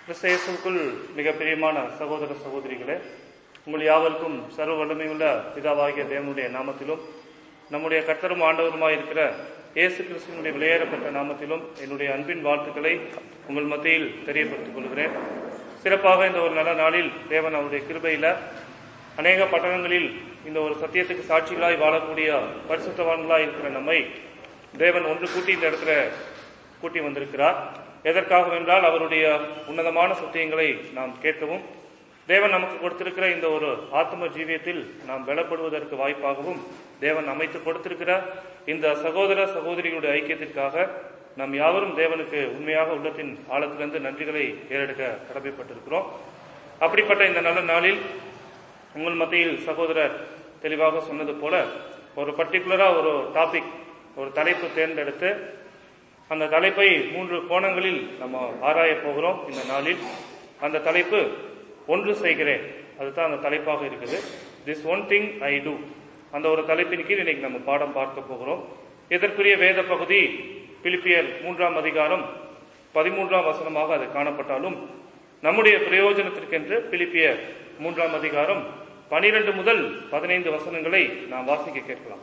கிறிஸ்தேசுக்குள் மிக பிரியமான சகோதர சகோதரிகளே உங்கள் யாவருக்கும் சர்வ வல்லமையுள்ள பிதாவாகிய தேவனுடைய நாமத்திலும் நம்முடைய கர்த்தரும் ஆண்டவருமாய் இருக்கிற இயேசு கிறிஸ்துவனுடைய விளையாடப்பட்ட நாமத்திலும் என்னுடைய அன்பின் வாழ்த்துக்களை உங்கள் மத்தியில் தெரியப்படுத்திக் கொள்கிறேன் சிறப்பாக இந்த ஒரு நல்ல நாளில் தேவன் அவருடைய கிருபையில அநேக பட்டணங்களில் இந்த ஒரு சத்தியத்துக்கு சாட்சிகளாய் வாழக்கூடிய பரிசுத்தவான்களாய் இருக்கிற நம்மை தேவன் ஒன்று கூட்டி இந்த இடத்துல கூட்டி வந்திருக்கிறார் எதற்காக என்றால் அவருடைய உன்னதமான சத்தியங்களை நாம் கேட்கவும் தேவன் நமக்கு கொடுத்திருக்கிற இந்த ஒரு ஆத்ம ஜீவியத்தில் நாம் பலப்படுவதற்கு வாய்ப்பாகவும் தேவன் அமைத்து கொடுத்திருக்கிற இந்த சகோதர சகோதரிகளுடைய ஐக்கியத்திற்காக நாம் யாவரும் தேவனுக்கு உண்மையாக உள்ளத்தின் ஆழத்திலிருந்து நன்றிகளை ஏறெடுக்க கடமைப்பட்டிருக்கிறோம் அப்படிப்பட்ட இந்த நல்ல நாளில் உங்கள் மத்தியில் சகோதரர் தெளிவாக சொன்னது போல ஒரு பர்டிகுலரா ஒரு டாபிக் ஒரு தலைப்பு தேர்ந்தெடுத்து அந்த தலைப்பை மூன்று கோணங்களில் நம்ம ஆராய போகிறோம் இந்த நாளில் அந்த தலைப்பு ஒன்று செய்கிறேன் அதுதான் அந்த தலைப்பாக இருக்குது this one thing I do அந்த ஒரு தலைப்பின் கீழ் இன்னைக்கு நம்ம பாடம் பார்க்க போகிறோம் இதற்குரிய வேத பகுதி பிலிப்பியர் மூன்றாம் அதிகாரம் பதிமூன்றாம் வசனமாக அது காணப்பட்டாலும் நம்முடைய பிரயோஜனத்திற்கென்று பிலிப்பியர் மூன்றாம் அதிகாரம் பனிரெண்டு முதல் பதினைந்து வசனங்களை நாம் வாசிக்க கேட்கலாம்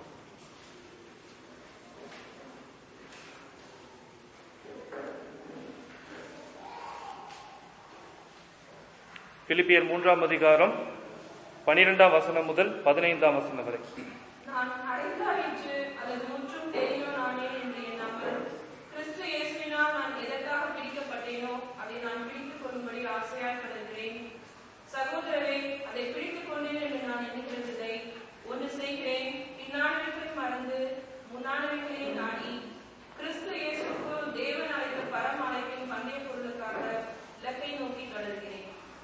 பிலிப்பியர் மூன்றாம் அதிகாரம் பனிரெண்டாம் வசனம் முதல் பதினைந்தாம் வசனம் வரை நான் அடைந்தாயிற்று அல்லது முற்றும் தெரியும் நானே என்று எண்ணாமல் கிறிஸ்து இயேசுவினால் நான் எதற்காக பிடிக்கப்பட்டேனோ அதை நான் பிடித்துக் கொள்ளும்படி ஆசையாய் கடக்கிறேன் சகோதரரே அதை பிடித்துக் கொண்டேன் என்று நான் எண்ணுகிறதில்லை ஒன்று செய்கிறேன் பின்னானவைகளை மறந்து முன்னானவைகளை நாடி கிறிஸ்து இயேசுக்குள் தேவன் அழைத்த பரம அழைப்பின் பந்தய பொருளுக்காக இலக்கை நோக்கி கடக்கிறேன்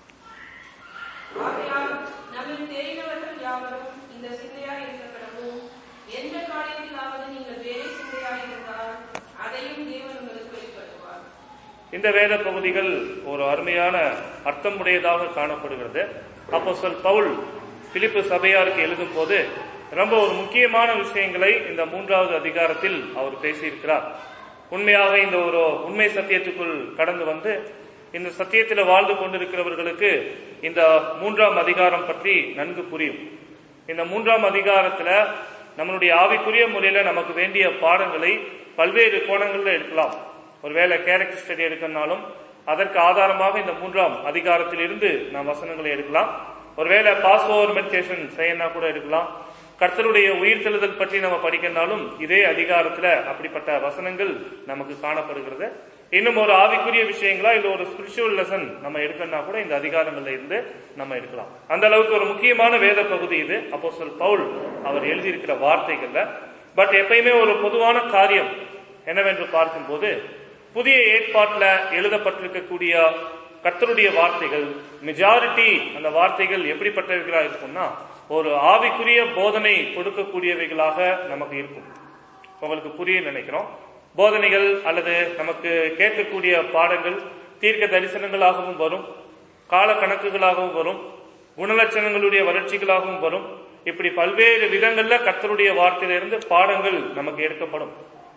ஆகையால் நம்மில் தெரிந்தவர்கள் யாவரும் இந்த சிந்தையாய் இருக்க கடவும் எந்த காரியத்திலாவது நீங்கள் வேறு சிந்தையாய் இருந்தால் அதையும் தேவன் உங்களுக்கு வெளிப்படுத்துவார் இந்த வேத பகுதிகள் ஒரு அருமையான அர்த்தம் உடையதாக காணப்படுகிறது அப்போ சொல் பவுல் பிலிப்பு சபையாருக்கு எழுதும் போது ரொம்ப ஒரு முக்கியமான விஷயங்களை இந்த மூன்றாவது அதிகாரத்தில் அவர் பேசியிருக்கிறார் உண்மையாக இந்த ஒரு உண்மை சத்தியத்துக்குள் கடந்து வந்து இந்த சத்தியத்தில் வாழ்ந்து கொண்டிருக்கிறவர்களுக்கு இந்த மூன்றாம் அதிகாரம் பற்றி நன்கு புரியும் இந்த மூன்றாம் அதிகாரத்துல நம்மளுடைய ஆவிக்குரிய முறையில நமக்கு வேண்டிய பாடங்களை பல்வேறு கோணங்கள்ல எடுக்கலாம் ஒருவேளை கேரக்டர் ஸ்டடி எடுக்கணும்னாலும் அதற்கு ஆதாரமாக இந்த மூன்றாம் அதிகாரத்திலிருந்து நாம் வசனங்களை எடுக்கலாம் ஒருவேளை பாஸ் ஓவர் மெடிடேஷன் செய்யனா கூட எடுக்கலாம் கர்த்தருடைய உயிர்த்தெழுதல் பற்றி நம்ம படிக்கனாலும் இதே அதிகாரத்துல அப்படிப்பட்ட வசனங்கள் நமக்கு காணப்படுகிறது இன்னும் ஒரு ஆவிக்குரிய விஷயங்களா இல்ல ஒரு ஸ்பிரிச்சுவல் லெசன் நம்ம எடுக்கணும்னா கூட இந்த அதிகாரங்கள்ல இருந்து நம்ம எடுக்கலாம் அந்த அளவுக்கு ஒரு முக்கியமான வேத பகுதி இது அப்போ சொல் பவுல் அவர் எழுதியிருக்கிற வார்த்தைகள்ல பட் எப்பயுமே ஒரு பொதுவான காரியம் என்னவென்று பார்க்கும்போது புதிய ஏற்பாட்டுல எழுதப்பட்டிருக்கக்கூடிய கர்த்தருடைய வார்த்தைகள் மெஜாரிட்டி அந்த வார்த்தைகள் எப்படிப்பட்டவைகளா இருக்கும்னா ஒரு ஆவிக்குரிய போதனை கொடுக்கக்கூடியவைகளாக நமக்கு இருக்கும் உங்களுக்கு புரிய நினைக்கிறோம் போதனைகள் அல்லது நமக்கு கேட்கக்கூடிய பாடங்கள் தீர்க்க தரிசனங்களாகவும் வரும் கால கணக்குகளாகவும் வரும் குணலட்சணங்களுடைய வளர்ச்சிகளாகவும் வரும் இப்படி பல்வேறு விதங்கள்ல கர்த்தருடைய வார்த்தையிலிருந்து பாடங்கள் நமக்கு எடுக்கப்படும்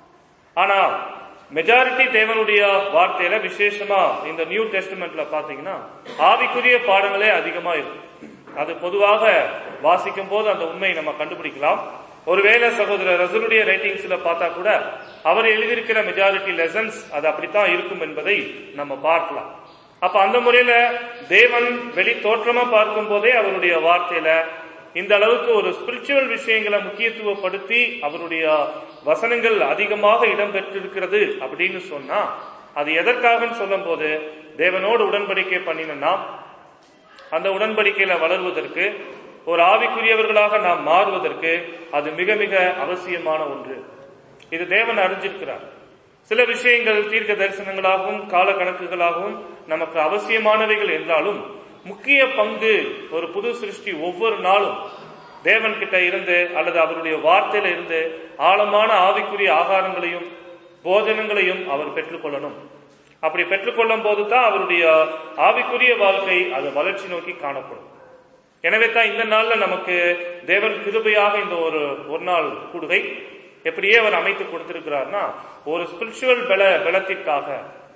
ஆனா மெஜாரிட்டி தேவனுடைய வார்த்தையில விசேஷமா இந்த நியூ டெஸ்ட்மெண்ட்ல பாத்தீங்கன்னா ஆவிக்குரிய பாடங்களே அதிகமா இருக்கும் அது பொதுவாக வாசிக்கும் போது அந்த உண்மையை நம்ம கண்டுபிடிக்கலாம் ஒருவேளை சகோதரர் ரசலுடைய ரைட்டிங்ஸ்ல பார்த்தா கூட அவர் எழுதியிருக்கிற மெஜாரிட்டி லெசன்ஸ் அது அப்படித்தான் இருக்கும் என்பதை நம்ம பார்க்கலாம் அப்ப அந்த முறையில தேவன் வெளி தோற்றமா பார்க்கும் போதே அவருடைய வார்த்தையில இந்த அளவுக்கு ஒரு ஸ்பிரிச்சுவல் விஷயங்களை முக்கியத்துவப்படுத்தி அவருடைய வசனங்கள் அதிகமாக இடம்பெற்றிருக்கிறது அப்படின்னு சொன்னா அது எதற்காகன்னு சொல்லும் போது தேவனோடு உடன்படிக்கை பண்ணின நாம் அந்த உடன்படிக்கையில வளர்வதற்கு ஒரு ஆவிக்குரியவர்களாக நாம் மாறுவதற்கு அது மிக மிக அவசியமான ஒன்று இது தேவன் அறிஞ்சிருக்கிறார் சில விஷயங்கள் தீர்க்க தரிசனங்களாகவும் கால கணக்குகளாகவும் நமக்கு அவசியமானவைகள் என்றாலும் முக்கிய பங்கு ஒரு புது சிருஷ்டி ஒவ்வொரு நாளும் தேவன் கிட்ட இருந்து அல்லது அவருடைய வார்த்தையில இருந்து ஆழமான ஆவிக்குரிய ஆகாரங்களையும் போஜனங்களையும் அவர் பெற்றுக்கொள்ளணும் அப்படி பெற்றுக்கொள்ளும் போது தான் அவருடைய ஆவிக்குரிய வாழ்க்கை அது வளர்ச்சி நோக்கி காணப்படும் எனவே தான் இந்த நாள்ல நமக்கு தேவன் கிருபையாக இந்த ஒரு ஒரு நாள் கூடுகை எப்படியே அவர் அமைத்து கொடுத்திருக்கிறார்னா ஒரு ஸ்பிரிச்சுவல் பல பலத்திற்காக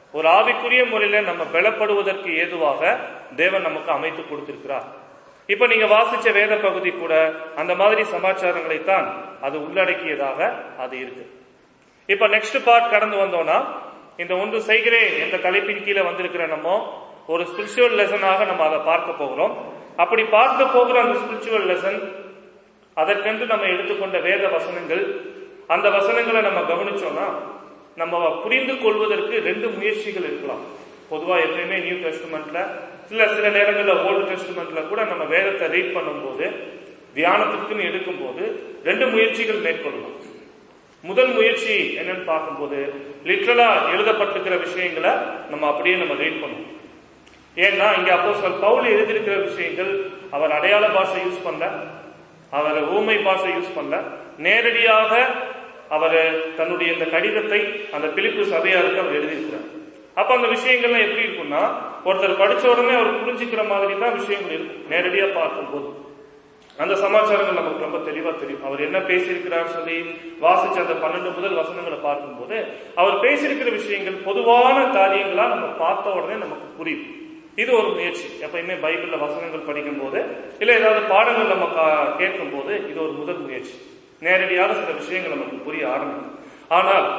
ஒரு ஆவிக்குரிய முறையில நம்ம பலப்படுவதற்கு ஏதுவாக தேவன் நமக்கு அமைத்து கொடுத்திருக்கிறார் இப்ப நீங்க வாசிச்ச வேத பகுதி கூட அந்த மாதிரி சமாச்சாரங்களை தான் அது உள்ளடக்கியதாக அது இருக்கு இப்ப நெக்ஸ்ட் பார்ட் கடந்து வந்தோம்னா இந்த ஒன்று செய்கிறேன் என்ற தலைப்பின் கீழே வந்திருக்கிற நம்ம ஒரு ஸ்பிரிச்சுவல் லெசனாக நம்ம அதை பார்க்க போகிறோம் அப்படி பார்க்க போகிற அந்த ஸ்பிரிச்சுவல் லெசன் அதற்கென்று நம்ம எடுத்துக்கொண்ட வேத வசனங்கள் அந்த வசனங்களை நம்ம கவனிச்சோம்னா நம்ம புரிந்து கொள்வதற்கு ரெண்டு முயற்சிகள் இருக்கலாம் பொதுவா எப்பயுமே நியூ டெஸ்ட்மெண்ட்ல சில சில நேரங்களில் ஓல்டு டெஸ்ட்மெண்ட்ல கூட நம்ம வேதத்தை ரீட் பண்ணும்போது தியானத்திற்குன்னு எடுக்கும்போது ரெண்டு முயற்சிகள் மேற்கொள்ளலாம் முதல் முயற்சி என்னன்னு பார்க்கும்போது லிட்ரலா எழுதப்பட்டிருக்கிற விஷயங்களை நம்ம அப்படியே நம்ம ரீட் பண்ணுவோம் ஏன்னா இங்க அப்போ பவுல் எழுதியிருக்கிற விஷயங்கள் அவர் அடையாள பாஷை யூஸ் பண்ணல அவர் ஊமை பாஷை யூஸ் பண்ணல நேரடியாக அவர் தன்னுடைய இந்த கடிதத்தை அந்த பிலிப்பு சபையாருக்கு அவர் எழுதியிருக்கிறார் அப்ப அந்த விஷயங்கள்லாம் எப்படி இருக்கும்னா ஒருத்தர் படிச்ச உடனே அவர் புரிஞ்சுக்கிற மாதிரி தான் விஷயங்கள் இருக்கும் நேரடியா பார்க்கும்போது அந்த சமாச்சாரங்கள் நமக்கு ரொம்ப தெளிவா தெரியும் அவர் என்ன பேசியிருக்கிறார் சொல்லி வாசிச்ச அந்த பன்னெண்டு முதல் வசனங்களை பார்க்கும்போது அவர் பேசியிருக்கிற விஷயங்கள் பொதுவான காரியங்களா நம்ம பார்த்த உடனே நமக்கு புரியும் இது ஒரு முயற்சி எப்பயுமே பைபிள்ல வசனங்கள் படிக்கும் போது இல்ல ஏதாவது பாடங்கள் நம்ம கேட்கும் போது இது ஒரு முதல் முயற்சி நேரடியாக சில விஷயங்கள் நமக்கு புரிய ஆரம்பிக்கும் ஆனால்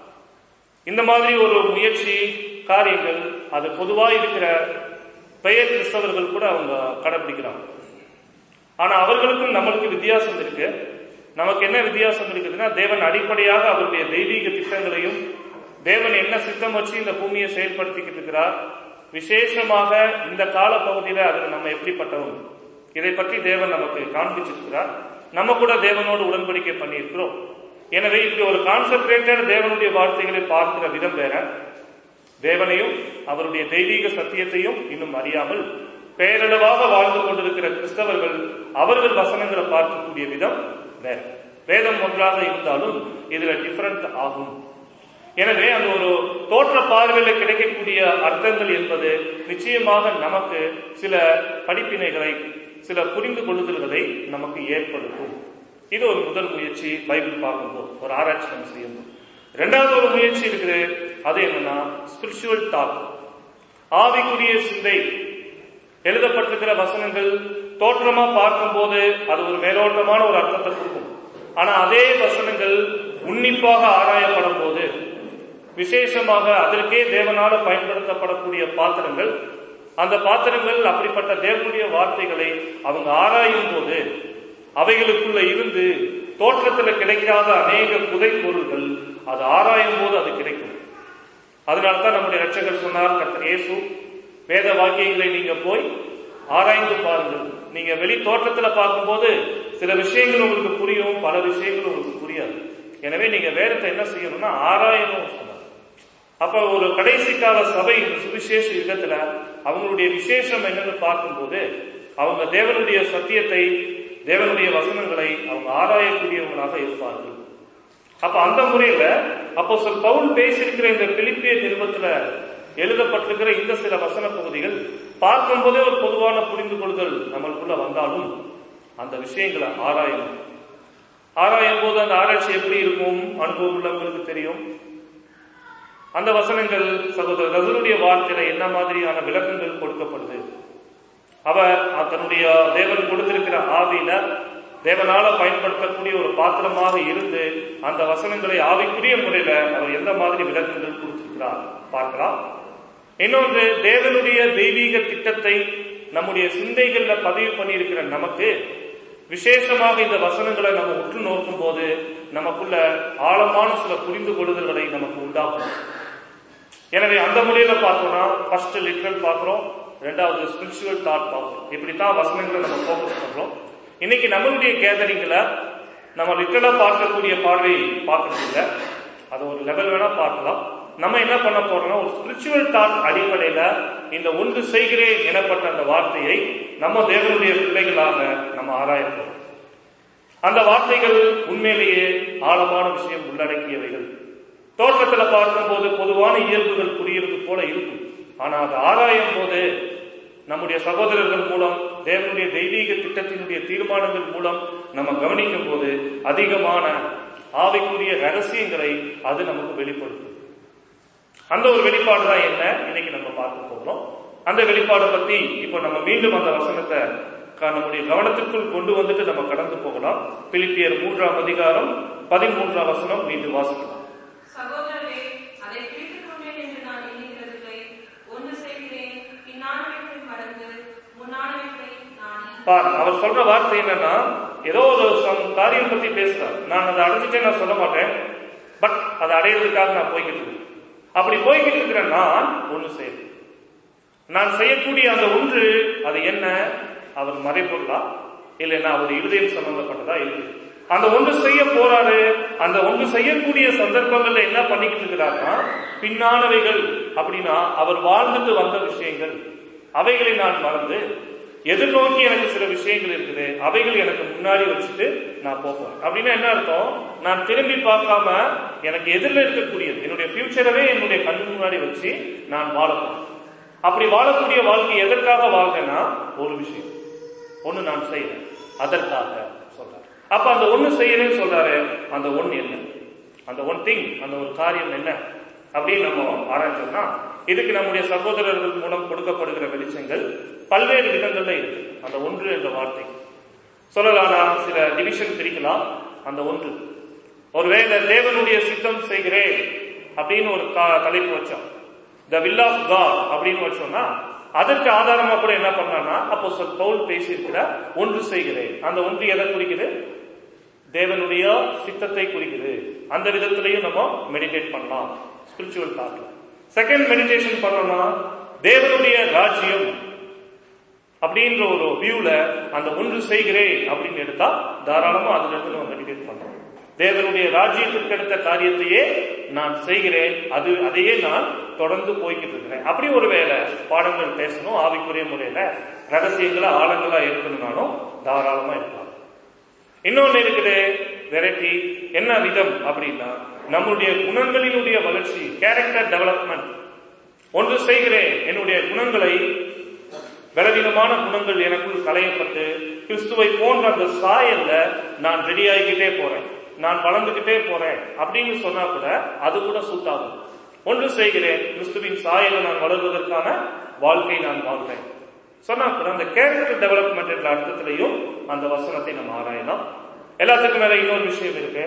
இந்த மாதிரி ஒரு முயற்சி காரியங்கள் அது பொதுவா இருக்கிற பெயர் கிறிஸ்தவர்கள் கூட அவங்க கடைபிடிக்கிறாங்க ஆனா அவர்களுக்கும் நம்மளுக்கு வித்தியாசம் இருக்கு நமக்கு என்ன வித்தியாசம் இருக்குதுன்னா தேவன் அடிப்படையாக அவருடைய தெய்வீக திட்டங்களையும் தேவன் என்ன சித்தம் வச்சு இந்த பூமியை செயல்படுத்திக்கிட்டு இருக்கிறார் விசேஷமாக இந்த கால பகுதியில அதுல நம்ம எப்படிப்பட்டவங்க இதை பற்றி தேவன் நமக்கு காண்பிச்சிருக்கிறார் நம்ம கூட தேவனோடு உடன்படிக்கை பண்ணியிருக்கிறோம் எனவே இப்படி ஒரு கான்சென்ட்ரேட்டட் தேவனுடைய வார்த்தைகளை பார்க்கிற விதம் வேற தேவனையும் அவருடைய தெய்வீக சத்தியத்தையும் இன்னும் அறியாமல் பேரளவாக வாழ்ந்து கொண்டிருக்கிற கிறிஸ்தவர்கள் அவர்கள் வசனங்களை பார்க்கக்கூடிய விதம் வேற வேதம் ஒன்றாக இருந்தாலும் இதுல டிஃபரண்ட் ஆகும் எனவே அந்த ஒரு தோற்ற பார்வையில் கிடைக்கக்கூடிய அர்த்தங்கள் என்பது நிச்சயமாக நமக்கு சில படிப்பினைகளை சில புரிந்து கொள்ளுதல்களை நமக்கு ஏற்படுத்தும் இது ஒரு முதல் முயற்சி பைபிள் பார்க்கும்போது ஒரு ஆராய்ச்சி நம்ம செய்யணும் ரெண்டாவது ஒரு முயற்சி இருக்குது அது என்னன்னா ஸ்பிரிச்சுவல் டாக் ஆவிக்குரிய சிந்தை எழுதப்பட்டிருக்கிற வசனங்கள் தோற்றமா பார்க்கும்போது அது ஒரு மேலோட்டமான ஒரு அர்த்தத்தை கொடுக்கும் ஆனா அதே வசனங்கள் உன்னிப்பாக ஆராயப்படும் போது விசேஷமாக அதற்கே தேவனால பயன்படுத்தப்படக்கூடிய பாத்திரங்கள் அந்த பாத்திரங்கள் அப்படிப்பட்ட தேவனுடைய வார்த்தைகளை அவங்க ஆராயும் போது அவைகளுக்குள்ள இருந்து தோற்றத்துல கிடைக்காத அநேக புதை பொருள்கள் அது ஆராயும் போது அது கிடைக்கும் அதனால்தான் நம்முடைய ரட்சகர் சொன்னார் கர்த்தர் இயேசு வேத வாக்கியங்களை நீங்க போய் ஆராய்ந்து பாருங்கள் நீங்க வெளி தோற்றத்துல பார்க்கும்போது சில விஷயங்கள் உங்களுக்கு புரியும் பல விஷயங்கள் உங்களுக்கு புரியாது எனவே நீங்க வேதத்தை என்ன செய்யணும்னா ஆராயணும் சொன்னார் அப்ப ஒரு கடைசி கால சபை இந்த சுவிசேஷ யுகத்துல அவங்களுடைய விசேஷம் என்னன்னு பார்க்கும்போது அவங்க தேவனுடைய சத்தியத்தை தேவனுடைய வசனங்களை அவங்க ஆராயக்கூடியவங்களாக இருப்பார்கள் அப்ப அந்த முறையில அப்போ சொல் பவுல் பேசியிருக்கிற இந்த பிலிப்பிய நிறுவத்துல எழுதப்பட்டிருக்கிற இந்த சில வசன பகுதிகள் பார்க்கும்போதே ஒரு பொதுவான புரிந்து கொள்ளுதல் நம்மளுக்குள்ள வந்தாலும் அந்த விஷயங்களை ஆராயணும் ஆராயும் போது அந்த ஆராய்ச்சி எப்படி இருக்கும் அனுபவம் உள்ளவங்களுக்கு தெரியும் அந்த வசனங்கள் சகோதரர் ரசனுடைய வார்த்தையில என்ன மாதிரியான விளக்கங்கள் கொடுக்கப்படுது அவர் தன்னுடைய தேவன் கொடுத்திருக்கிற ஆவியில தேவனால பயன்படுத்தக்கூடிய ஒரு பாத்திரமாக இருந்து அந்த வசனங்களை ஆவிக்குரிய முறையில அவர் எந்த மாதிரி விளக்கங்கள் கொடுத்திருக்கிறார் பார்க்கலாம் இன்னொன்று தேவனுடைய தெய்வீக திட்டத்தை நம்முடைய சிந்தைகள்ல பதிவு பண்ணியிருக்கிற நமக்கு விசேஷமாக இந்த வசனங்களை நம்ம உற்று நோக்கும் போது நமக்குள்ள ஆழமான சில புரிந்து கொள்ளுதல்களை நமக்கு உண்டாகும் எனவே அந்த முறையில பார்த்தோம்னா ஃபர்ஸ்ட் லிட்ரல் பார்க்கிறோம் ரெண்டாவது ஸ்பிரிச்சுவல் தாட் பார்க்கிறோம் இப்படித்தான் வசனங்களை நம்ம ஃபோக்கஸ் பண்றோம் இன்னைக்கு நம்மளுடைய கேதரிங்ல நம்ம லிட்டரலா பார்க்கக்கூடிய பார்வை பார்க்கறது இல்லை அது ஒரு லெவல் வேணா பார்க்கலாம் நம்ம என்ன பண்ண போறோம்னா ஒரு ஸ்பிரிச்சுவல் தாட் அடிப்படையில இந்த ஒன்று செய்கிறேன் எனப்பட்ட அந்த வார்த்தையை நம்ம தேவனுடைய பிள்ளைகளாக நம்ம ஆராய போறோம் அந்த வார்த்தைகள் உண்மையிலேயே ஆழமான விஷயம் உள்ளடக்கியவைகள் தோற்றத்துல பார்க்கும்போது பொதுவான இயல்புகள் புரியுறது போல இருக்கும் ஆனா அது ஆராயும் போது நம்முடைய சகோதரர்கள் மூலம் தேவனுடைய தெய்வீக திட்டத்தினுடைய தீர்மானங்கள் மூலம் நம்ம கவனிக்கும் போது அதிகமான ஆவிக்குரிய ரகசியங்களை அது நமக்கு வெளிப்படுத்தும் அந்த ஒரு வெளிப்பாடு தான் என்ன இன்னைக்கு நம்ம பார்க்க போகிறோம் அந்த வெளிப்பாடை பத்தி இப்போ நம்ம மீண்டும் அந்த வசனத்தை க- நம்முடைய கவனத்திற்குள் கொண்டு வந்துட்டு நம்ம கடந்து போகலாம் பிலிப்பியர் மூன்றாம் அதிகாரம் பதிமூன்றாம் வசனம் மீண்டும் வாசிக்கலாம் சகோதரரே அதை பிடித்துக் கொண்டேன் என்று நான் எண்ணுகிறதில்லை ஒன்று செய்கிறேன் பின்னானவைகளை மறந்து முன்னானவைகளை நாடி பார் அவர் சொல்ற வார்த்தை என்னன்னா ஏதோ ஒரு சம் காரியம் பத்தி பேசுறார் நான் அதை அடைஞ்சிட்டேன் நான் சொல்ல மாட்டேன் பட் அதை அடையிறதுக்காக நான் போய்கிட்டு இருக்கேன் அப்படி போய்கிட்டு இருக்கிற நான் ஒண்ணு செய்யறேன் நான் செய்யக்கூடிய அந்த ஒன்று அது என்ன அவர் மறைப்பொருளா இல்லைன்னா அவர் இருதயம் சம்பந்தப்பட்டதா இல்லை அந்த ஒன்று செய்ய போறாரு அந்த ஒன்று செய்யக்கூடிய சந்தர்ப்பங்கள்ல என்ன பண்ணிக்கிட்டு இருக்கிறாருன்னா பின்னானவைகள் அப்படின்னா அவர் வாழ்ந்துட்டு வந்த விஷயங்கள் அவைகளை நான் மறந்து எதிர்நோக்கி எனக்கு சில விஷயங்கள் இருக்குது அவைகள் எனக்கு முன்னாடி வச்சுட்டு நான் போகிறேன் அப்படின்னா என்ன அர்த்தம் நான் திரும்பி பார்க்காம எனக்கு எதிரில் இருக்கக்கூடியது என்னுடைய ஃபியூச்சரவே என்னுடைய கண் முன்னாடி வச்சு நான் வாழப்போறேன் அப்படி வாழக்கூடிய வாழ்க்கை எதற்காக வாழ்றேன்னா ஒரு விஷயம் ஒண்ணு நான் செய்யறேன் அதற்காக சொல்றாரு அப்ப அந்த ஒண்ணு செய்யறேன்னு சொல்றாரு அந்த ஒண்ணு என்ன அந்த ஒன் திங் அந்த ஒரு காரியம் என்ன அப்படின்னு நம்ம ஆராய்ச்சோம்னா இதுக்கு நம்முடைய சகோதரர்கள் மூலம் கொடுக்கப்படுகிற வெளிச்சங்கள் பல்வேறு விதங்கள்ல இருக்கு அந்த ஒன்று என்ற வார்த்தை சொல்லலாம் நாம் சில டிவிஷன் பிரிக்கலாம் அந்த ஒன்று ஒருவேளை தேவனுடைய சித்தம் செய்கிறேன் அப்படின்னு ஒரு கா- தலைப்பு வச்சோம் த வில் ஆஃப் காட் அப்படின்னு வச்சோம்னா அதற்கு ஆதாரமா கூட என்ன பண்ணான்னா அப்போ பவுல் பேசியிருக்கிற ஒன்று செய்கிறேன் அந்த ஒன்று எதை குறிக்குது தேவனுடைய சித்தத்தை குறிக்குது அந்த விதத்திலையும் நம்ம மெடிடேட் பண்ணலாம் ஸ்பிரிச்சுவல் தாட்ல செகண்ட் மெடிடேஷன் பண்ணோம்னா தேவனுடைய ராஜ்யம் அப்படின்ற ஒரு வியூல அந்த ஒன்று செய்கிறேன் அப்படின்னு எடுத்தா தாராளமா அதுல இருந்து நம்ம மெடிடேட் பண்றோம் தேவனுடைய ராஜ்யத்திற்கு எடுத்த காரியத்தையே நான் செய்கிறேன் அது அதையே நான் தொடர்ந்து போய்கிட்டு இருக்கிறேன் அப்படி ஒரு வேலை பாடங்கள் பேசணும் ஆவிக்குரிய முறையில ரகசியங்களா ஆழங்களா இருக்கணும்னாலும் தாராளமா இருக்கலாம் இன்னொன்னு இருக்குது வெரைட்டி என்ன விதம் அப்படின்னா நம்முடைய குணங்களினுடைய வளர்ச்சி கேரக்டர் டெவலப்மெண்ட் ஒன்று செய்கிறேன் என்னுடைய குணங்களை பலவீனமான குணங்கள் எனக்குள் களையப்பட்டு கிறிஸ்துவை போன்ற அந்த சாயல்ல நான் ரெடி ஆகிக்கிட்டே போறேன் நான் வளர்ந்துகிட்டே போறேன் அப்படின்னு சொன்னா கூட அது கூட சூட் ஆகும் ஒன்று செய்கிறேன் கிறிஸ்துவின் சாயலை நான் வளர்வதற்கான வாழ்க்கை நான் வாழ்றேன் சொன்னா கூட அந்த கேரக்டர் டெவலப்மெண்ட் என்ற அர்த்தத்திலையும் அந்த வசனத்தை நம்ம ஆராயலாம் எல்லாத்துக்கும் மேல இன்னொரு விஷயம் இருக்கு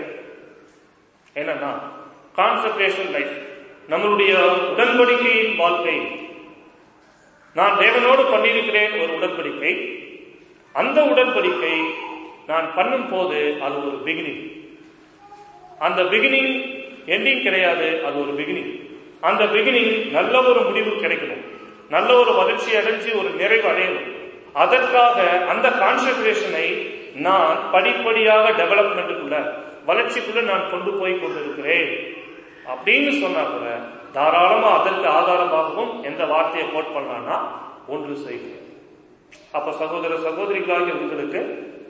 என்னன்னா கான்சன்ட்ரேஷன் லைஃப் நம்மளுடைய உடன்படிக்கையின் வாழ்க்கை நான் தேவனோடு பண்ணியிருக்கிறேன் ஒரு உடன்படிக்கை அந்த உடன்படிக்கை நான் பண்ணும் போது அது ஒரு பிகினிங் அந்த பிகினிங் எண்டிங் கிடையாது அது ஒரு பிகினிங் அந்த பிகினிங் நல்ல ஒரு முடிவு கிடைக்கணும் நல்ல ஒரு வளர்ச்சி அடைஞ்சு ஒரு நிறைவு அடையணும் அதற்காக அந்த கான்சென்ட்ரேஷனை நான் படிப்படியாக டெவலப்மெண்ட்டுக்குள்ள வளர்ச்சிக்குள்ள நான் கொண்டு போய் கொண்டிருக்கிறேன் அப்படின்னு சொன்னா கூட தாராளமா அதற்கு ஆதாரமாகவும் எந்த வார்த்தையை கோட் பண்ணலாம்னா ஒன்று செய்கிறேன் அப்ப சகோதர சகோதரிகளாகிய உங்களுக்கு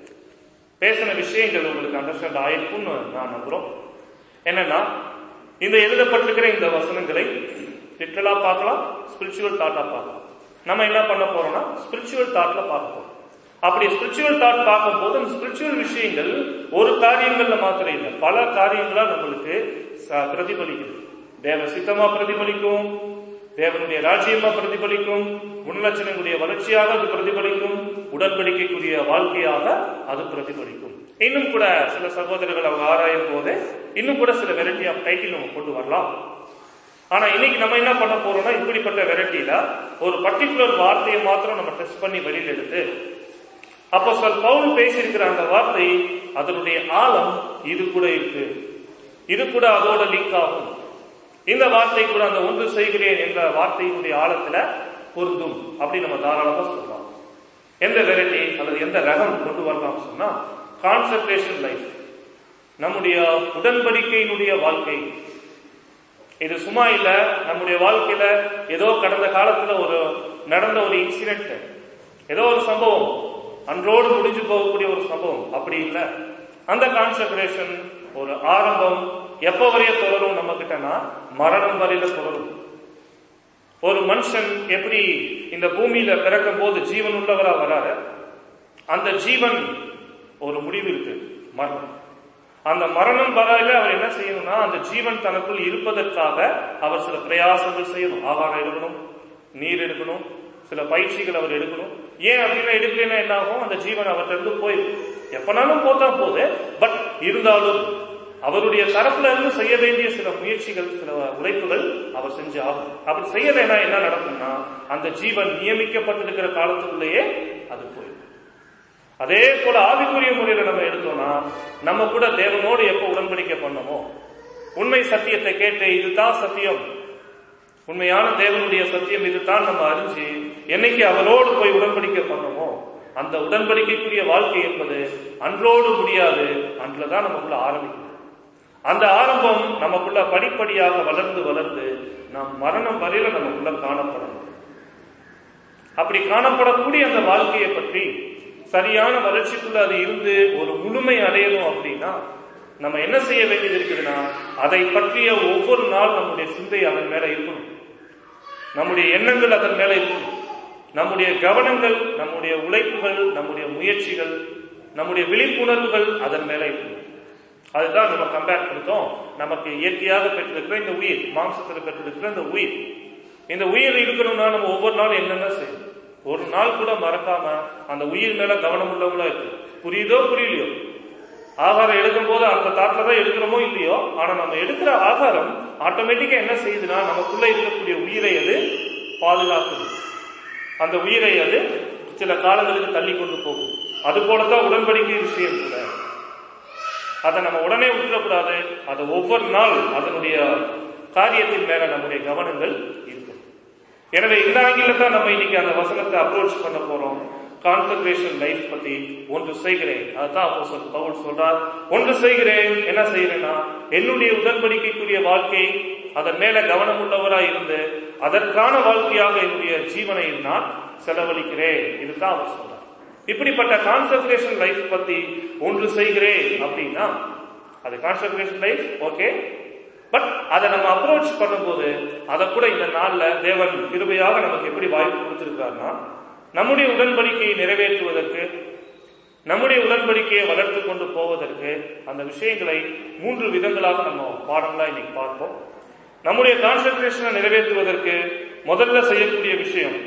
பேசின விஷயங்கள் உங்களுக்கு அண்டர்ஸ்டாண்ட் ஆயிருக்கும்னு நான் நம்புறோம் என்னன்னா இந்த எழுதப்பட்டிருக்கிற இந்த வசனங்களை லிட்டரலா பார்க்கலாம் ஸ்பிரிச்சுவல் தாட்டா பார்க்கலாம் நம்ம என்ன பண்ண போறோம்னா ஸ்பிரிச்சுவல் தாட்ல பார்க்க போறோம் அப்படி ஸ்பிரிச்சுவல் தாட் பார்க்கும்போது அந்த ஸ்பிரிச்சுவல் விஷயங்கள் ஒரு காரியங்கள்ல மாத்திரம் இல்லை பல காரியங்களா நம்மளுக்கு ச- பிரதிபலிக்குது தேவ சித்தமா பிரதிபலிக்கும் தேவனுடைய ராஜ்யமா பிரதிபலிக்கும் குணலட்சணங்களுடைய வளர்ச்சியாக அது பிரதிபலிக்கும் உடன்படிக்கைக்குரிய வாழ்க்கையாக அது பிரதிபலிக்கும் இன்னும் கூட சில சகோதரர்கள் அவங்க ஆராயும் போது இன்னும் கூட சில வெரைட்டி ஆஃப் டைட்டில் நம்ம கொண்டு வரலாம் ஆனா இன்னைக்கு நம்ம என்ன பண்ண போறோம்னா இப்படிப்பட்ட வெரைட்டியில ஒரு பர்டிகுலர் வார்த்தையை மாத்திரம் நம்ம டெஸ்ட் பண்ணி வெளியில எடுத்து அப்போ சொல் பவுல் பேசியிருக்கிற அந்த வார்த்தை அதனுடைய ஆழம் இது கூட இருக்கு இது கூட அதோட லிங்க் ஆகும் இந்த வார்த்தை கூட அந்த ஒன்று செய்கிறேன் என்ற வார்த்தையினுடைய ஆழத்துல பொருந்தும் அப்படி நம்ம தாராளமா சொல்லலாம் எந்த வெரைட்டி அல்லது எந்த ரகம் கொண்டு வரலாம் சொன்னா கான்சன்ட்ரேஷன் லைஃப் நம்முடைய உடன்படிக்கையினுடைய வாழ்க்கை இது சும்மா இல்ல நம்முடைய வாழ்க்கையில ஏதோ கடந்த காலத்துல ஒரு நடந்த ஒரு இன்சிடென்ட் ஏதோ ஒரு சம்பவம் அன்றோடு முடிஞ்சு போகக்கூடிய ஒரு சம்பவம் அப்படி இல்ல அந்த கான்சன்ட்ரேஷன் ஒரு ஆரம்பம் எப்ப வரைய தொடரும் நம்ம கிட்டனா மரணம் வரையில தொடரும் ஒரு மனுஷன் எப்படி இந்த பூமியில பிறக்கும் போது ஜீவன் உள்ளவரா வராரு அந்த ஜீவன் ஒரு முடிவு இருக்கு மரணம் அந்த மரணம் வரையில அவர் என்ன செய்யணும்னா அந்த ஜீவன் தனக்குள் இருப்பதற்காக அவர் சில பிரயாசங்கள் செய்யணும் ஆகாரம் எடுக்கணும் நீர் எடுக்கணும் சில பயிற்சிகள் அவர் எடுக்கணும் ஏன் அப்படின்னா எடுக்கலைன்னா என்ன ஆகும் அந்த ஜீவன் அவர்கிட்ட இருந்து போயிடும் எப்பனாலும் போத்தா போது பட் இருந்தாலும் அவருடைய தரப்புல இருந்து செய்ய வேண்டிய சில முயற்சிகள் சில உழைப்புகள் அவர் செஞ்சு ஆகும் அப்படி செய்யலைன்னா என்ன நடக்கும்னா அந்த ஜீவன் நியமிக்கப்பட்டிருக்கிற காலத்துக்குள்ளேயே அது போயிடும் அதே போல ஆவிக்குரிய முறையில நம்ம எடுத்தோம்னா நம்ம கூட தேவனோடு எப்ப உடன்படிக்கை பண்ணமோ உண்மை சத்தியத்தை கேட்டு இதுதான் சத்தியம் உண்மையான தேவனுடைய சத்தியம் இதுதான் நம்ம அறிஞ்சு என்னைக்கு அவரோடு போய் உடன்படிக்கை பண்ணமோ அந்த உடன்படிக்கைக்குரிய வாழ்க்கை என்பது அன்றோடு முடியாது அன்றுலதான் நமக்குள்ள ஆரம்பிக்கும் அந்த ஆரம்பம் நமக்குள்ள படிப்படியாக வளர்ந்து வளர்ந்து நாம் மரணம் வரையில நமக்குள்ள காணப்படணும் அப்படி காணப்படக்கூடிய அந்த வாழ்க்கையை பற்றி சரியான வளர்ச்சிக்குள்ள அது இருந்து ஒரு முழுமை அடையணும் அப்படின்னா நம்ம என்ன செய்ய வேண்டியது இருக்குதுன்னா அதை பற்றிய ஒவ்வொரு நாள் நம்முடைய சிந்தை அதன் மேல இருக்கணும் நம்முடைய எண்ணங்கள் அதன் மேல இருக்கணும் நம்முடைய கவனங்கள் நம்முடைய உழைப்புகள் நம்முடைய முயற்சிகள் நம்முடைய விழிப்புணர்வுகள் அதன் மேல இருக்கணும் அதுதான் நம்ம கம்பேர் கொடுத்தோம் நமக்கு இயற்கையாக பெற்றிருக்கிற இந்த உயிர் மாம்சத்தில் பெற்றிருக்கிற இந்த உயிர் இந்த உயிர் இருக்கணும்னா நம்ம ஒவ்வொரு நாளும் என்னென்ன செய்யணும் ஒரு நாள் கூட மறக்காம அந்த உயிர் மேல கவனம் உள்ளவங்களா இருக்கு புரியுதோ புரியலையோ ஆகாரம் எடுக்கும் போது அந்த தாட்டில தான் எடுக்கிறோமோ இல்லையோ ஆனா நம்ம எடுக்கிற ஆகாரம் ஆட்டோமேட்டிக்கா என்ன செய்யுதுன்னா நமக்குள்ள இருக்கக்கூடிய உயிரை அது பாதுகாக்குது அந்த உயிரை அது சில காலங்களுக்கு தள்ளி கொண்டு போகும் அது போலதான் உடன்படிக்கை விஷயம் கூட அதை நம்ம உடனே விட்டுறக்கூடாது அதை ஒவ்வொரு நாள் அதனுடைய காரியத்தின் மேல நம்முடைய கவனங்கள் இருக்கும் எனவே இந்த ஆங்கில தான் நம்ம இன்னைக்கு அந்த வசனத்தை அப்ரோச் பண்ண போறோம் கான்சன்ட்ரேஷன் லைஃப் பத்தி ஒன்று செய்கிறேன் அதுதான் அப்போ சொல் பவுல் சொல்றார் ஒன்று செய்கிறேன் என்ன செய்கிறேன்னா என்னுடைய உடன்படிக்கைக்குரிய வாழ்க்கை அதன் மேல கவனம் உள்ளவரா இருந்து அதற்கான வாழ்க்கையாக என்னுடைய ஜீவனை நான் செலவழிக்கிறேன் இதுதான் அவர் சொல்றார் இப்படிப்பட்ட கான்சன்ட்ரேஷன் லைஃப் பத்தி ஒன்று செய்கிறேன் அப்படின்னா அது கான்சன்ட்ரேஷன் லைஃப் ஓகே பட் அதை நம்ம அப்ரோச் பண்ணும்போது அதை கூட இந்த நாள்ல தேவன் கிருபையாக நமக்கு எப்படி வாய்ப்பு கொடுத்திருக்காருன்னா நம்முடைய உடன்படிக்கையை நிறைவேற்றுவதற்கு நம்முடைய உடன்படிக்கையை வளர்த்து கொண்டு போவதற்கு அந்த விஷயங்களை மூன்று விதங்களாக நம்ம பாடங்களா இன்னைக்கு பார்ப்போம் நம்முடைய கான்சன்ட்ரேஷனை நிறைவேற்றுவதற்கு முதல்ல செய்யக்கூடிய விஷயம்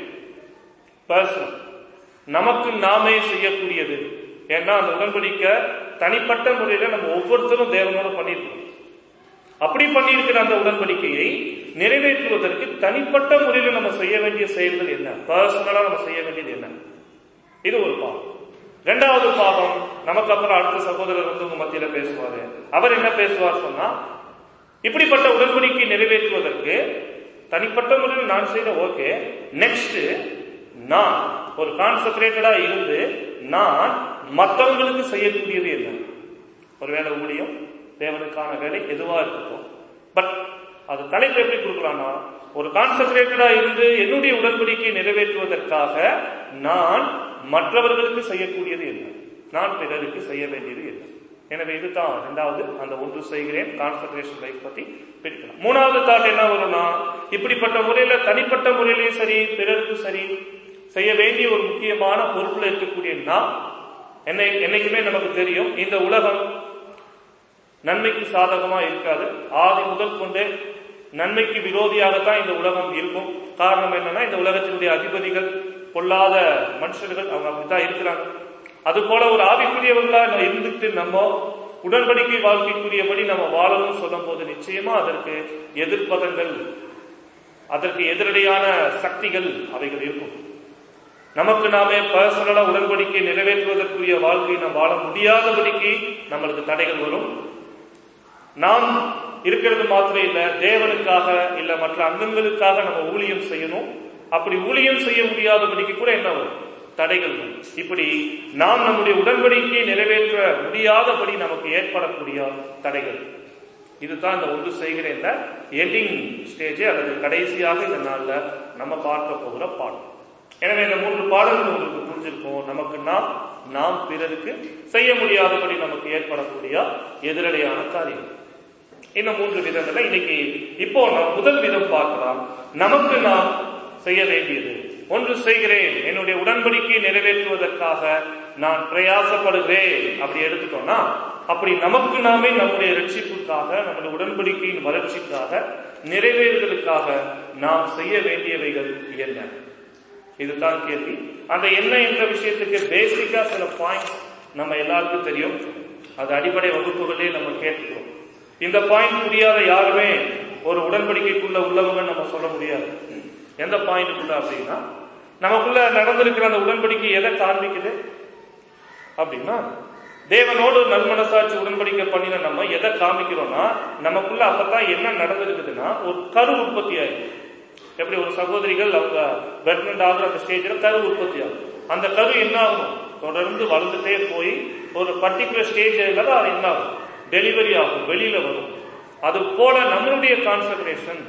பர்சனல் நமக்கு நாமே செய்யக்கூடியது ஏன்னா அந்த உடன்படிக்கை தனிப்பட்ட முறையில நம்ம ஒவ்வொருத்தரும் தேவனோட பண்ணியிருக்கோம் அப்படி பண்ணியிருக்கிற அந்த உடன்படிக்கையை நிறைவேற்றுவதற்கு தனிப்பட்ட முறையில் நம்ம செய்ய வேண்டிய செயல்கள் என்ன பர்சனலா நம்ம செய்ய வேண்டியது என்ன இது ஒரு பாவம் இரண்டாவது பாவம் நமக்கு அப்புறம் அடுத்த சகோதரர் வந்து உங்க மத்தியில பேசுவாரு அவர் என்ன பேசுவார் சொன்னா இப்படிப்பட்ட உடன்படிக்கை நிறைவேற்றுவதற்கு தனிப்பட்ட முறையில் நான் செய்த ஓகே நெக்ஸ்ட் நான் ஒரு கான்சென்ட்ரேட்டடா இருந்து நான் மற்றவங்களுக்கு செய்யக்கூடியது என்ன ஒருவேளை ஊழியம் தேவனுக்கான வேலை எதுவா இருக்கட்டும் பட் அது தலைப்பு எப்படி கொடுக்கலாம்னா ஒரு கான்சென்ட்ரேட்டடா இருந்து என்னுடைய உடன்படிக்கையை நிறைவேற்றுவதற்காக நான் மற்றவர்களுக்கு செய்யக்கூடியது என்ன நான் பிறருக்கு செய்ய வேண்டியது என்ன எனவே இதுதான் ரெண்டாவது அந்த ஒன்று செய்கிறேன் கான்சன்ட்ரேஷன் லைஃப் பத்தி பிரிக்கலாம் மூணாவது தாட் என்ன வரும்னா இப்படிப்பட்ட முறையில தனிப்பட்ட முறையிலையும் சரி பிறருக்கும் சரி செய்ய வேண்டிய ஒரு முக்கியமான பொறுப்புல இருக்கக்கூடிய நான் என்னை என்னைக்குமே நமக்கு தெரியும் இந்த உலகம் நன்மைக்கு சாதகமா இருக்காது ஆதி முதல் கொண்டு நன்மைக்கு விரோதியாகத்தான் இந்த உலகம் இருக்கும் காரணம் என்னன்னா இந்த உலகத்தினுடைய அதிபதிகள் பொல்லாத மனுஷர்கள் அவங்க அப்படித்தான் இருக்கிறாங்க அது போல ஒரு ஆவிக்குரியவர்களா இருந்துட்டு நம்ம உடன்படிக்கை வாழ்க்கைக்குரியபடி நம்ம வாழணும்னு சொல்லும் போது நிச்சயமா அதற்கு எதிர்ப்பதங்கள் அதற்கு எதிரடையான சக்திகள் அவைகள் இருக்கும் நமக்கு நாமே பர்சனலா உடன்படிக்கை நிறைவேற்றுவதற்குரிய வாழ்க்கை நாம் வாழ முடியாதபடிக்கு நம்மளுக்கு தடைகள் வரும் நாம் இருக்கிறது மாத்திரம் இல்ல தேவனுக்காக இல்ல மற்ற அங்கங்களுக்காக நம்ம ஊழியம் செய்யணும் அப்படி ஊழியம் செய்ய முடியாதபடிக்கு கூட என்ன வரும் தடைகள் வரும் இப்படி நாம் நம்முடைய உடன்படிக்கையை நிறைவேற்ற முடியாதபடி நமக்கு ஏற்படக்கூடிய தடைகள் இதுதான் இந்த ஒன்று செய்கிற இந்த எண்டிங் ஸ்டேஜ் அல்லது கடைசியாக இந்த நாள்ல நம்ம பார்க்க போகிற பாடம் எனவே இந்த மூன்று பாடங்கள் உங்களுக்கு புரிஞ்சிருக்கும் நமக்கு நாம் நாம் பிறருக்கு செய்ய முடியாதபடி நமக்கு ஏற்படக்கூடிய எதிரடையான காரியம் இந்த மூன்று விதங்களை இன்னைக்கு இப்போ நாம் முதல் விதம் பார்க்கலாம் நமக்கு நாம் செய்ய வேண்டியது ஒன்று செய்கிறேன் என்னுடைய உடன்படிக்கையை நிறைவேற்றுவதற்காக நான் பிரயாசப்படுகிறேன் அப்படி எடுத்துட்டோம்னா அப்படி நமக்கு நாமே நம்முடைய ரட்சிப்புக்காக நம்முடைய உடன்படிக்கையின் வளர்ச்சிக்காக நிறைவேறுதலுக்காக நாம் செய்ய வேண்டியவைகள் என்ன இதுதான் கேள்வி அந்த என்ன என்ற விஷயத்துக்கு பேசிக்கா சில பாயிண்ட்ஸ் நம்ம எல்லாருக்கும் தெரியும் அது அடிப்படை வகுப்புகளே நம்ம கேட்டுக்கிறோம் இந்த பாயிண்ட் புரியாத யாருமே ஒரு உடன்படிக்கைக்குள்ள உள்ளவங்க நம்ம சொல்ல முடியாது எந்த பாயிண்ட்டுக்குள்ள அப்படின்னா நமக்குள்ள நடந்திருக்கிற அந்த உடன்படிக்கை எதை காண்பிக்குது அப்படின்னா தேவனோடு நல்மனசாட்சி உடன்படிக்கை பண்ணின நம்ம எதை காமிக்கிறோம்னா நமக்குள்ள அப்பதான் என்ன நடந்திருக்குதுன்னா ஒரு கரு உற்பத்தி ஆயிருக்கு எப்படி ஒரு சகோதரிகள் அவங்க பிரெக்னென்ட் ஆகுற அந்த ஸ்டேஜ்ல கரு உற்பத்தி ஆகும் அந்த கரு என்ன ஆகும் தொடர்ந்து வளர்ந்துட்டே போய் ஒரு பர்டிகுலர் ஸ்டேஜ்ல தான் அது என்ன ஆகும் டெலிவரி ஆகும் வெளியில வரும் அது போல நம்மளுடைய கான்சன்ட்ரேஷன்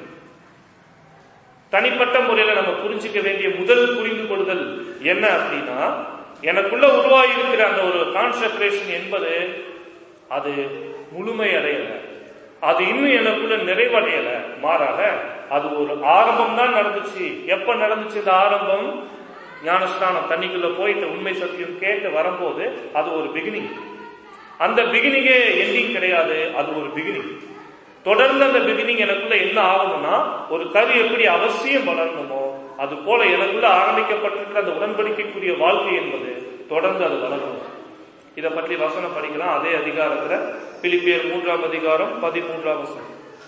தனிப்பட்ட முறையில நம்ம புரிஞ்சுக்க வேண்டிய முதல் புரிந்து கொள்ளுதல் என்ன அப்படின்னா எனக்குள்ள உருவாகி இருக்கிற அந்த ஒரு கான்சன்ட்ரேஷன் என்பது அது முழுமை அடையல அது இன்னும் எனக்குள்ள நிறைவடையல மாறாக அது ஒரு ஆரம்பம் தான் நடந்துச்சு எப்ப நடந்துச்சு இந்த ஆரம்பம் ஞானஸ்தானம் தண்ணிக்குள்ள போயிட்டு உண்மை சத்தியம் கேட்டு வரும்போது அது ஒரு பிகினிங் அந்த பிகினிங்கே எண்டிங் கிடையாது அது ஒரு பிகினிங் தொடர்ந்து அந்த பிகினிங் எனக்குள்ள என்ன ஆகணும்னா ஒரு கரு எப்படி அவசியம் வளரணுமோ அது போல எனக்குள்ள ஆரம்பிக்கப்பட்டிருக்கிற அந்த உடன்படிக்கைக்குரிய வாழ்க்கை என்பது தொடர்ந்து அது வளரணும் இதை பற்றி வசனம் படிக்கலாம் அதே அதிகாரத்துல பிலிப்பியர் மூன்றாம் அதிகாரம் பதிமூன்றாம் வசனம்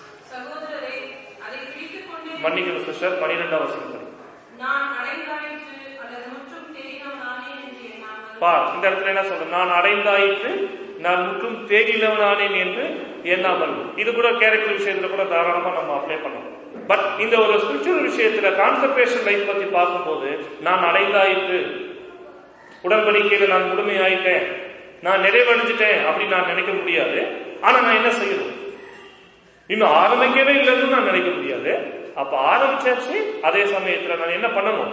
சகோதரரே அதை பிடித்துக் கொண்டு மன்னிக்கணும் சிஸ்டர் பனிரெண்டாம் வசனம் படி நான் அடைந்தாயிற்று அல்லது முற்றும் தெரிந்தவனானே என்று எண்ணாமல் பா இந்த இடத்துல என்ன சொல்ற நான் அடைந்தாயிற்று நான் முற்றும் தேடினவனானேன் என்று எண்ணாமல் இது கூட கேரக்டர் விஷயத்துல கூட தாராளமா நம்ம அப்ளை பண்ணலாம் பட் இந்த ஒரு ஸ்பிரிச்சுவல் விஷயத்துல கான்சன்ட்ரேஷன் லைஃப் பத்தி பார்க்கும்போது நான் அடைந்தாயிற்று உடன்படிக்கையில நான் முழுமையாயிட்டேன் நான் நிறைவடைஞ்சிட்டேன் அப்படின்னு நான் நினைக்க முடியாது ஆனா நான் என்ன செய்யணும் இன்னும் ஆரம்பிக்கவே இல்லைன்னு நான் நினைக்க முடியாது அப்ப ஆரம்பிச்சாச்சு அதே சமயத்துல நான் என்ன பண்ணணும்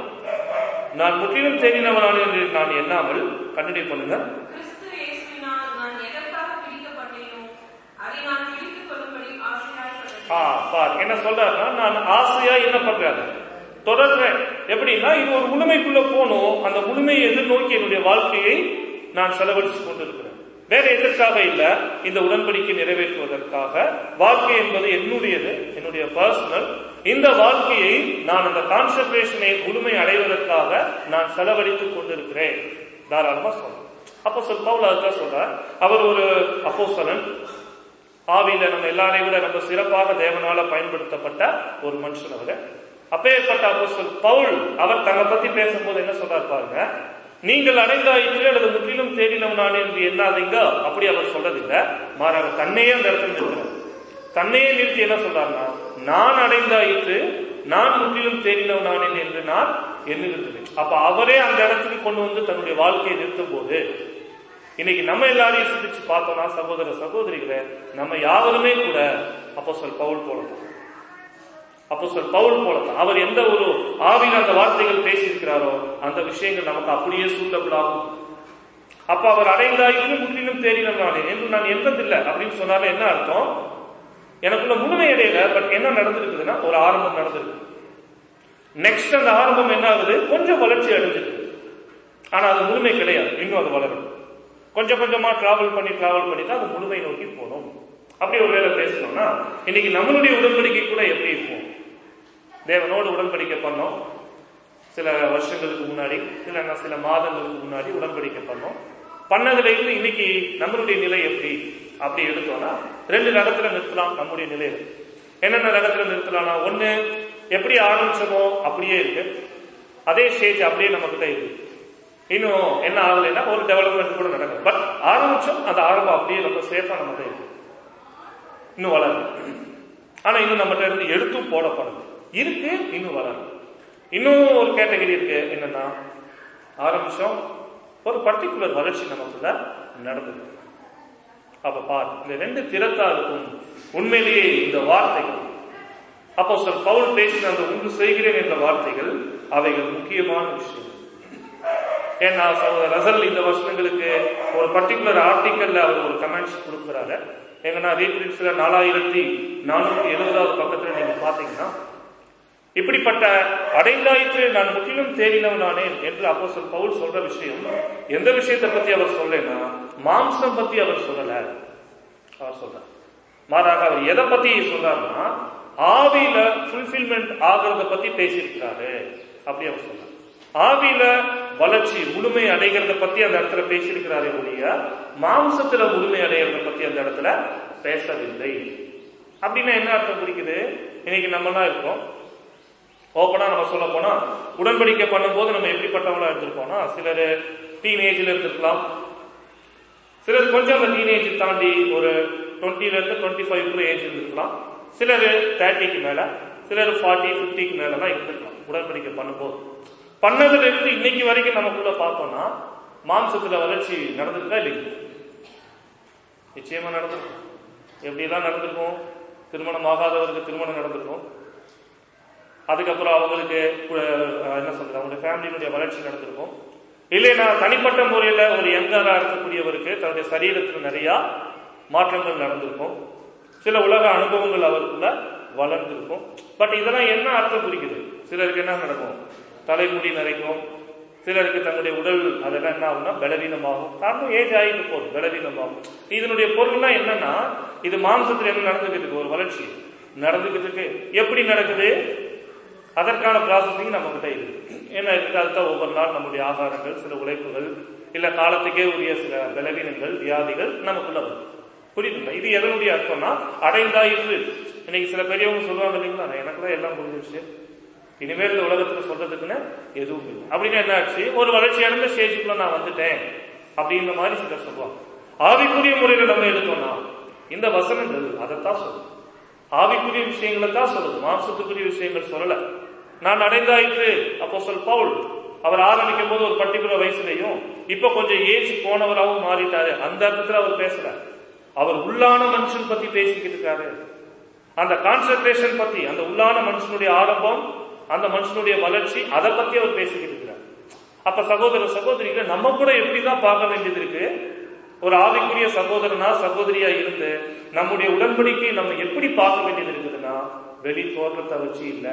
நான் முற்றிலும் தேடினவனான என்று நான் எண்ணாமல் கண்டினியூ பண்ணுங்க கிறிஸ்து இயேசுவினால் நான் எதற்காக பிடிக்கப்பட்டேனோ அதை நான் பிடித்துக் கொள்ளும்படி ஆசையாய்ப்பட்டேன் ஆ பார் என்ன சொல்றாருன்னா நான் ஆசையா என்ன பண்றேன் தொடர்றேன் எப்படின்னா இது ஒரு முழுமைக்குள்ள போகணும் அந்த முழுமையை எதிர்நோக்கி என்னுடைய வாழ்க்கையை நான் செலவழிச்சு கொண்டிருக்கிறேன் வேற எதற்காக இல்ல இந்த உடன்படிக்கை நிறைவேற்றுவதற்காக வாழ்க்கை என்பது என்னுடையது என்னுடைய பர்சனல் இந்த வாழ்க்கையை நான் அந்த கான்சன்ட்ரேஷனை முழுமை அடைவதற்காக நான் செலவழித்துக் கொண்டிருக்கிறேன் தாராளமா சொல்றேன் அப்போ சொல் பவுல் அதுதான் சொல்றார் அவர் ஒரு அப்போஸ்தலன் ஆவியில நம்ம எல்லாரையும் விட நம்ம சிறப்பாக தேவனால பயன்படுத்தப்பட்ட ஒரு மனுஷன் அவரு அப்பேற்பட்ட அப்போஸ்தலன் பவுல் அவர் தன்னை பத்தி பேசும்போது என்ன சொல்றார் பாருங்க நீங்கள் அடைந்தாயிற்று அல்லது முற்றிலும் தேடினவனானே என்று எண்ணாதீங்க அப்படி அவர் சொல்றதில்லை மாறாக தன்னையே அந்த இடத்துல நிறுத்துறார் தன்னையே நிறுத்தி என்ன சொல்றாருன்னா நான் அடைந்தாயிற்று நான் முற்றிலும் தேடினவனானேன் என்று நான் எண்ணுகிறேன் அப்ப அவரே அந்த இடத்துக்கு கொண்டு வந்து தன்னுடைய வாழ்க்கையை நிறுத்தும் போது இன்னைக்கு நம்ம எல்லாரையும் சிந்திச்சு பார்த்தோம்னா சகோதர சகோதரிகளை நம்ம யாவருமே கூட அப்போ சொல் பவுல் போலதான் அப்போ சொல் பவுல் போலதான் அவர் எந்த ஒரு ஆவியில் அந்த வார்த்தைகள் பேசியிருக்கிறாரோ அந்த விஷயங்கள் நமக்கு அப்படியே சூட்டபிள் ஆகும் அப்ப அவர் அடைந்தாயிற்று முற்றிலும் தேடினானே என்று நான் எந்ததில்லை அப்படின்னு சொன்னாலே என்ன அர்த்தம் எனக்குள்ள முழுமை அடையல பட் என்ன நடந்திருக்குதுன்னா ஒரு ஆரம்பம் நடந்திருக்கு நெக்ஸ்ட் அந்த ஆரம்பம் என்ன ஆகுது கொஞ்சம் வளர்ச்சி அடைஞ்சிருக்கு ஆனா அது முழுமை கிடையாது இன்னும் அது வளரும் கொஞ்சம் கொஞ்சமா டிராவல் பண்ணி டிராவல் பண்ணி தான் அது முழுமை நோக்கி போகணும் அப்படி ஒரு வேலை பேசணும்னா இன்னைக்கு நம்மளுடைய உடன்படிக்கை கூட எப்படி இருக்கும் தேவனோடு உடன்படிக்கை பண்ணோம் சில வருஷங்களுக்கு முன்னாடி இல்லைன்னா சில மாதங்களுக்கு முன்னாடி உடன்படிக்கை பண்ணோம் பண்ணதுல இருந்து இன்னைக்கு நம்மளுடைய நிலை எப்படி அப்படி எடுத்தோம்னா ரெண்டு ரகத்துல நிறுத்தலாம் நம்முடைய நிலையில என்னென்ன ரகத்துல நிறுத்தலாம்னா ஒண்ணு எப்படி ஆரம்பிச்சோமோ அப்படியே இருக்கு அதே ஸ்டேஜ் அப்படியே நம்ம கிட்ட இருக்கு இன்னும் என்ன ஆகலைன்னா ஒரு டெவலப்மெண்ட் கூட நடக்கும் பட் ஆரம்பிச்சோம் அந்த ஆரம்பம் அப்படியே ரொம்ப சேஃபா நம்ம இருக்கு இன்னும் வளரும் ஆனா இன்னும் நம்மகிட்ட இருந்து எடுத்தும் போடப்படுது இருக்கு இன்னும் வளரும் இன்னும் ஒரு கேட்டகரி இருக்கு என்னன்னா ஆரம்பிச்சோம் ஒரு பர்டிகுலர் வளர்ச்சி நமக்குள்ள நடந்தது அப்ப பார் இந்த ரெண்டு திறத்தாருக்கும் உண்மையிலேயே இந்த வார்த்தைகள் அப்போ சார் பவுல் பேசின அந்த உண்டு செய்கிறேன் என்ற வார்த்தைகள் அவைகள் முக்கியமான விஷயம் ஏன்னா சகோதரர் ரசல் இந்த வருஷங்களுக்கு ஒரு பர்டிகுலர் ஆர்டிக்கல்ல அவர் ஒரு கமெண்ட்ஸ் கொடுக்குறாரு எங்கன்னா ரீப்ரின்ஸ்ல நாலாயிரத்தி நானூத்தி எழுபதாவது பக்கத்துல நீங்க பாத்தீங்கன்னா இப்படிப்பட்ட அடைந்தாயிற்று நான் முற்றிலும் தேடினவனானேன் என்று அப்போஸ்தலன் பவுல் சொல்ற விஷயம் எந்த விஷயத்தை பத்தி அவர் சொல்லலைன்னா மாம்சம் பத்தி அவர் சொல்லல அவர் சொல்றார் மாறாக அவர் எதை பத்தி சொல்றாருன்னா ஆவியில ஃபுல்ஃபில்மெண்ட் ஆகிறத பத்தி பேசியிருக்கிறாரு அப்படி அவர் சொல்றார் ஆவியில வளர்ச்சி முழுமை அடைகிறத பத்தி அந்த இடத்துல பேசியிருக்கிறாரே ஒழிய மாம்சத்துல முழுமை அடைகிறத பத்தி அந்த இடத்துல பேசவில்லை அப்படின்னா என்ன அர்த்தம் குறிக்குது இன்னைக்கு நம்மலாம் இருக்கோம் ஓப்பனா நம்ம சொல்ல போனா உடன்படிக்கை பண்ணும்போது நம்ம எப்படிப்பட்டவங்களா இருந்திருப்போம்னா சிலர் டீனேஜ்ல இருந்திருக்கலாம் சிலர் கொஞ்சம் அந்த டீனேஜ் தாண்டி ஒரு டுவெண்ட்டில இருந்து டுவெண்ட்டி ஃபைவ் ஏஜ் இருந்திருக்கலாம் சிலர் தேர்ட்டிக்கு மேல சிலர் ஃபார்ட்டி ஃபிஃப்டிக்கு மேல தான் இருந்திருக்கலாம் உடன்படிக்கை பண்ணும்போது பண்ணதுல இருந்து இன்னைக்கு வரைக்கும் நமக்குள்ள பார்த்தோம்னா மாம்சத்துல வளர்ச்சி நடந்திருக்கா இல்லைங்க நிச்சயமா நடந்திருக்கும் எப்படிலாம் நடந்திருக்கும் திருமணம் ஆகாதவருக்கு திருமணம் நடந்திருக்கும் அதுக்கப்புறம் அவங்களுக்கு அஹ், என்ன சொல்றது அவங்களுடைய ஃபேமிலியினுடைய வளர்ச்சி நடந்திருக்கும் இல்லைன்னா தனிப்பட்ட முறையில ஒரு யங்கரா இருக்கக்கூடியவருக்கு தன்னுடைய சரீரத்தில் நிறைய மாற்றங்கள் நடந்திருக்கும் சில உலக அனுபவங்கள் அவருக்குள்ள வளர்ந்திருக்கும் பட் இதெல்லாம் என்ன அர்த்தம் குறிக்குது சிலருக்கு என்ன நடக்கும் தலைமுடி நிறைக்கும் சிலருக்கு தன்னுடைய உடல் அதெல்லாம் என்ன ஆகும்னா பலவீனமாகும் காரணம் ஏஜ் ஆகிட்டு போகுது பலவீனமாகும் இதனுடைய பொருள்னா என்னன்னா இது மாம்சத்தில் என்ன நடந்துகிட்டு இருக்கு ஒரு வளர்ச்சி நடந்துகிட்டு இருக்கு எப்படி நடக்குது அதற்கான ப்ராசஸிங் நம்ம கிட்ட இருக்கு ஏன்னா இதுக்கு அதுதான் ஒவ்வொரு நாள் நம்முடைய ஆகாரங்கள் சில உழைப்புகள் இல்ல காலத்துக்கே உரிய சில பலவீனங்கள் வியாதிகள் நமக்குள்ள வரும் புரியுதுங்களா இது எதனுடைய அர்த்தம்னா அடைந்தாயிற்று இன்னைக்கு சில பெரியவங்க சொல்லுவாங்க இல்லைங்களா எனக்கு தான் எல்லாம் புரிஞ்சிருச்சு இனிமேல் இந்த உலகத்துல சொல்றதுக்குன்னு எதுவும் இல்லை அப்படின்னா என்ன ஆச்சு ஒரு வளர்ச்சி அடைந்த ஸ்டேஜுக்குள்ள நான் வந்துட்டேன் அப்படின்ற மாதிரி சிலர் சொல்லுவாங்க ஆவிக்குரிய முறையில நம்ம எடுத்தோம்னா இந்த வசனங்கள் அதைத்தான் சொல்லுது ஆவிக்குரிய விஷயங்களை தான் சொல்லுது மாம்சத்துக்குரிய விஷயங்கள் சொல்லல நான் அடைந்தாயிற்று அப்போ சொல் பவுல் அவர் ஆரம்பிக்கும் போது ஒரு பர்டிகுலர் வயசுலையும் இப்ப கொஞ்சம் ஏஜ் போனவராகவும் மாறிட்டாரு அந்த அர்த்தத்துல அவர் பேசல அவர் உள்ளான மனுஷன் பத்தி பேசிக்கிட்டு இருக்காரு அந்த கான்சென்ட்ரேஷன் பத்தி அந்த உள்ளான மனுஷனுடைய ஆரம்பம் அந்த மனுஷனுடைய வளர்ச்சி அதை பத்தி அவர் பேசிக்கிட்டு இருக்கிறார் அப்ப சகோதர சகோதரிகளை நம்ம கூட எப்படிதான் பார்க்க வேண்டியது இருக்கு ஒரு ஆவிக்குரிய சகோதரனா சகோதரியா இருந்து நம்முடைய உடன்படிக்கை நம்ம எப்படி பார்க்க வேண்டியது இருக்குதுன்னா வெளி தோற்றத்தை வச்சு இல்ல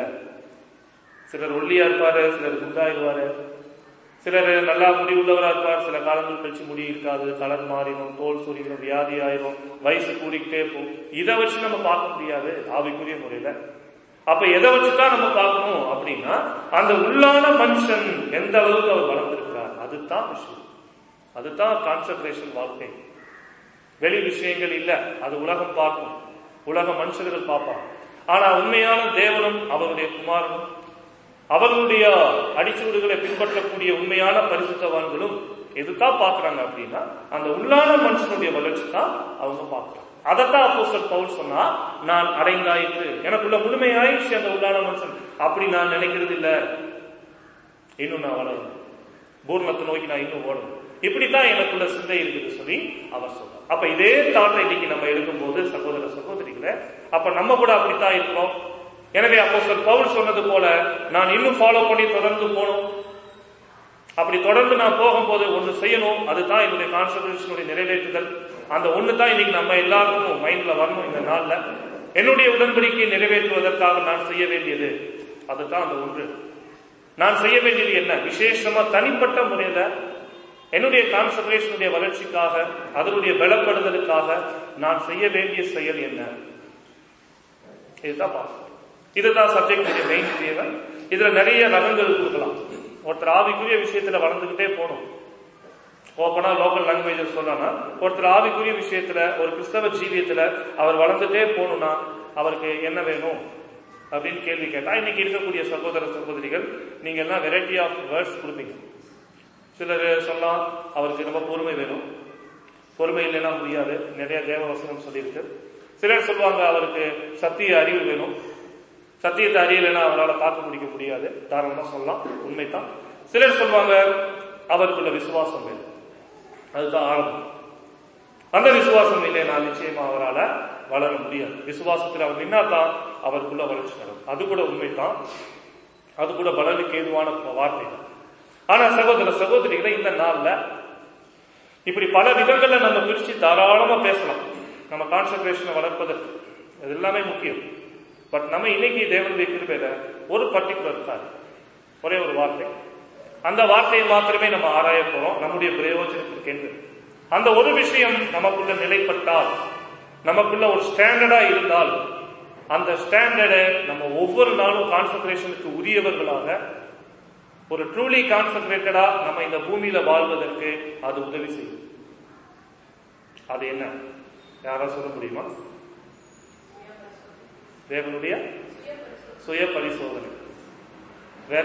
சிலர் ஒல்லியா இருப்பாரு சிலர் குண்டாயிருவாரு சிலர் நல்லா முடி உள்ளவரா இருப்பார் சில காலங்கள் கழிச்சு முடி இருக்காது கலர் மாறிடும் தோல் சுரிடும் வியாதி ஆயிரும் வயசு கூடிக்கிட்டே போகும் இதை வச்சு நம்ம பார்க்க முடியாது ஆவிக்குரிய முறையில அப்ப எதை வச்சுதான் நம்ம பார்க்கணும் அப்படின்னா அந்த உள்ளான மனுஷன் எந்த அளவுக்கு அவர் வளர்ந்திருக்கிறார் அதுதான் விஷயம் அதுதான் கான்சன்ட்ரேஷன் வாழ்க்கை வெளி விஷயங்கள் இல்ல அது உலகம் பார்க்கும் உலக மனுஷர்கள் பார்ப்பாங்க ஆனா உண்மையான தேவனும் அவருடைய குமாரனும் அவர்களுடைய அடிச்சுவடுகளை பின்பற்றக்கூடிய உண்மையான பரிசுத்தவான்களும் எதுதான் பார்க்கறாங்க அப்படின்னா அந்த உள்ளான மனுஷனுடைய வளர்ச்சி தான் அவங்க பார்க்கறாங்க அதைத்தான் அப்போஸ்தலர் பவுல் சொன்னா நான் அடைந்தாயிற்று எனக்குள்ள முழுமையாயிடுச்சு அந்த உள்ளான மனுஷன் அப்படி நான் நினைக்கிறது இல்ல இன்னும் நான் வளரணும் பூர்ணத்தை நோக்கி நான் இன்னும் ஓடணும் இப்படித்தான் எனக்குள்ள சிந்தை இருக்குது சொல்லி அவர் சொல்றார் அப்ப இதே தாட்டை இன்னைக்கு நம்ம எடுக்கும்போது சகோதர சகோதரிகளை அப்ப நம்ம கூட அப்படித்தான் இருக்கிறோம் எனவே அப்போ சொல் பவுல் சொன்னது போல நான் இன்னும் ஃபாலோ பண்ணி தொடர்ந்து போகணும் அப்படி தொடர்ந்து நான் போகும்போது ஒன்று செய்யணும் அதுதான் என்னுடைய கான்சன்ட்ரேஷனுடைய நிறைவேற்றுதல் அந்த ஒன்று தான் இன்னைக்கு நம்ம எல்லாருக்கும் மைண்ட்ல வரணும் இந்த நாள்ல என்னுடைய உடன்படிக்கையை நிறைவேற்றுவதற்காக நான் செய்ய வேண்டியது அதுதான் அந்த ஒன்று நான் செய்ய வேண்டியது என்ன விசேஷமா தனிப்பட்ட முறையில என்னுடைய கான்சன்ட்ரேஷனுடைய வளர்ச்சிக்காக அதனுடைய பலப்படுதலுக்காக நான் செய்ய வேண்டிய செயல் என்ன இதுதான் பார்க்கணும் இதுதான் சப்ஜெக்ட் மெயின் தேவை இதுல நிறைய ரகங்கள் கொடுக்கலாம் ஒருத்தர் ஆவிக்குரிய விஷயத்துல வளர்ந்துகிட்டே போகணும் ஓப்பனா லோக்கல் லாங்குவேஜ் சொல்லனா ஒருத்தர் ஆவிக்குரிய விஷயத்துல ஒரு கிறிஸ்தவ ஜீவியத்துல அவர் வளர்ந்துட்டே போகணும்னா அவருக்கு என்ன வேணும் அப்படின்னு கேள்வி கேட்டா இன்னைக்கு இருக்கக்கூடிய சகோதர சகோதரிகள் நீங்க எல்லாம் வெரைட்டி ஆஃப் வேர்ட்ஸ் கொடுப்பீங்க சிலர் சொல்லலாம் அவருக்கு ரொம்ப பொறுமை வேணும் பொறுமை இல்லைன்னா முடியாது நிறைய தேவ வசனம் சொல்லியிருக்கு சிலர் சொல்லுவாங்க அவருக்கு சத்திய அறிவு வேணும் சத்தியத்தை அறியலைன்னா அவரால் தாக்கு பிடிக்க முடியாது தாராளமா சொல்லலாம் உண்மைதான் சிலர் சொல்லுவாங்க அவருக்குள்ள விசுவாசம் வேணும் அதுதான் ஆரம்பம் அந்த விசுவாசம் இல்லைன்னா நிச்சயமா அவரால் வளர முடியாது விசுவாசத்தில் அவர் நின்னாதான் அவருக்குள்ள வளர்ச்சி நடக்கும் அது கூட உண்மைதான் அது கூட பலனுக்கு ஏதுவான வார்த்தை தான் ஆனா சகோதர சகோதரிகளை இந்த நாள்ல இப்படி பல விதங்கள்ல நம்ம பிரிச்சு தாராளமா பேசலாம் நம்ம கான்சன்ட்ரேஷனை வளர்ப்பதற்கு அது எல்லாமே முக்கியம் பட் நம்ம இன்னைக்கு தேவனுடைய கிருபையில ஒரு பர்டிகுலர் காரியம் ஒரே ஒரு வார்த்தை அந்த வார்த்தையை மாத்திரமே நம்ம ஆராய போறோம் நம்முடைய பிரயோஜனத்திற்கென்று அந்த ஒரு விஷயம் நமக்குள்ள நிலைப்பட்டால் நமக்குள்ள ஒரு ஸ்டாண்டர்டா இருந்தால் அந்த ஸ்டாண்டர்டை நம்ம ஒவ்வொரு நாளும் கான்சன்ட்ரேஷனுக்கு உரியவர்களாக ஒரு ட்ரூலி கான்சன்ட்ரேட்டடா நம்ம இந்த பூமியில வாழ்வதற்கு அது உதவி செய்யும் அது என்ன யாரா சொல்ல முடியுமா தேவனுடைய சுய பரிசோதனை வேற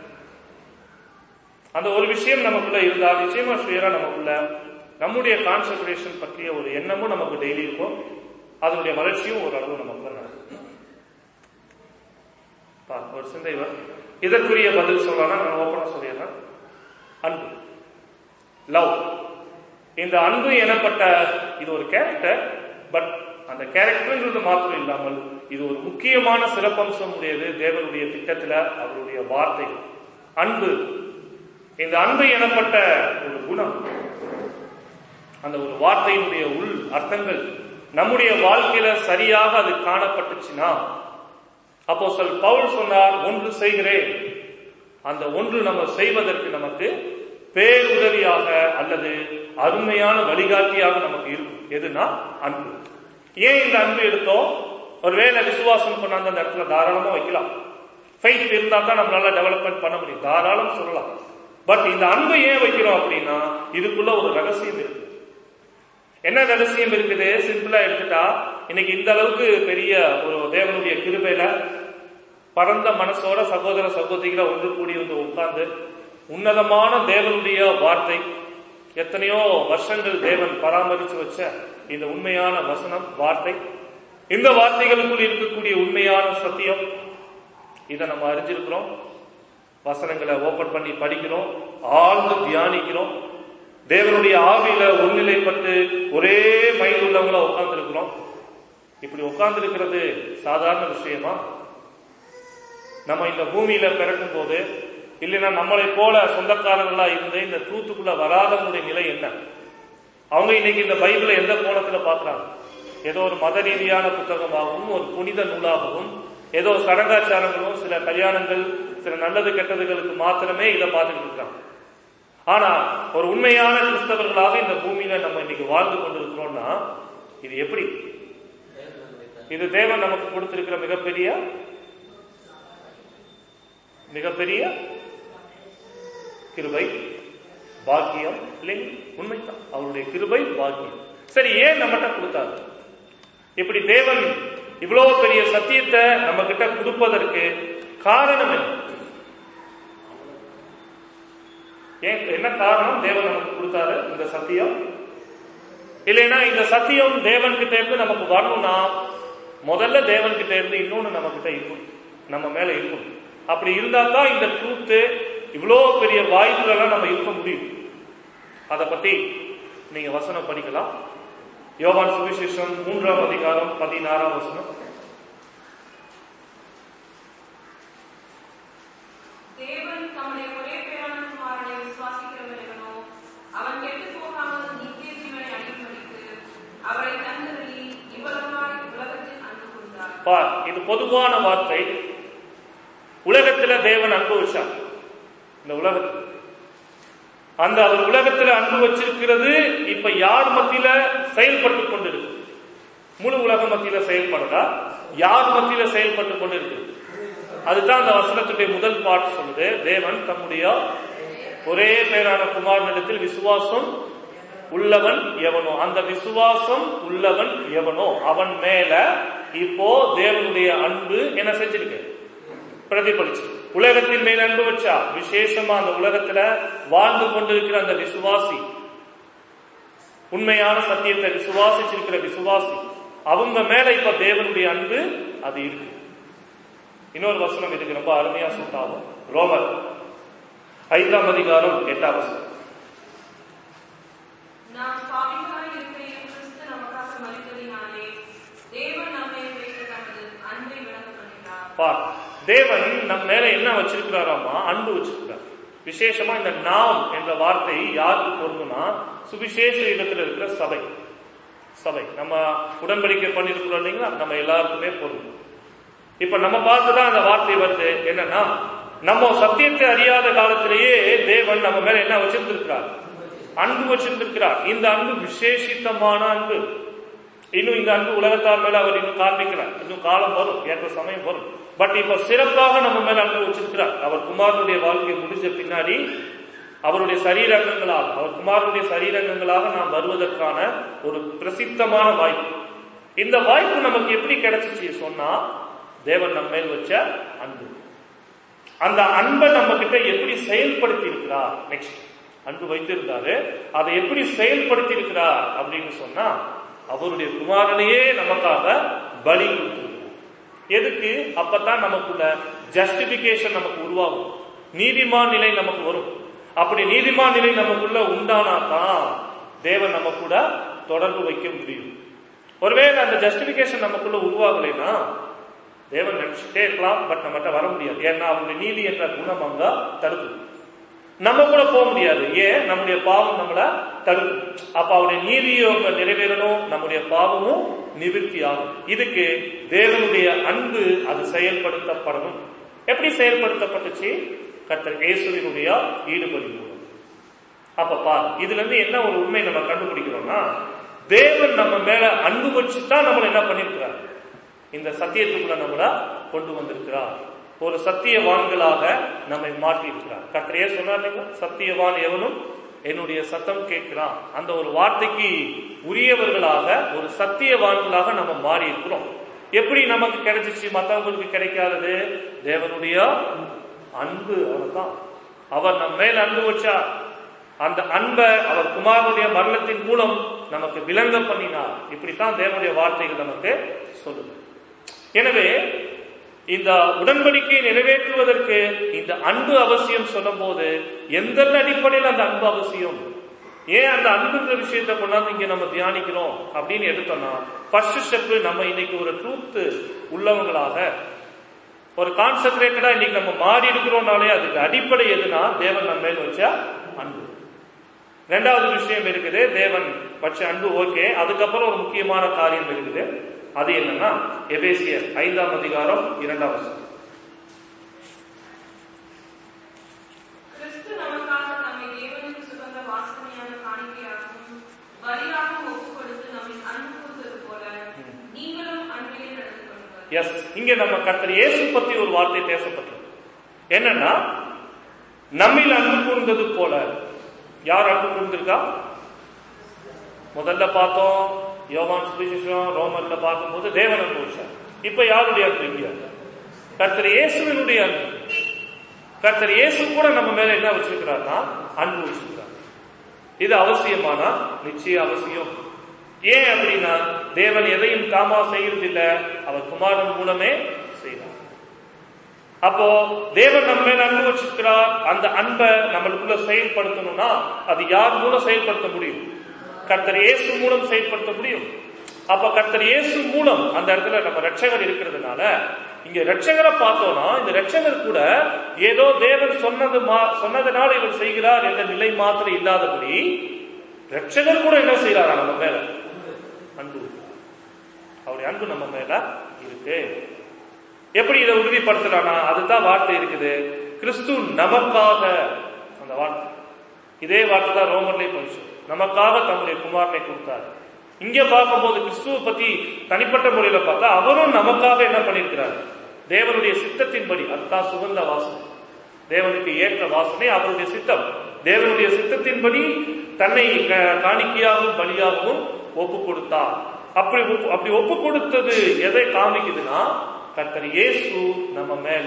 அந்த ஒரு விஷயம் நமக்குள்ள இருந்தால் நிச்சயமா சுயரா நமக்குள்ள நம்முடைய கான்சன்ட்ரேஷன் பற்றிய ஒரு எண்ணமும் நமக்கு டெய்லி இருக்கும் அதனுடைய வளர்ச்சியும் ஓரளவு நமக்குள்ள நடக்கும் பா, ஒரு சிந்தை வரும். இதற்குரிய பதில் சொல்லலாம் நான் ஓப்பனா சொல்லிடுறேன் அன்பு லவ் இந்த அன்பு எனப்பட்ட இது ஒரு கேரக்டர் பட் அந்த கேரக்டர்ன்றது மாத்திரம் இல்லாமல் இது ஒரு முக்கியமான சிறப்பம்சம் உடையது தேவனுடைய திட்டத்துல அவருடைய வார்த்தைகள் அன்பு இந்த அன்பு எனப்பட்ட ஒரு குணம் அந்த ஒரு வார்த்தையினுடைய உள் அர்த்தங்கள் நம்முடைய வாழ்க்கையில சரியாக அது காணப்பட்டுச்சுன்னா அப்போ சொல் பவுல் சொன்னார் ஒன்று செய்கிறேன் அந்த ஒன்று நம்ம செய்வதற்கு நமக்கு பேருதவியாக அல்லது அருமையான வழிகாட்டியாக நமக்கு இருக்கும் எதுனா அன்பு ஏன் இந்த அன்பு எடுத்தோம் ஒருவேளை விசுவாசம் கொண்டாந்து அந்த இடத்துல தாராளமா வைக்கலாம் ஃபெய்த் இருந்தா தான் நம்மளால டெவலப்மெண்ட் பண்ண முடியும் தாராளம் சொல்லலாம் பட் இந்த அன்பை ஏன் வைக்கிறோம் அப்படின்னா இதுக்குள்ள ஒரு ரகசியம் இருக்கு என்ன ரகசியம் இருக்குது சிம்பிளா எடுத்துட்டா இன்னைக்கு இந்த அளவுக்கு பெரிய ஒரு தேவனுடைய கிருபையில பரந்த மனசோட சகோதர சகோதரிகளை ஒன்று கூடி வந்து உட்கார்ந்து உன்னதமான தேவனுடைய வார்த்தை எத்தனையோ வருஷங்கள் தேவன் பராமரித்து வச்ச இந்த உண்மையான வசனம் வார்த்தை இந்த வார்த்தைகளுக்குள் இருக்கக்கூடிய உண்மையான சத்தியம் இதை நம்ம அறிஞ்சிருக்கிறோம் வசனங்களை ஓபன் பண்ணி படிக்கிறோம் ஆழ்ந்து தியானிக்கிறோம் தேவனுடைய ஆவியில ஒருநிலைப்பட்டு ஒரே மைண்ட் உள்ளவங்களா உட்கார்ந்து இருக்கிறோம் இப்படி உட்கார்ந்து இருக்கிறது சாதாரண விஷயமா நம்ம இந்த பூமியில பிறக்கும் போது இல்லைன்னா நம்மளை போல சொந்தக்காரங்களா இருந்து இந்த ட்ரூத்துக்குள்ள வராதவங்களுடைய நிலை என்ன அவங்க இன்னைக்கு இந்த பைபிளை எந்த கோணத்துல பாக்குறாங்க ஏதோ ஒரு மத ரீதியான புத்தகமாகவும் ஒரு புனித நூலாகவும் ஏதோ சடங்காச்சாரங்களும் சில கல்யாணங்கள் சில நல்லது கெட்டதுகளுக்கு மாத்திரமே இதை பார்த்துட்டு இருக்காங்க ஆனா ஒரு உண்மையான கிறிஸ்தவர்களாக இந்த பூமியில நம்ம இன்னைக்கு வாழ்ந்து கொண்டிருக்கிறோம்னா இது எப்படி இது தேவன் நமக்கு கொடுத்திருக்கிற மிகப்பெரிய மிகப்பெரிய கிருபை பாக்கியம் இல்லைங்க உண்மைதான் அவருடைய கிருபை பாக்கியம் சரி ஏன் நம்மகிட்ட கொடுத்தாரு இப்படி தேவன் இவ்வளவு பெரிய சத்தியத்தை நம்ம கிட்ட கொடுப்பதற்கு காரணம் என்ன ஏன் என்ன காரணம் தேவன் நமக்கு கொடுத்தாரு இந்த சத்தியம் இல்லைன்னா இந்த சத்தியம் தேவன் கிட்ட இருந்து நமக்கு வரணும்னா முதல்ல தேவன் கிட்ட இருந்து இன்னொன்னு நம்ம கிட்ட இருக்கும் நம்ம மேல இருக்கும் அப்படி இருந்தா தான் இந்த ட்ரூத்து இவ்வளோ பெரிய வாய்ப்புகளெல்லாம் நம்ம இருக்க முடியும் அதை பத்தி நீங்க வசனம் படிக்கலாம் யோவான் சுவிசேஷம் மூன்றாம் அதிகாரம் பதினாறாம் வசனம் தேவன் தம்முடைய ஒரே பேரான குமாரனை விசுவாசிக்கிறவன் எவனோ அவன் கெட்டுப் போகாமல் நித்திய ஜீவனை அடையும்படிக்கு அவரை தந்தருளி இவ்வளவாய் உலகத்தில் அன்பு கொண்டார் பார் இது பொதுவான வார்த்தை உலகத்துல தேவன் அன்பு வச்சார் இந்த உலகத்துல அந்த அவர் உலகத்துல அன்பு வச்சிருக்கிறது இப்ப யார் மத்தியில செயல்பட்டு கொண்டிருக்கு முழு உலக மத்தியில செயல்படுறதா யார் மத்தியில செயல்பட்டு கொண்டிருக்கு அதுதான் அந்த வசனத்துடைய முதல் பாட்டு சொல்லுது தேவன் தம்முடைய ஒரே பேரான குமாரனிடத்தில் விசுவாசம் உள்ளவன் எவனோ அந்த விசுவாசம் உள்ளவன் எவனோ அவன் மேல இப்போ தேவனுடைய அன்பு என்ன செஞ்சிருக்கு பிரதிபலிச்சு உலகத்தின் மேல் அன்பு வச்சா விசேஷமா அந்த உலகத்துல வாழ்ந்து கொண்டிருக்கிற அந்த விசுவாசி உண்மையான சத்தியத்தை விசுவாசிச்சிருக்கிற விசுவாசி அவங்க மேல இப்ப தேவனுடைய அன்பு அது இருக்கு இன்னொரு வசனம் இதுக்கு ரொம்ப அருமையா சொல்றாகும் ரோமர் ஐந்தாம் அதிகாரம் எட்டாம் வசனம் நாம் பாவிகளாய் இருக்கையில் கிறிஸ்து நமக்காக மரித்ததினாலே தேவன் நம்மை வைத்த தமது அன்பை விளங்க பண்ணினார் பார் தேவன் நம் மேல என்ன வச்சிருக்கிறாராமா அன்பு வச்சிருக்கிறார் விசேஷமா இந்த நாம் என்ற வார்த்தை யாருக்கு பொருந்தும்னா சுவிசேஷ இடத்துல இருக்கிற சபை சபை நம்ம உடன்படிக்கை பண்ணிருக்கிறோம் இல்லைங்களா நம்ம எல்லாருக்குமே பொருந்தும் இப்ப நம்ம பார்த்துதான் அந்த வார்த்தை வருது என்னன்னா நம்ம சத்தியத்தை அறியாத காலத்திலேயே தேவன் நம்ம மேல என்ன வச்சிருந்திருக்கிறார் அன்பு வச்சிருந்திருக்கிறார் இந்த அன்பு விசேஷித்தமான அன்பு இன்னும் இந்த அன்பு உலகத்தார் மேல அவர் இன்னும் காண்பிக்கிறார் இன்னும் காலம் வரும் ஏற்ற சமயம் வரும் பட் இப்ப சிறப்பாக நம்ம மேல அன்பு வச்சிருக்கிறார் அவர் குமாரனுடைய வாழ்க்கை முடிஞ்ச பின்னாடி அவருடைய சரீரங்கங்களாக அவர் குமாரனுடைய சரீரங்கங்களாக நாம் வருவதற்கான ஒரு பிரசித்தமான வாய்ப்பு இந்த வாய்ப்பு நமக்கு எப்படி கிடைச்சிச்சு சொன்னா தேவன் நம்ம மேல் வச்ச அன்பு அந்த அன்பை நம்ம கிட்ட எப்படி செயல்படுத்தி இருக்கிறார் நெக்ஸ்ட் அன்பு வைத்திருந்தாரு அதை எப்படி செயல்படுத்தி இருக்கிறார் அப்படின்னு சொன்னா அவருடைய குமாரனையே நமக்காக பலி கொடுத்திருக்கிறார் எதுக்கு அப்பதான் நமக்குள்ள ஜஸ்டிபிகேஷன் நமக்கு உருவாகும் நீதிமான் நிலை நமக்கு வரும் அப்படி நீதிமான் நிலை நமக்குள்ள உண்டானா தான் தேவன் நம்ம கூட தொடர்பு வைக்க முடியும் ஒருவேளை அந்த ஜஸ்டிபிகேஷன் நமக்குள்ள உருவாகலைன்னா தேவன் நினைச்சுட்டே இருக்கலாம் பட் நம்மகிட்ட வர முடியாது ஏன்னா அவருடைய நீதி என்ற குணம் அங்க தடுக்குது நம்ம கூட போக முடியாது ஏன் நம்முடைய பாவம் நம்மள தடுக்கும் அப்ப அவருடைய நீதியை நிறைவேறணும் நம்முடைய பாவமும் நிவிற்த்தி ஆகும் இதுக்கு தேவனுடைய அன்பு அது செயல்படுத்தப்படணும் எப்படி செயல்படுத்தப்பட்டுச்சு கர்த்தர் இயேசுவினுடைய ஈடுபடி மூலம் அப்ப பார் இதுல இருந்து என்ன ஒரு உண்மை நம்ம கண்டுபிடிக்கிறோம்னா தேவன் நம்ம மேல அன்பு வச்சுதான் நம்மள என்ன பண்ணிருக்கிறார் இந்த சத்தியத்துக்குள்ள நம்மள கொண்டு வந்திருக்கிறார் ஒரு சத்தியவான்களாக நம்மை மாற்றி இருக்கிறார் கத்திரையே சொன்னார் சத்தியவான் எவனும் என்னுடைய சத்தம் கேட்கிறான் அந்த ஒரு வார்த்தைக்கு உரியவர்களாக ஒரு சத்தியவான்களாக நம்ம மாறி இருக்கிறோம் எப்படி நமக்கு கிடைச்சிச்சு மற்றவங்களுக்கு கிடைக்காதது தேவனுடைய அன்பு அவர்தான் அவர் நம்ம மேல் அன்பு வச்சார் அந்த அன்பை அவர் குமாரனுடைய மரணத்தின் மூலம் நமக்கு விளங்க பண்ணினார் இப்படித்தான் தேவனுடைய வார்த்தைகள் நமக்கு சொல்லுது எனவே இந்த உடன்படிக்கையை நிறைவேற்றுவதற்கு இந்த அன்பு அவசியம் சொல்லும் போது எந்த அடிப்படையில் அந்த அன்பு அவசியம் ஏன் அந்த அன்புங்கிற விஷயத்தை கொண்டாந்து இங்க நம்ம தியானிக்கிறோம் அப்படின்னு எடுத்தோம்னா ஃபர்ஸ்ட் ஸ்டெப் நம்ம இன்னைக்கு ஒரு ட்ரூத் உள்ளவங்களாக ஒரு கான்சென்ட்ரேட்டடா இன்னைக்கு நம்ம மாறி இருக்கிறோம்னாலே அதுக்கு அடிப்படை எதுனா தேவன் நம்ம மேல் வச்ச அன்பு ரெண்டாவது விஷயம் இருக்குது தேவன் வச்ச அன்பு ஓகே அதுக்கப்புறம் ஒரு முக்கியமான காரியம் இருக்குது அது என்னன்னா எபேசியர் ஐந்தாம் அதிகாரம் இரண்டாம் வசனம் கிறிஸ்து நமக்காக நம்மை தேவனுக்கு சுகந்த வாசனையான காணிக்கையாகவும் பலியாகவும் ஒப்புக் கொடுத்து நம்மை அன்பு கூர்ந்தது போல நீங்களும் அன்பிலே நடந்து கொள்ளுங்கள் எஸ் இங்க நம்ம கர்த்தர் இயேசு பத்தி ஒரு வார்த்தை பேசப்பட்டது என்னன்னா நம்மில் அன்பு கூர்ந்தது போல யார் அன்பு கூர்ந்திருக்கா முதல்ல பார்த்தோம் யோவான் சுவிசேஷம் ரோமர்ல பார்க்கும்போது தேவன் அன்பு வச்சார் இப்ப யாருடைய அன்பு இங்க கர்த்தர் இயேசுவினுடைய அன்பு கர்த்தர் இயேசு கூட நம்ம மேல என்ன வச்சிருக்கிறார்னா அன்பு வச்சிருக்கிறார் இது அவசியமானா நிச்சய அவசியம் ஏன் அப்படின்னா தேவன் எதையும் தாமா செய்யறதில்ல அவர் குமாரன் மூலமே செய்தார் அப்போ தேவன் நம்ம மேல அன்பு வச்சிருக்கிறார் அந்த அன்பை நம்மளுக்குள்ள செயல்படுத்தணும்னா அது யார் மூலம் செயல்படுத்த முடியும் கர்த்தர் இயேசு மூலம் செயல்படுத்த முடியும் அப்ப கர்த்தர் இயேசு மூலம் அந்த இடத்துல நம்ம ரட்சகர் இருக்கிறதுனால இங்க ரட்சகரை பார்த்தோம்னா இந்த ரட்சகர் கூட ஏதோ தேவன் சொன்னது மா- சொன்னதுனால இவர் செய்கிறார் என்ற நிலை மாத்திரம் இல்லாதபடி ரட்சகர் கூட என்ன செய்யறாரா நம்ம மேல அன்பு அவருடைய அன்பு நம்ம மேல இருக்கு எப்படி இதை உறுதிப்படுத்தலாம்னா அதுதான் வார்த்தை இருக்குது கிறிஸ்து நமக்காக அந்த வார்த்தை இதே வார்த்தை தான் ரோமர்லயே போயிடுச்சு நமக்காக தம்முடைய குமாரனை கொடுத்தார் இங்க பார்க்கும்போது கிறிஸ்துவ பத்தி தனிப்பட்ட முறையில பார்த்தா அவரும் நமக்காக என்ன பண்ணியிருக்கிறார் தேவனுடைய சித்தத்தின்படி அதுதான் சுகந்த வாசனை தேவனுக்கு ஏற்ற வாசனை அவருடைய சித்தம் தேவனுடைய சித்தத்தின்படி தன்னை க- காணிக்கையாகவும் பலியாகவும் ஒப்பு கொடுத்தார் அப்படி ஒப்பு- அப்படி ஒப்பு கொடுத்தது எதை காமிக்குதுன்னா கர்த்தர் இயேசு நம்ம மேல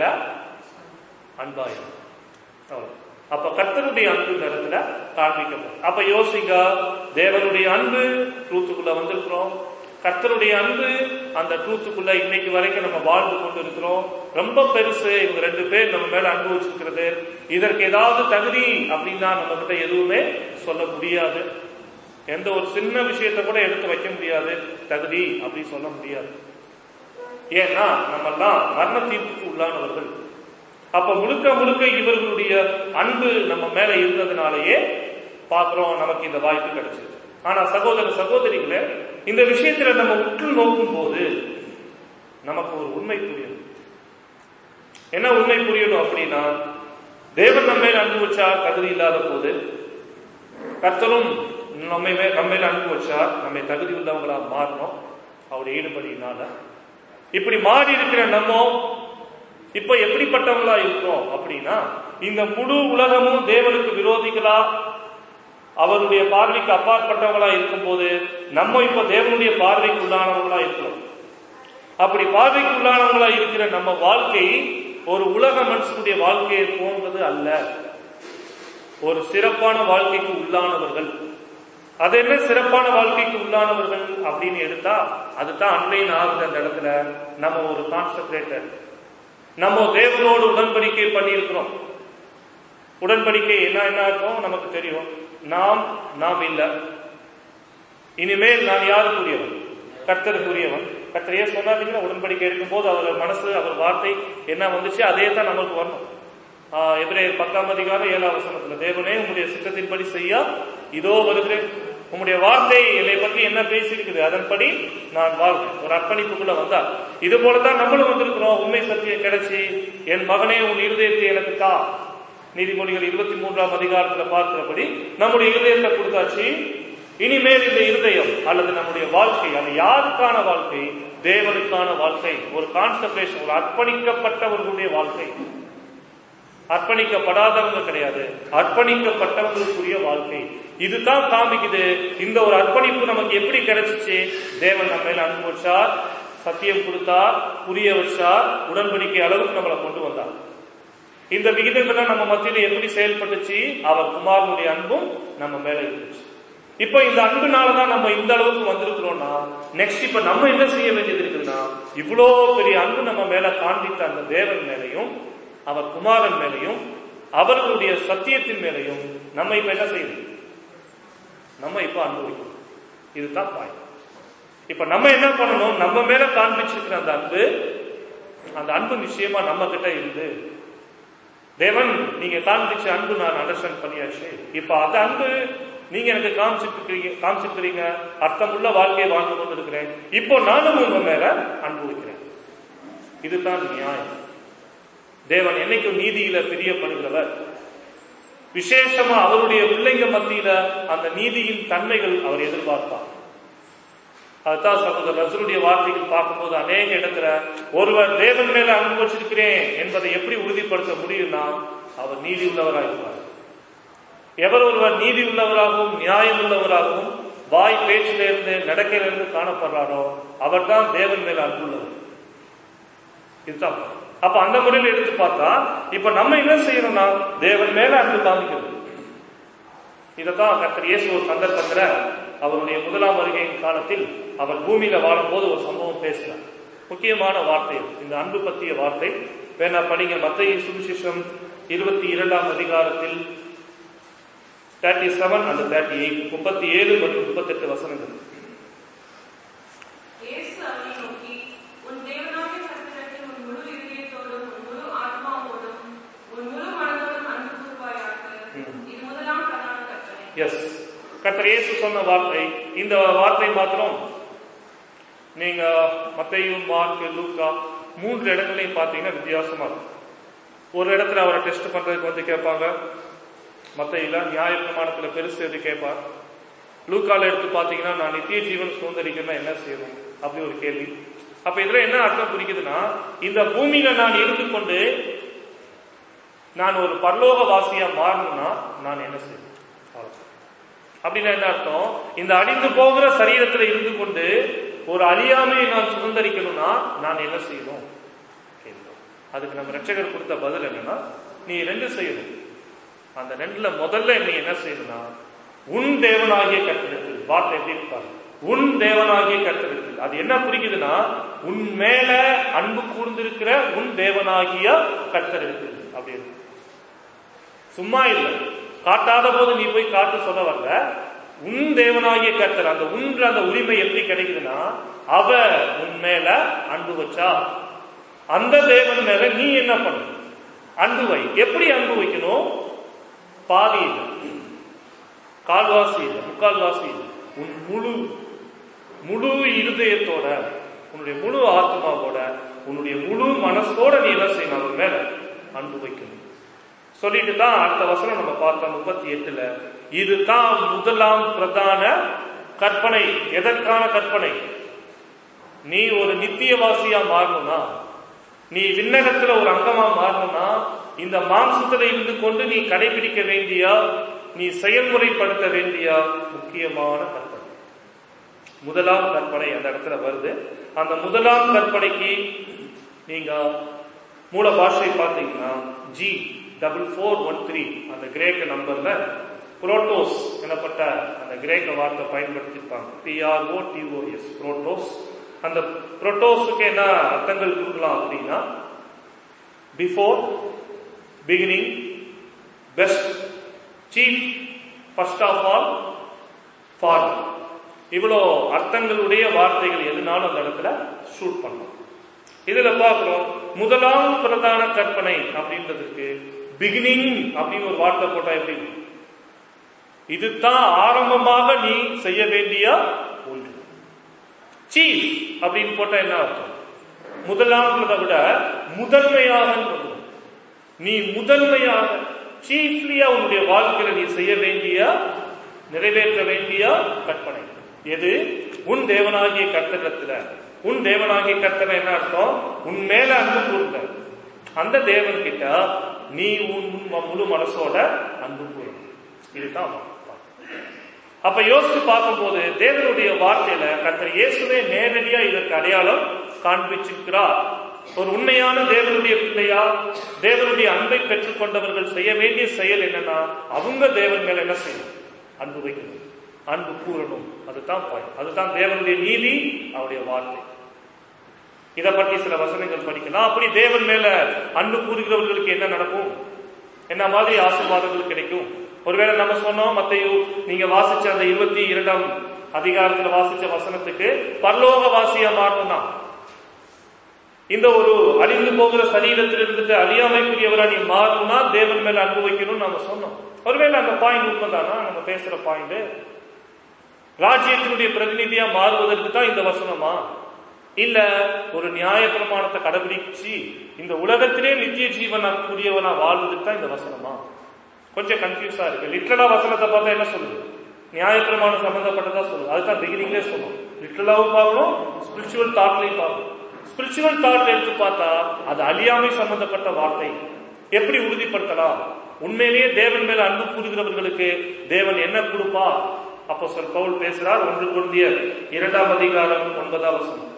அன்பாயிரம் அவ்வளவு. அப்ப கர்த்தருடைய அன்பு இந்த இடத்துல காண்பிக்கப்படும் அப்ப யோசிங்க தேவனுடைய அன்பு ட்ரூத்துக்குள்ள வந்திருக்கிறோம் கர்த்தருடைய அன்பு அந்த ட்ரூத்துக்குள்ள இன்னைக்கு வரைக்கும் நம்ம வாழ்ந்து கொண்டு இருக்கிறோம் ரொம்ப பெருசு இவங்க ரெண்டு பேர் நம்ம மேல அன்பு வச்சிருக்கிறது இதற்கு ஏதாவது தகுதி அப்படின்னா நம்ம கிட்ட எதுவுமே சொல்ல முடியாது எந்த ஒரு சின்ன விஷயத்தை கூட எடுத்து வைக்க முடியாது தகுதி அப்படின்னு சொல்ல முடியாது ஏன்னா நம்மெல்லாம் மரண தீர்ப்புக்கு உள்ளானவர்கள் அப்ப முழுக்க முழுக்க இவர்களுடைய அன்பு நம்ம மேல இருந்ததுனாலயே பாக்குறோம் நமக்கு இந்த வாய்ப்பு கிடைச்சது ஆனா சகோதர சகோதரிகளே இந்த விஷயத்துல நம்ம உற்று நோக்கும் போது நமக்கு ஒரு உண்மை புரியும் என்ன உண்மை புரியணும் அப்படின்னா தேவன் நம்ம மேல் அன்பு வச்சா தகுதி இல்லாத போது கர்த்தரும் நம்மை மே நம்ம மேல அன்பு வச்சா நம்மை தகுதி உள்ளவங்களா மாறணும் அவருடைய ஈடுபடியினால இப்படி மாறி இருக்கிற நம்ம இப்ப எப்படிப்பட்டவங்களா இருக்கிறோம் அப்படின்னா இந்த முழு உலகமும் தேவனுக்கு விரோதிகளா அவருடைய பார்வைக்கு அப்பாற்பட்டவங்களா இருக்கும்போது நம்ம இப்ப தேவனுடைய பார்வைக்கு உள்ளானவங்களா இருக்கிறோம் அப்படி பார்வைக்கு உள்ளானவங்களா இருக்கிற நம்ம வாழ்க்கை ஒரு உலக மனுஷனுடைய வாழ்க்கையை போன்றது அல்ல ஒரு சிறப்பான வாழ்க்கைக்கு உள்ளானவர்கள் அது என்ன சிறப்பான வாழ்க்கைக்கு உள்ளானவர்கள் அப்படின்னு எடுத்தா அதுதான் அன்றையின் ஆகுது அந்த இடத்துல நம்ம ஒரு கான்சென்ட்ரேட்டர் நம்ம தேவனோடு உடன்படிக்கை பண்ணியிருக்கிறோம் உடன்படிக்கை என்ன என்ன அர்த்தம் நமக்கு தெரியும் நாம் நாம் இல்ல இனிமேல் நான் யாருக்குரியவன் கர்த்தருக்குரியவன் கர்த்தரையே சொன்னாதீங்கன்னா உடன்படிக்கை இருக்கும்போது அவர் மனசு அவர் வார்த்தை என்ன வந்துச்சு அதே தான் நமக்கு வரணும் ஆஹ் எபிரேயர் பத்தாம் அதிகாரம் ஏழாம் வசனத்துல தேவனே உங்களுடைய சித்தத்தின்படி செய்ய இதோ வருகிறேன் உங்களுடைய வார்த்தை என்னை பற்றி என்ன பேசியிருக்குது அதன்படி நான் வாழ்றேன் ஒரு அர்ப்பணிப்புக்குள்ள வந்தா இது போலதான் நம்மளும் வந்திருக்கிறோம் உண்மை சத்தியம் கிடைச்சி என் மகனே உன் இருதயத்தை எனக்கு தா நீதிமொழிகள் இருபத்தி மூன்றாம் அதிகாரத்துல பார்க்கிறபடி நம்முடைய இருதயத்தை கொடுத்தாச்சு இனிமேல் இந்த இருதயம் அல்லது நம்முடைய வாழ்க்கை அது யாருக்கான வாழ்க்கை தேவனுக்கான வாழ்க்கை ஒரு கான்சன்ட்ரேஷன் ஒரு அர்ப்பணிக்கப்பட்டவர்களுடைய வாழ்க்கை அர்ப்பணிக்கப்படாதவங்க கிடையாது அர்ப்பணிக்கப்பட்டவங்களுக்குரிய வாழ்க்கை இதுதான் காமிக்குது இந்த ஒரு அர்ப்பணிப்பு நமக்கு எப்படி கிடைச்சிச்சு தேவன் நம்ம மேல அன்பு வச்சார் சத்தியம் கொடுத்தார் புரிய வச்சார் உடன்படிக்கை அளவுக்கு நம்மளை கொண்டு வந்தார் இந்த விகிதங்கள்லாம் நம்ம மத்தியில எப்படி செயல்பட்டுச்சு அவர் குமாரனுடைய அன்பும் நம்ம மேல இருந்துச்சு இப்ப இந்த அன்புனாலதான் நம்ம இந்த அளவுக்கு வந்திருக்கிறோம்னா நெக்ஸ்ட் இப்ப நம்ம என்ன செய்ய வேண்டியது இருக்குதுன்னா இவ்வளோ பெரிய அன்பு நம்ம மேல காண்பித்த அந்த தேவன் மேலையும் அவர் குமாரன் மேலையும் அவர்களுடைய சத்தியத்தின் மேலையும் நம்ம இப்ப என்ன செய்யணும் நம்ம இப்ப அனுபவிக்கணும் இதுதான் பாயிண்ட் இப்ப நம்ம என்ன பண்ணணும் நம்ம மேல காண்பிச்சிருக்கிற அந்த அன்பு அந்த அன்பு நிச்சயமா நம்ம கிட்ட இருந்து தேவன் நீங்க காண்பிச்ச அன்பு நான் அண்டர்ஸ்டாண்ட் பண்ணியாச்சு இப்ப அந்த அன்பு நீங்க எனக்கு காமிச்சிருக்கிறீங்க காமிச்சிருக்கிறீங்க அர்த்தமுள்ள வாழ்க்கையை வாழ்ந்து கொண்டு இருக்கிறேன் இப்போ நானும் உங்க மேல அன்பு வைக்கிறேன் இதுதான் நியாயம் தேவன் என்னைக்கும் நீதியில பிரியப்படுகிறவர் விசேஷமா அவருடைய பிள்ளைங்க மத்தியில அந்த நீதியின் தன்மைகள் அவர் எதிர்பார்ப்பார் அதுதான் சகோதரர் ரசருடைய வார்த்தைகள் பார்க்கும்போது அநேக இடத்துல ஒருவர் தேவன் மேல அன்பு வச்சிருக்கிறேன் என்பதை எப்படி உறுதிப்படுத்த முடியும்னா அவர் நீதி உள்ளவராயிருப்பார் எவர் ஒருவர் நீதி உள்ளவராகவும் நியாயம் உள்ளவராகவும் வாய் பேச்சிலிருந்து நடக்கையிலிருந்து காணப்படுறாரோ அவர்தான் தேவன் மேல அன்புள்ளவர் இதுதான் அப்ப அந்த முறையில் எடுத்து பார்த்தா இப்ப நம்ம என்ன செய்யணும்னா தேவன் மேல அன்பு காமிக்கிறது இதைத்தான் கர்த்தர் இயேசு ஒரு சந்தர்ப்பத்துல அவருடைய முதலாம் வருகையின் காலத்தில் அவர் பூமியில வாழும்போது ஒரு சம்பவம் பேசினார் முக்கியமான வார்த்தை இந்த அன்பு பற்றிய வார்த்தை வேணா படிங்க மத்திய சுவிசேஷம் இருபத்தி இரண்டாம் அதிகாரத்தில் thirty seven and thirty eight முப்பத்தி ஏழு மற்றும் முப்பத்தெட்டு வசனங்கள் இயேசு அவனை நோக்கி, உன் தேவனாகிய கர்த்தரிடத்தில் உன் முழு இதயத்தோடும், உன் முழு ஆத்மாவோடும், உன் முழு மனதோடும் அன்பு கூர்வாயாக. ம். இது முதலாம் பிரதான கட்டளை. எஸ் கர்த்தர் இயேசு சொன்ன வார்த்தை இந்த வார்த்தை மாத்திரம் நீங்க மத்தையும் மார்க் லூக்கா மூன்று இடங்களையும் பார்த்தீங்கன்னா வித்தியாசமா இருக்கும் ஒரு இடத்துல அவரை டெஸ்ட் பண்றதுக்கு வந்து கேட்பாங்க மத்தையில நியாய பிரமாணத்துல பெருசு எது கேட்பார் லூக்கால எடுத்து பார்த்தீங்கன்னா நான் நித்திய ஜீவன் சுதந்திரிக்கணும்னா என்ன செய்யணும் அப்படி ஒரு கேள்வி அப்ப இதுல என்ன அர்த்தம் புரிக்குதுன்னா இந்த பூமியில நான் இருந்து கொண்டு நான் ஒரு பரலோக வாசியா மாறணும்னா நான் என்ன செய்யணும் அவ்வளவுதான். அப்படின்னா என்ன அர்த்தம் இந்த அழிந்து போகிற சரீரத்துல இருந்து கொண்டு ஒரு அழியாமையை நான் சுதந்திரிக்கணும்னா நான் என்ன செய்யணும் கேட்கிறோம். அதுக்கு நம்ம ரட்சகர் கொடுத்த பதில் என்னன்னா நீ ரெண்டு செய்யணும் அந்த ரெண்டுல முதல்ல நீ என்ன செய்யணும்னா உன் தேவனாகிய கர்த்தரிடத்தில் வார்த்தை எப்படி இருப்பாரு உன் தேவனாகிய கர்த்தரிடத்தில் அது என்ன குறிக்குதுன்னா உன் மேல அன்பு கூர்ந்திருக்கிற உன் தேவனாகிய கர்த்தரிடத்தில் அப்படி இருக்கு சும்மா இல்லை காட்டாத போது நீ போய் காட்டு சொல்ல வரல உன் தேவனாகிய கர்த்தர் அந்த உன்ற அந்த உரிமை எப்படி கிடைக்குதுன்னா அவ உன் மேல அன்பு வச்சா அந்த தேவன் மேல நீ என்ன பண்ணு அன்பு வை எப்படி அன்பு வைக்கணும் பாதி இல்லை கால்வாசி இல்லை முக்கால்வாசி இல்லை உன் முழு முழு இருதயத்தோட உன்னுடைய முழு ஆத்மாவோட உன்னுடைய முழு மனசோட நீ என்ன செய்யணும் அவர் மேல அன்பு வைக்கணும் சொல்லிட்டு தான் அடுத்த வசனம் நம்ம பார்த்தோம் முப்பத்தி எட்டுல இதுதான் முதலாம் பிரதான கற்பனை எதற்கான கற்பனை நீ ஒரு நித்தியவாசியா மாறணும்னா நீ விண்ணகத்துல ஒரு அங்கமா மாறணும்னா இந்த மாம்சத்துல இருந்து கொண்டு நீ கடைபிடிக்க வேண்டிய நீ செயல்முறைப்படுத்த வேண்டிய முக்கியமான கற்பனை முதலாம் கற்பனை அந்த இடத்துல வருது அந்த முதலாம் கற்பனைக்கு நீங்க மூல பாஷை பார்த்தீங்கன்னா G double four one three அந்த கிரேக்க நம்பர்ல புரோட்டோஸ் எனப்பட்ட அந்த கிரேக்க வார்த்தை பயன்படுத்தியிருப்பாங்க பிஆர்ஓ டிஓஎஸ் புரோட்டோஸ் அந்த புரோட்டோஸுக்கு என்ன அர்த்தங்கள் கொடுக்கலாம் அப்படின்னா before beginning best chief first of all for இவ்வளோ அர்த்தங்களுடைய வார்த்தைகள் எதுனாலும் அந்த இடத்துல ஷூட் பண்ணலாம் இதுல பார்க்கிறோம் முதலாம் பிரதான கற்பனை அப்படின்றதுக்கு பிகினிங் அப்படின்னு ஒரு வார்த்தை போட்டா எப்படி இதுதான் ஆரம்பமாக நீ செய்ய வேண்டிய ஒன்று சீஃப் அப்படின்னு போட்டா என்ன அர்த்தம் முதலாம்ன்றதை விட முதன்மையாக நீ முதன்மையாக சீஃப்லியா உன்னுடைய வாழ்க்கையில நீ செய்ய வேண்டிய நிறைவேற்ற வேண்டிய கற்பனை எது உன் தேவனாகிய கர்த்தகத்துல உன் தேவனாகிய கர்த்தனை என்ன அர்த்தம் உன் மேல அன்பு கூர்ந்த அந்த தேவன் கிட்ட நீ உன் முழு மனசோட அன்பு கூறணும் இதுதான் அப்ப யோசிச்சு பார்க்கும்போது தேவனுடைய வார்த்தையில கர்த்தர் இயேசுவே நேரடியா இதற்கு அடையாளம் காண்பிச்சிருக்கிறார் ஒரு உண்மையான தேவனுடைய பிள்ளையா தேவனுடைய அன்பை பெற்றுக் கொண்டவர்கள் செய்ய வேண்டிய செயல் என்னன்னா அவங்க தேவன் மேல என்ன செய்யணும் அன்பு வைக்கணும் அன்பு கூறணும் அதுதான் பாயிண்ட் அதுதான் தேவனுடைய நீதி அவருடைய வார்த்தை இதை பற்றி சில வசனங்கள் படிக்கலாம் அப்படி தேவன் மேல அன்பு கூறுகிறவர்களுக்கு என்ன நடக்கும் என்ன மாதிரி ஆசீர்வாதங்கள் கிடைக்கும் ஒருவேளை நம்ம சொன்னோம் மத்தையும் நீங்க வாசிச்ச அந்த இருபத்தி இரண்டாம் அதிகாரத்துல வாசிச்ச வசனத்துக்கு பரலோக வாசியா மாறணும்னா இந்த ஒரு அழிந்து போகிற சரீரத்தில் இருந்துட்டு அழியாமைக்குரியவரா நீ மாறணும்னா தேவன் மேல அன்பு வைக்கணும்னு நம்ம சொன்னோம் ஒருவேளை அந்த பாயிண்ட் உண்மைதானா நம்ம பேசுற பாயிண்ட் ராஜ்யத்தினுடைய பிரதிநிதியா மாறுவதற்கு தான் இந்த வசனமா இல்ல ஒரு நியாய பிரமாணத்தை கடைபிடிச்சு இந்த உலகத்திலே நித்திய ஜீவனா கூடியவனா வாழ்வதற்கு தான் இந்த வசனமா கொஞ்சம் கன்ஃபியூஸா இருக்கு லிட்டரலா வசனத்தை பார்த்தா என்ன சொல்லுது நியாய பிரமாணம் சம்பந்தப்பட்டதா சொல்லுது அதுதான் பிகினிங்லே சொல்லும் லிட்டரலாவும் பார்க்கணும் ஸ்பிரிச்சுவல் தாட்லையும் பார்க்கணும் ஸ்பிரிச்சுவல் தாட் எடுத்து பார்த்தா அது அழியாமை சம்பந்தப்பட்ட வார்த்தை எப்படி உறுதிப்படுத்தலாம் உண்மையிலேயே தேவன் மேல அன்பு கூறுகிறவர்களுக்கு தேவன் என்ன கொடுப்பா அப்போ சொல் பவுல் பேசுறார் ஒன்று குருந்திய இரண்டாம் அதிகாரம் ஒன்பதாம் வசனம்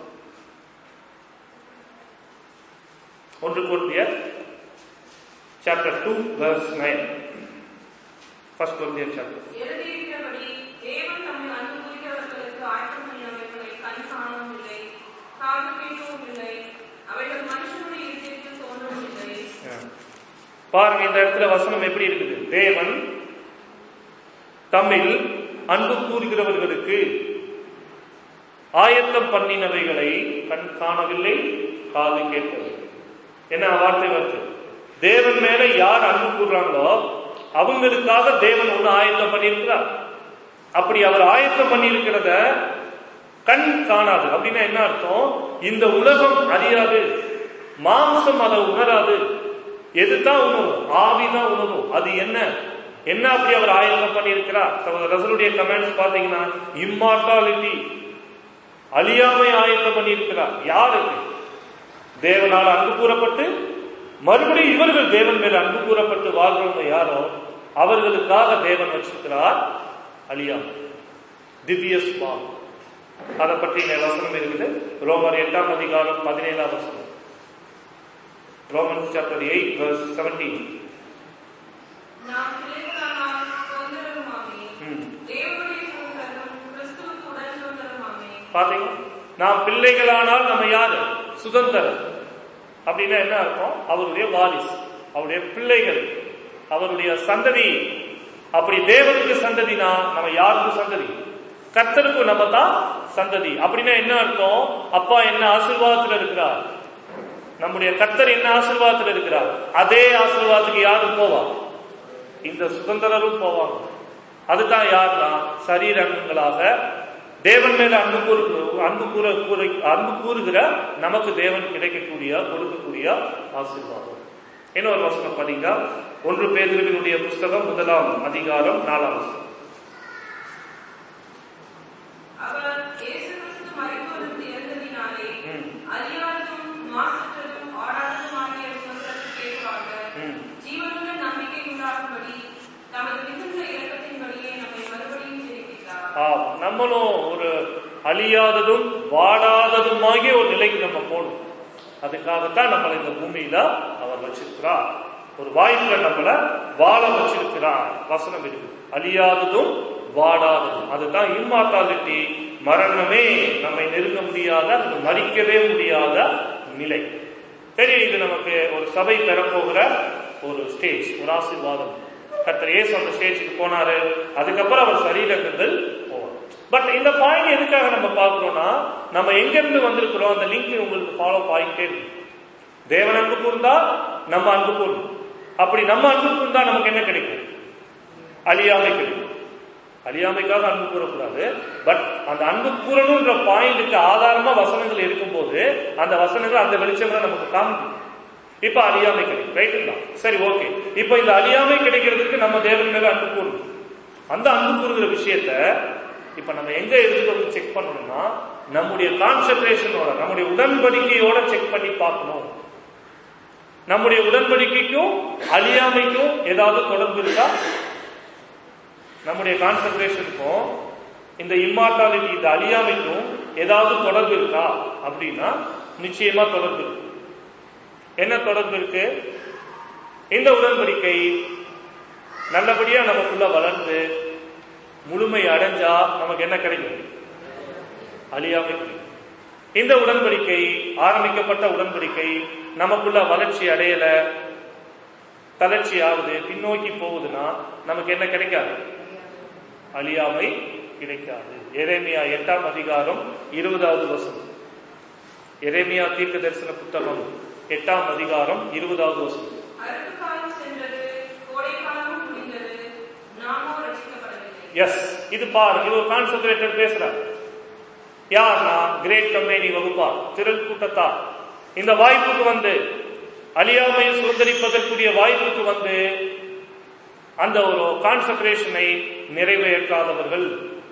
ஒன்று குருந்திய chapter two verse nine first குருந்தியர் சாப்டர் எழுதியிருக்கிறபடி தேவன் தம்மை அன்பு கூறுகிறவர்களுக்கு ஆயத்தமணியவைகளை கண் காணவும் இல்லை காது கேட்கவும் இல்லை அவைகள் மனுஷனுடைய இதயத்தில் தோன்றவும் இல்லை பாருங்க இந்த இடத்துல வசனம் எப்படி இருக்குது தேவன் தம்மில் அன்பு கூறுகிறவர்களுக்கு ஆயத்தம் பண்ணினவைகளை கண் காணவில்லை காது கேட்கவில்லை என்ன வார்த்தை வருது தேவன் மேல யார் அன்பு கூறுறாங்களோ அவங்களுக்காக தேவன் ஒண்ணு ஆயத்தம் பண்ணியிருக்கிறார் அப்படி அவர் ஆயத்தம் பண்ணியிருக்கிறத கண் காணாது அப்படின்னா என்ன அர்த்தம் இந்த உலகம் அறியாது மாம்சம் அதை உணராது எதுதான் உணரும் ஆவிதான் உணரும் அது என்ன என்ன அப்படி அவர் ஆயத்தம் பண்ணியிருக்கிறார் ரசலுடைய கமெண்ட்ஸ் பாத்தீங்கன்னா இம்மார்டாலிட்டி அழியாமை ஆயத்தம் பண்ணியிருக்கிறார் யாருக்கு தேவனால் அன்பு கூறப்பட்டு மறுபடியும் இவர்கள் தேவன் மேல் அன்பு கூறப்பட்டு வாழ்றவங்க யாரோ அவர்களுக்காக தேவன் வச்சிருக்கிறார் அழியாமை திவ்ய ஸ்வாமி அதை பற்றி வசனம் இருக்குது ரோமர் எட்டாம் அதிகாரம் பதினேழாம் வசனம் ரோமன்ஸ் சாப்டர் எயிட் verse 17 நாம் பிள்ளைகளானால் சுதந்திரருமாமே ம். தேவனுடைய சுதந்திரம் கிறிஸ்துவுக்கு உடன் சுதந்திரமாமே பாத்தீங்களா நாம் பிள்ளைகளானால் நம்ம யாரு சுதந்திரம் அப்படின்னா என்ன அர்த்தம் அவருடைய வாரிசு அவருடைய பிள்ளைகள் அவருடைய சந்ததி அப்படி தேவனுக்கு சந்ததினா நம்ம யாருக்கு சந்ததி கர்த்தருக்கு நம்ம தான் சந்ததி அப்படின்னா என்ன அர்த்தம் அப்பா என்ன ஆசீர்வாதத்துல இருக்கிறார் நம்முடைய கர்த்தர் என்ன ஆசீர்வாதத்துல இருக்கிறார் அதே ஆசீர்வாதத்துக்கு யாரும் போவா இந்த சுதந்திரரும் போவாங்க அதுதான் யாருன்னா சரீரங்களாக தேவன் மேல அன்பு கூறு அன்பு கூற கூற- அன்பு கூறுகிற நமக்கு தேவன் கிடைக்கக்கூடிய கொடுக்கக்கூடிய ஆசீர்வாதம் இன்னொரு வசனம் படிங்க ஒன்று பேதுருவினுடைய புஸ்தகம் முதலாம் அதிகாரம் நாலாம் வசனம் அவர் இயேசு கிறிஸ்து மறைப்பொருள் இறந்ததினாலே ம். அறியாததும் மாசற்றதும் ஆடாததுமாகிய சுதந்திரத்துக்கு ஏற்பாக ம். ஜீவனுள்ள நம்பிக்கை உண்டாகும்படி தமது மிகுந்த இரக்கத்தின்படியே நம்மை மறுபடியும் ஜெயிப்பித்தார் ஆம், நம்மளும் ஒரு அழியாததும் வாடாததுமாகிய ஒரு நிலைக்கு நம்ம போகணும் அதுக்காகத்தான் நம்மளை இந்த பூமியில அவர் வச்சிருக்கிறார் ஒரு வாய்ப்புல நம்மள வாழ வச்சிருக்கிறார் வசனம் இருக்கு அழியாததும் வாடாததும் அதுதான் இம்மார்டாலிட்டி மரணமே நம்மை நெருங்க முடியாத அது மறிக்கவே முடியாத நிலை தெரியும் இது நமக்கு ஒரு சபை பெறப்போகிற ஒரு ஸ்டேஜ் ஒரு ஆசீர்வாதம் கர்த்தர் இயேசு அந்த ஸ்டேஜுக்கு போனாரு அதுக்கப்புறம் அவர் சரீரங்கள் போவார் பட் இந்த பாயிண்ட் எதுக்காக நம்ம பார்க்கிறோம்னா நம்ம எங்க இருந்து வந்திருக்கிறோம் அந்த லிங்க் உங்களுக்கு ஃபாலோ ஆகிட்டே இருக்கு தேவன் அன்பு கூர்ந்தா நம்ம அன்பு கூறணும் அப்படி நம்ம அன்பு கூர்ந்தா நமக்கு என்ன கிடைக்கும் அழியாமை கிடைக்கும் அழியாமைக்காக அன்பு கூறக்கூடாது பட் அந்த அன்பு கூறணுன்ற பாயிண்ட்டுக்கு ஆதாரமா வசனங்கள் இருக்கும்போது அந்த வசனங்கள் அந்த வெளிச்சங்களை நமக்கு காமிக்கும் இப்ப அழியாமை கிடைக்கும் ரைட்டுங்களா சரி ஓகே இப்ப இந்த அழியாமை கிடைக்கிறதுக்கு நம்ம தேவன் மேல அன்பு கூறணும் அந்த அன்பு கூறுகிற விஷயத்த இப்ப நம்ம எங்க எடுத்து செக் பண்ணணும்னா நம்முடைய கான்சென்ட்ரேஷனோட நம்முடைய உடன்படிக்கையோட செக் பண்ணி பார்க்கணும் நம்முடைய உடன்படிக்கைக்கும் அழியாமைக்கும் ஏதாவது தொடர்பு இருக்கா நம்முடைய கான்சென்ட்ரேஷனுக்கும் இந்த இம்மார்டாலிட்டி இந்த அழியாமைக்கும் ஏதாவது தொடர்பு இருக்கா அப்படின்னா நிச்சயமா தொடர்பு இருக்கு என்ன தொடர்பு இருக்கு இந்த உடன்படிக்கை நல்லபடியா நமக்குள்ள வளர்ந்து முழுமை அடைஞ்சா நமக்கு என்ன கிடைக்கும் அழியாமை கிடைக்கும். இந்த உடன்படிக்கை ஆரம்பிக்கப்பட்ட உடன்படிக்கை நமக்குள்ள வளர்ச்சி அடையல தளர்ச்சி ஆகுது பின்னோக்கி போகுதுன்னா நமக்கு என்ன கிடைக்காது அழியாமை கிடைக்காது எரேமியா எட்டாம் அதிகாரம் இருபதாவது வசனம் எரேமியா தீர்க்க தரிசன புத்தகம் எட்டாம் அதிகாரம் இருபதாவது வசனம் அறுப்பு காலம் சென்றது கோடை காலமும் முடிந்தது நாமோ ரசிக்கப்படவில்லை எஸ் இது பாரு இது ஒரு கான்சென்ட்ரேட்டர் பேசுறார் யார்னா கிரேட் கம்பெனி வகுப்பா திரள் கூட்டத்தார் இந்த வாய்ப்புக்கு வந்து அழியாமையை சுதந்திரிப்பதற்குரிய வாய்ப்புக்கு வந்து அந்த ஒரு கான்சன்ட்ரேஷனை நிறைவேற்றாதவர்கள்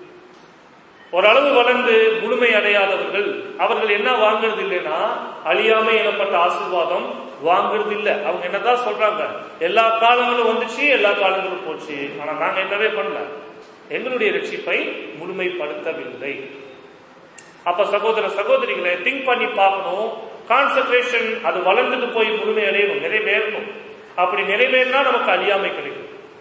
ஓரளவு வளர்ந்து முழுமை அடையாதவர்கள் அவர்கள் என்ன வாங்குறது இல்லைன்னா அழியாமை எனப்பட்ட ஆசீர்வாதம் வாங்குறது இல்ல அவங்க என்னதான் சொல்றாங்க எல்லா காலங்களும் வந்துச்சு எல்லா காலங்களும் போச்சு ஆனா நாங்க என்னவே பண்ணல எங்களுடைய ரட்சிப்பை முழுமைப்படுத்தவில்லை அப்ப சகோதர சகோதரிகளை திங்க் பண்ணி பார்க்கணும் கான்சென்ட்ரேஷன் அது வளர்ந்துட்டு போய் முழுமை அடையணும் நிறைவேறணும் அப்படி நிறைவேறினா நமக்கு அழியாமை கிடைக்கும்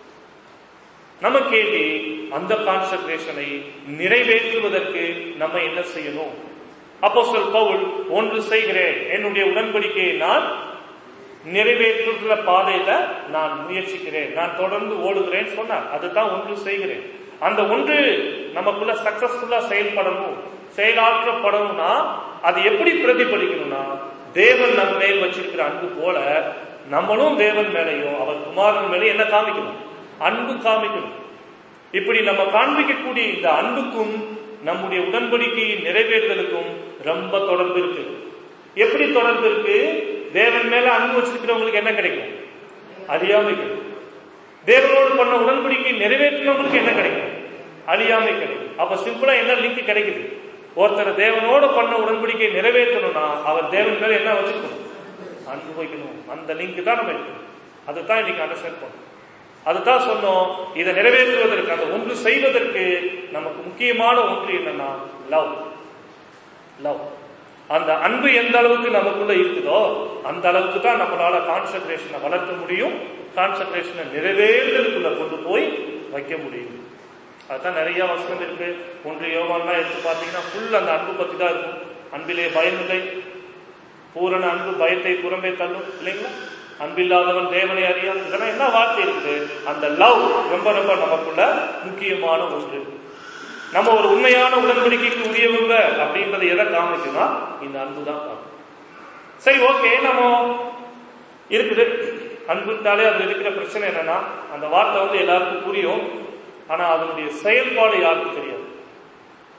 நம்ம கேள்வி அந்த கான்சென்ட்ரேஷனை நிறைவேற்றுவதற்கு நம்ம என்ன செய்யணும் அப்போ சொல் பவுல் ஒன்று செய்கிறேன் என்னுடைய உடன்படிக்கையை நான் நிறைவேற்றுகிற பாதையில நான் முயற்சிக்கிறேன் நான் தொடர்ந்து ஓடுகிறேன் சொன்னார் அதுதான் ஒன்று செய்கிறேன் அந்த ஒன்று நமக்குள்ள சக்சஸ்ஃபுல்லா செயல்படணும் செயலாற்றப்படணும்னா அது எப்படி பிரதிபலிக்கணும்னா தேவன் நம் மேல் வச்சிருக்கிற அன்பு போல நம்மளும் தேவன் மேலையும் அவர் குமாரன் மேலே என்ன காமிக்கணும் அன்பு காமிக்கணும் இப்படி நம்ம காண்பிக்கக்கூடிய இந்த அன்புக்கும் நம்முடைய உடன்படிக்கையின் நிறைவேறுதலுக்கும் ரொம்ப தொடர்பு இருக்கு எப்படி தொடர்பு இருக்கு தேவன் மேல அன்பு வச்சிருக்கிறவங்களுக்கு என்ன கிடைக்கும் அழியாமை கிடைக்கும் தேவனோடு பண்ண உடன்படிக்கை நிறைவேற்றினவங்களுக்கு என்ன கிடைக்கும் அழியாமை கிடைக்கும் அப்ப சிம்பிளா என்ன லிங்க் கிடைக்குது ஒருத்தர் தேவனோட பண்ண உடன்படிக்கை நிறைவேற்றணும்னா அவர் தேவன் மேல என்ன வச்சிருக்கணும் அன்பு வைக்கணும் அந்த லிங்க் தான் நம்ம இருக்கணும் அதுதான் இன்னைக்கு அண்டர்ஸ்டாண்ட் பண்ணணும் அதுதான் சொன்னோம் இதை நிறைவேற்றுவதற்கு அந்த ஒன்று செய்வதற்கு நமக்கு முக்கியமான ஒன்று என்னன்னா லவ் லவ் அந்த அன்பு எந்த அளவுக்கு நமக்குள்ள இருக்குதோ அந்த அளவுக்கு தான் நம்மளால கான்சென்ட்ரேஷனை வளர்த்த முடியும் கான்சென்ட்ரேஷனை நிறைவேறுதலுக்குள்ள கொண்டு போய் வைக்க முடியும் அதுதான் நிறைய வசனம் இருக்கு ஒன்று யோகான்லாம் எடுத்து பார்த்தீங்கன்னா ஃபுல் அந்த அன்பு பத்தி தான் இருக்கும் அன்பிலே பயமில்லை பூரண அன்பு பயத்தை புறம்பே தள்ளும் இல்லைங்களா அன்பில்லாதவன் தேவனை அறியான் இதெல்லாம் என்ன வார்த்தை இருக்குது அந்த லவ் ரொம்ப ரொம்ப நமக்குள்ள முக்கியமான ஒன்று நம்ம ஒரு உண்மையான உடன்படிக்கைக்கு உரியவங்க அப்படின்றத எதை காமிக்குன்னா இந்த அன்பு தான் காமிக்கும் சரி ஓகே நம்ம இருக்குது அன்புட்டாலே அதுல இருக்கிற பிரச்சனை என்னன்னா அந்த வார்த்தை வந்து எல்லாருக்கும் புரியும் ஆனா அதனுடைய செயல்பாடு யாருக்கும் தெரியாது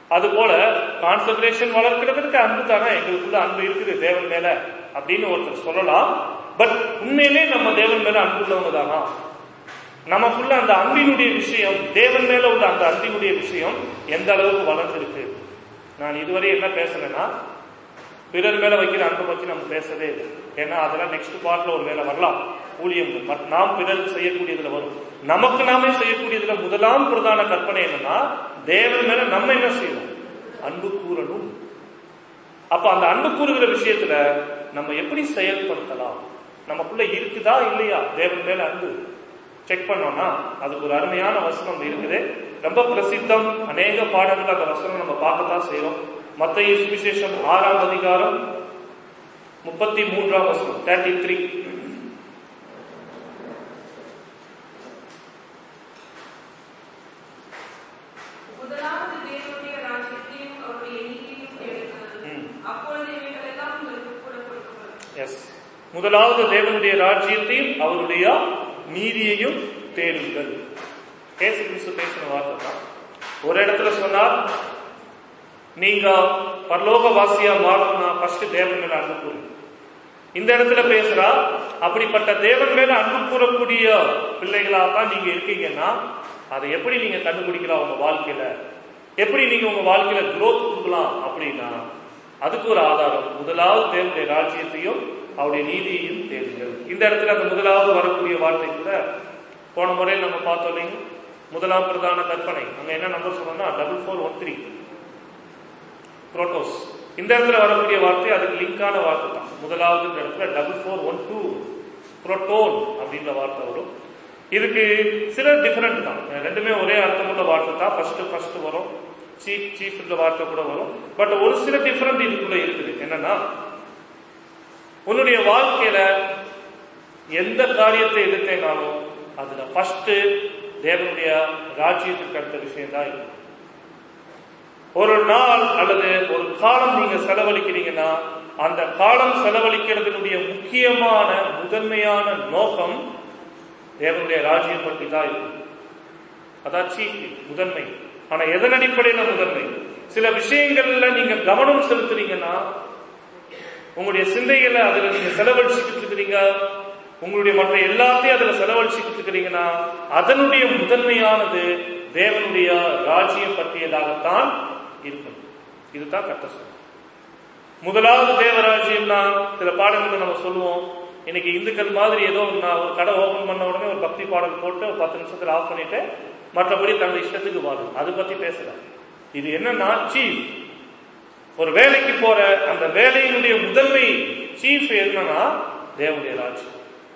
அது போல கான்சன்ட்ரேஷன் வளர்க்கிறதுக்கு அன்பு தானே எங்களுக்குள்ள அன்பு இருக்குது தேவன் மேல அப்படின்னு ஒருத்தர் சொல்லலாம் பட் உண்மையிலே நம்ம தேவன் மேல அன்புள்ளவங்க தானா நமக்குள்ள அந்த அன்பினுடைய விஷயம் தேவன் மேல உள்ள அந்த அன்பினுடைய விஷயம் எந்த அளவுக்கு வளர்ந்துருக்கு நான் இதுவரை என்ன பேசுனேன்னா பிறர் மேல வைக்கிற அன்பை பத்தி நம்ம பேசவே இல்லை ஏன்னா அதெல்லாம் நெக்ஸ்ட் பார்ட்ல ஒரு வேலை வரலாம் ஊழியம் மற்ற நாம் பிறருக்கு செய்யக்கூடியதுல வரும் நமக்கு நாமே செய்யக்கூடியதுல முதலாம் பிரதான கற்பனை என்னன்னா தேவன் மேல நம்ம என்ன செய்யணும் அன்பு கூறணும் அப்ப அந்த அன்பு கூறுகிற விஷயத்துல நம்ம எப்படி செயல்படுத்தலாம் நமக்குள்ள இருக்குதா இல்லையா தேவன் மேல அன்பு செக் பண்ணோம்னா அதுக்கு ஒரு அருமையான வசனம் இருக்குது ரொம்ப பிரசித்தம் அநேக பாடங்கள் அந்த வசனம் நம்ம பார்க்கத்தான் செய்யறோம் மத்திய சுவிசேஷம் ஆறாம் அதிகாரம் முப்பத்தி மூன்றாம் வசனம் தேர்ட்டி த்ரீ முதலாவது தேவனுடைய ராஜ்யத்தையும் அவருடைய நீதியையும் தேடுங்கள் ம். அப்பொழுது இவைகளெல்லாம் உங்களுக்கு கூட கொடுக்கப்படும் எஸ் முதலாவது தேவனுடைய ராஜ்யத்தையும் அவருடைய நீதியையும் தேடுங்கள் ஏசு கிறிஸ்து பேசின வார்த்தை தான் ஒரு இடத்துல சொன்னார் நீங்க பரலோகவாசியா மாறணும்னா ஃபர்ஸ்ட் தேவன் மேல அன்பு கூறுங்க இந்த இடத்துல பேசுறா அப்படிப்பட்ட தேவன் மேல அன்பு கூறக்கூடிய பிள்ளைகளா தான் நீங்க இருக்கீங்கன்னா அதை எப்படி நீங்க கண்டுபிடிக்கலாம் உங்க வாழ்க்கையில எப்படி நீங்க உங்க வாழ்க்கையில growth கொடுக்கலாம் அப்படின்னா அதுக்கு ஒரு ஆதாரம் முதலாவது தேவனுடைய ராஜ்யத்தையும் அவருடைய நீதியையும் தேடுங்கள் இந்த இடத்துல அந்த முதலாவது வரக்கூடிய வார்த்தை கூட போன முறையில் நம்ம பார்த்தோம் இல்லைங்க முதலாம் பிரதான கற்பனை அங்க என்ன நம்பர் சொன்னோம்னா டபுள் ஃபோர் ஒன் த்ரீ புரோட்டோஸ் இந்த இடத்துல வரக்கூடிய வார்த்தை அதுக்கு லிங்கான வார்த்தை தான் முதலாவது இந்த இடத்துல டபுள் ஃபோர் ஒன் டூ புரோட்டோன் அப்படின்ற வார்த்தை வரும் இதுக்கு சில டிஃபரெண்ட் தான் ரெண்டுமே ஒரே அர்த்தமுள்ள வார்த்தை தான் ஃபர்ஸ்ட் ஃபர்ஸ்ட் வரும் சீஃப் சீஃப்ன்ற வார்த்தை கூட வரும் பட் ஒரு சில டிஃபரெண்ட் இதுக்குள்ள இருக்குது என்னன்னா உன்னுடைய வாழ்க்கையில எந்த காரியத்தை எடுத்தேனாலும் அதுல ஃபர்ஸ்ட் தேவனுடைய ராஜ்யத்துக்கு அடுத்த விஷயம் தான் இருக்கும் ஒரு நாள் அல்லது ஒரு காலம் நீங்க செலவழிக்கிறீங்கன்னா அந்த காலம் செலவழிக்கிறதுனுடைய முக்கியமான முதன்மையான நோக்கம் தேவனுடைய ராஜ்யம் பற்றி தான் இருக்கும் அதான் சீஃப் முதன்மை ஆனா எதன் அடிப்படையில முதன்மை சில விஷயங்கள்ல நீங்க கவனம் செலுத்துறீங்கன்னா உங்களுடைய சிந்தைகளை அதுல நீங்க செலவழிச்சுக்கிட்டு இருக்கிறீங்க உங்களுடைய மற்ற எல்லாத்தையும் அதுல செலவழிச்சுக்கிட்டு இருக்கிறீங்கன்னா அதனுடைய முதன்மையானது தேவனுடைய ராஜ்யம் பற்றியதாகத்தான் இருக்கும் இதுதான் கட்ட சொல்லும் முதலாவது தேவராஜ்யம்னா சில பாடங்களை நம்ம சொல்லுவோம் இன்னைக்கு இந்துக்கள் மாதிரி ஏதோ நான் ஒரு கடை ஓபன் பண்ண உடனே ஒரு பக்தி பாடல் போட்டு ஒரு பத்து நிமிஷத்துல ஆஃப் பண்ணிட்டு மற்றபடி தங்கள் இஷ்டத்துக்கு வாழும் அது பத்தி பேசல இது என்னன்னா சீஃப் ஒரு வேலைக்கு போற அந்த வேலையினுடைய முதன்மை சீஃப் என்னன்னா தேவனுடைய ராஜ்யம்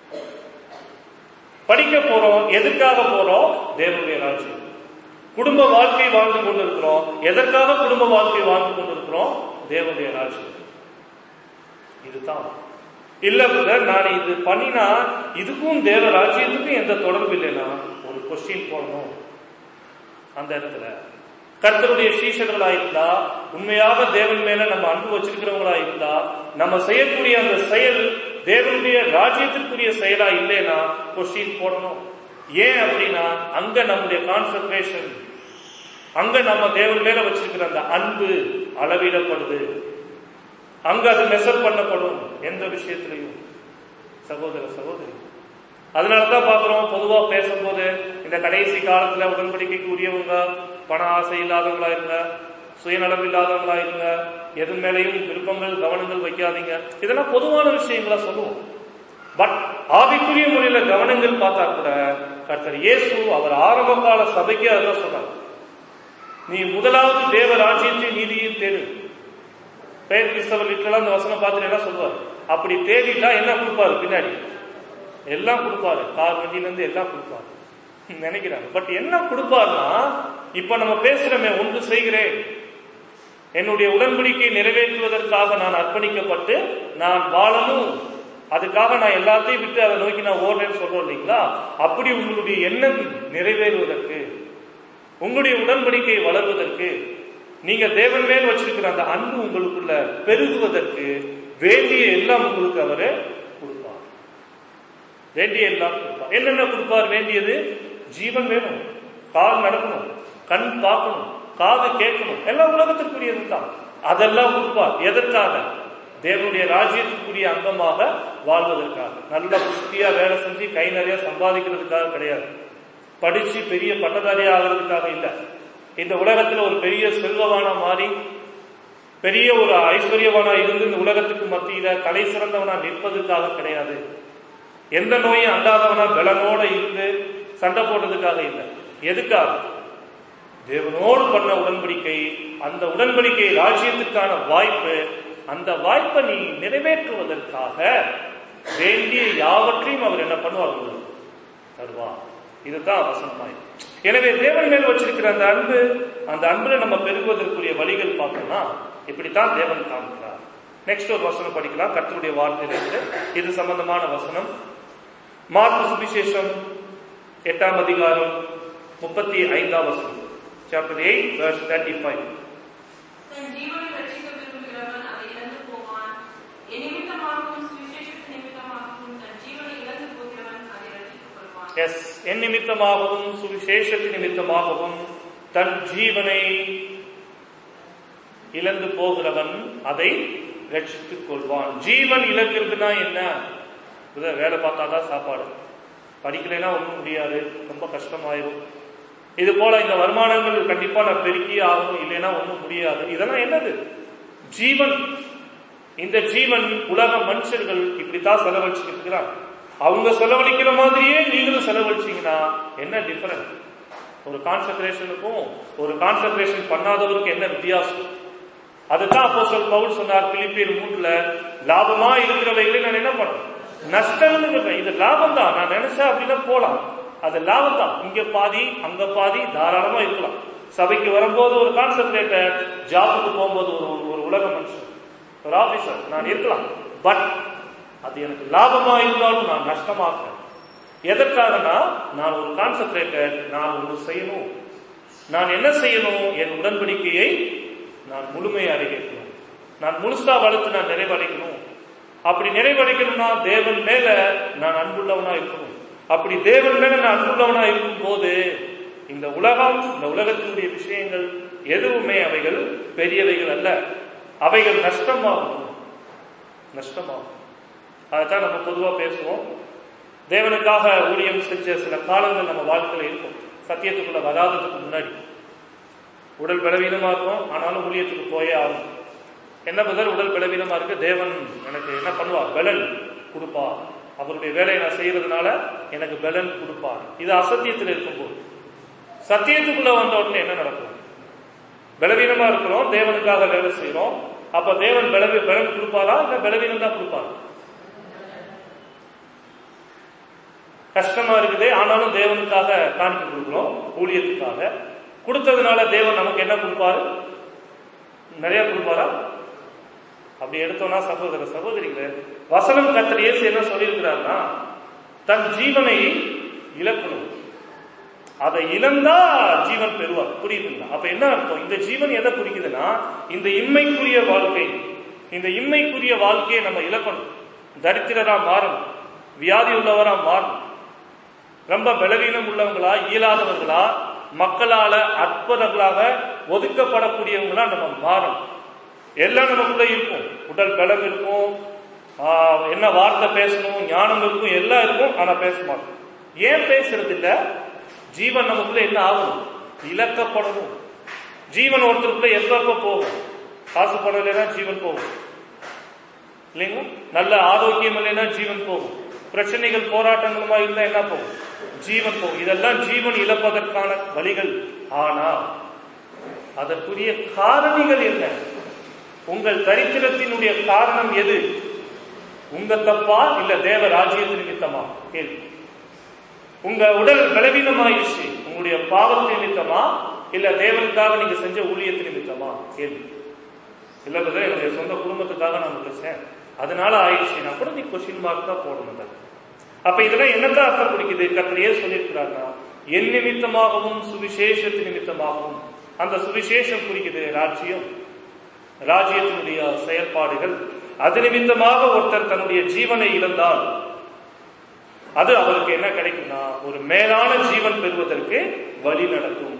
படிக்க போறோம் எதுக்காக போறோம் தேவனுடைய ராஜ்யம் குடும்ப வாழ்க்கை வாழ்ந்து கொண்டிருக்கிறோம் எதற்காக குடும்ப வாழ்க்கை வாழ்ந்து கொண்டிருக்கிறோம் தேவனுடைய ராஜ்யம் இதுதான் இல்ல பிரதர் நான் இது பண்ணினா இதுக்கும் தேவ ராஜ்யத்துக்கும் எந்த தொடர்பு இல்லைன்னா ஒரு கொஸ்டின் போடணும் அந்த இடத்துல கர்த்தருடைய சீஷர்களா இருந்தா உண்மையாக தேவன் மேல நம்ம அன்பு வச்சிருக்கிறவங்களா இருந்தா நம்ம செய்யக்கூடிய அந்த செயல் தேவனுடைய ராஜ்யத்திற்குரிய செயலா இல்லைன்னா கொஸ்டின் போடணும் ஏன் அப்படின்னா அங்க நம்முடைய கான்சன்ட்ரேஷன் அங்க நம்ம தேவன் மேல வச்சிருக்கிற அந்த அன்பு அளவிடப்படுது அங்க அது மெசர் பண்ணப்படும் எந்த விஷயத்திலையும் சகோதர சகோதரி அதனாலதான் பாக்குறோம் பொதுவா பேசும்போது இந்த கடைசி காலத்துல உடன்படிக்கைக்கு உரியவங்க பண ஆசை இல்லாதவங்களா இருங்க சுயநலம் இல்லாதவங்களா இருங்க எது மேலையும் விருப்பங்கள் கவனங்கள் வைக்காதீங்க இதெல்லாம் பொதுவான விஷயங்களா சொல்லுவோம் பட் ஆவிக்குரிய முறையில கவனங்கள் பார்த்தா கூட கர்த்தர் இயேசு அவர் ஆரம்ப கால சபைக்கு அதான் சொன்னார் நீ முதலாவது தேவ ராஜ்யத்தையும் நீதியையும் தேடு பெயர் கிறிஸ்தவர் லிட்டரலா அந்த வசனம் பார்த்துட்டு என்ன சொல்லுவார் அப்படி தேடிட்டா என்ன கொடுப்பாரு பின்னாடி எல்லாம் கொடுப்பாரு கார் வண்டியில இருந்து எல்லாம் கொடுப்பாரு நினைக்கிறாங்க பட் என்ன கொடுப்பாருன்னா இப்ப நம்ம பேசுறோமே ஒன்று செய்கிறேன் என்னுடைய உடன்படிக்கை நிறைவேற்றுவதற்காக நான் அர்ப்பணிக்கப்பட்டு நான் வாழணும் அதுக்காக நான் எல்லாத்தையும் விட்டு அதை நோக்கி நான் ஓடுறேன்னு சொல்றோம் இல்லைங்களா அப்படி உங்களுடைய எண்ணம் நிறைவேறுவதற்கு உங்களுடைய உடன்படிக்கை வளர்வதற்கு நீங்க தேவன் மேல் வச்சிருக்கிற அந்த அன்பு உங்களுக்குள்ள பெருகுவதற்கு வேண்டிய எல்லாம் உங்களுக்கு அவரு கொடுப்பார் வேண்டிய எல்லாம் கொடுப்பார் என்னென்ன கொடுப்பார் வேண்டியது ஜீவன் வேணும் கால் நடக்கணும் கண் பார்க்கணும் காது கேட்கணும் எல்லாம் உலகத்திற்குரியது தான் அதெல்லாம் கொடுப்பார் எதற்காக தேவனுடைய ராஜ்யத்துக்குரிய அங்கமாக வாழ்வதற்காக நல்ல புஷ்டியா வேலை செஞ்சு கை நிறைய சம்பாதிக்கிறதுக்காக கிடையாது படிச்சு பெரிய பட்டதாரி ஆகிறதுக்காக இல்ல இந்த உலகத்துல ஒரு பெரிய செல்வவானா மாறி பெரிய ஒரு ஐஸ்வர்யவானா இருந்து இந்த உலகத்துக்கு மத்தியில கலை சிறந்தவனா நிற்பதற்காக கிடையாது எந்த நோயும் அண்டாதவனா பலனோட இருந்து சண்டை போடுறதுக்காக இல்லை எதுக்காக தேவனோடு பண்ண உடன்படிக்கை அந்த உடன்படிக்கை ராஜ்யத்துக்கான வாய்ப்பு அந்த வாய்ப்பை நீ நிறைவேற்றுவதற்காக வேண்டிய யாவற்றையும் அவர் என்ன பண்ணுவார் உங்களுக்கு தருவார் இதுதான் வசனமாய் எனவே தேவன் மேல் வச்சிருக்கிற அந்த அன்பு அந்த அன்புல நம்ம பெருகுவதற்குரிய வழிகள் பார்த்தோம்னா இப்படித்தான் தேவன் காமிக்கிறார் நெக்ஸ்ட் ஒரு வசனம் படிக்கலாம் கர்த்தருடைய வார்த்தையிலிருந்து இது சம்பந்தமான வசனம் மார்க்கு சுவிசேஷம் எட்டாம் அதிகாரம் முப்பத்தி ஐந்தாம் வசனம் chapter eight verse thirty five தன் ஜீவனை ரட்சிக்க விரும்புகிறவன் அதை இழந்து போவான் என் நிமித்தமாகவும் சுவிசேஷத்து நிமித்தமாகவும் தன் ஜீவனை இழந்து போகிறவன் அதை ரட்சித்துக் கொள்வான் எஸ் என் நிமித்தமாகவும் சுவிசேஷத்தின் நிமித்தமாகவும் தன் ஜீவனை இழந்து போகிறவன் அதை ரட்சித்துக் கொள்வான் ஜீவன் இழக்கிறதுனா என்ன இதை வேலை பார்த்தாதான் சாப்பாடு படிக்கலைன்னா ஒன்றும் முடியாது ரொம்ப கஷ்டமாயிரும் இது போல இந்த வருமானங்கள் கண்டிப்பா நான் பெருக்கி ஆகும் இல்லைன்னா ஒன்றும் முடியாது இதெல்லாம் என்னது ஜீவன் இந்த ஜீவன் உலக மனுஷர்கள் இப்படித்தான் செலவழிச்சுக்கிட்டு இருக்கிறாங்க அவங்க செலவழிக்கிற மாதிரியே நீங்களும் செலவழிச்சீங்கன்னா என்ன டிஃபரன்ஸ் ஒரு கான்சென்ட்ரேஷனுக்கும் ஒரு கான்சென்ட்ரேஷன் பண்ணாதவருக்கு என்ன வித்தியாசம் அதுதான் அப்போ சொல் பவுல் சொன்னார் பிலிப்பியர் மூன்றுல லாபமா இருக்கிறவைகளை நான் என்ன பண்றேன் நஷ்டம்னு சொல்றேன் இது லாபம் தான் நான் நினைச்சா அப்படின்னா போலாம் அது லாபம் தான் இங்க பாதி அங்க பாதி தாராளமா இருக்கலாம் சபைக்கு வரும்போது ஒரு கான்சென்ட்ரேட்டர் ஜாபுக்கு போகும்போது ஒரு ஒரு உலக மனுஷன் ஒரு ஆபீசர் நான் இருக்கலாம் பட் அது எனக்கு லாபமா இருந்தாலும் நான் நஷ்டமாக்குறேன் எதற்காகனா நான் ஒரு கான்சென்ட்ரேட்டர் நான் ஒன்று செய்யணும் நான் என்ன செய்யணும் என் உடன்படிக்கையை நான் முழுமையை அடைக்கணும் நான் முழுசா வளர்த்து நான் நிறைவடைக்கணும் அப்படி நிறைவடைக்கணும்னா தேவன் மேல நான் அன்புள்ளவனா இருக்கணும் அப்படி தேவன் மேல நான் அன்புள்ளவனா இருக்கும் போது இந்த உலகம் இந்த உலகத்தினுடைய விஷயங்கள் எதுவுமே அவைகள் பெரியவைகள் அல்ல அவைகள் நஷ்டமாகும் நஷ்டமாகும் அதைத்தான் நம்ம பொதுவா பேசுவோம் தேவனுக்காக ஊழியம் செஞ்ச சில காலங்கள் நம்ம வாழ்க்கையில இருக்கும் சத்தியத்துக்குள்ள வராததுக்கு முன்னாடி உடல் பலவீனமா இருக்கும் ஆனாலும் ஊழியத்துக்கு போயே ஆகும் என்ன பதில் உடல் பலவீனமா இருக்கு தேவன் எனக்கு என்ன பண்ணுவார் பலன் கொடுப்பார் அவருடைய வேலையை நான் செய்யறதுனால எனக்கு பலன் கொடுப்பார் இது அசத்தியத்தில் இருக்கும்போது சத்தியத்துக்குள்ள வந்த உடனே என்ன நடக்கும் பலவீனமா இருக்கிறோம் தேவனுக்காக வேலை செய்யறோம் அப்ப தேவன் பலவி பலன் கொடுப்பாரா இல்ல பலவீனம் தான் கொடுப்பாரா கஷ்டமா இருக்குது ஆனாலும் தேவனுக்காக காணிக்க கொடுக்கிறோம் ஊழியத்துக்காக கொடுத்ததுனால தேவன் நமக்கு என்ன கொடுப்பாரு நிறைய கொடுப்பாரா அப்படி எடுத்தோம்னா சகோதர சகோதரிகளே வசனம் கத்தர் இயேசு என்ன சொல்லியிருக்கிறார்னா தன் ஜீவனை இழக்கணும் அதை இழந்தா ஜீவன் பெறுவார் புரியுதுங்களா அப்ப என்ன அர்த்தம் இந்த ஜீவன் எதை குறிக்குதுன்னா இந்த இம்மைக்குரிய வாழ்க்கை இந்த இம்மைக்குரிய வாழ்க்கையை நம்ம இழக்கணும் தரித்திரரா மாறணும் வியாதி உள்ளவரா மாறணும் ரொம்ப பலவீனம் உள்ளவங்களா இயலாதவர்களா மக்களால அற்புதங்களாக ஒதுக்கப்படக்கூடியவங்களா நம்ம மாறணும் எல்லாம் நமக்குள்ள இருக்கும் உடல் பலம் இருக்கும் ஆஹ், என்ன வார்த்தை பேசணும் ஞானம் இருக்கும் எல்லாம் இருக்கும் ஆனா பேச மாட்டோம் ஏன் பேசுறது இல்ல ஜீவன் நமக்குள்ள என்ன ஆகணும் இழக்கப்படணும் ஜீவன் ஒருத்தருக்குள்ள எப்ப எப்ப போகும் காசு பணம் இல்லைன்னா ஜீவன் போகும் இல்லைங்களா நல்ல ஆரோக்கியம் இல்லைன்னா ஜீவன் போகும் பிரச்சனைகள் போராட்டங்களுமா இருந்தா என்ன போகும் ஜீவன் போகும் இதெல்லாம் ஜீவன் இழப்பதற்கான வழிகள் ஆனா அதற்குரிய காரணிகள் என்ன உங்கள் தரித்திரத்தினுடைய காரணம் எது உங்க தப்பா இல்ல தேவ ராஜ்யத்து நிமித்தமா கேள்வி உங்க உடல் பலவீனமாயிடுச்சு உங்களுடைய பாவத்து நிமித்தமா இல்ல தேவனுக்காக நீங்க செஞ்ச ஊழியத்து நிமித்தமா கேள்வி இல்ல பிரதர் என்னுடைய சொந்த குடும்பத்துக்காக நான் பேசுறேன் அதனால ஆயிடுச்சு நான் கூட நீ கொஸ்டின் மார்க் தான் போடணும் brother. அப்ப இதெல்லாம் என்னத்தான் அர்த்தம் பிடிக்குது கத்திரியே சொல்லியிருக்கிறாருன்னா என் நிமித்தமாகவும் சுவிசேஷத்து நிமித்தமாகவும் அந்த சுவிசேஷம் குறிக்குது ராஜ்யம் ராஜ்யத்தினுடைய செயல்பாடுகள் அது நிமித்தமாக ஒருத்தர் தன்னுடைய ஜீவனை இழந்தால் அது அவருக்கு என்ன கிடைக்கும்னா ஒரு மேலான ஜீவன் பெறுவதற்கு வழி நடக்கும்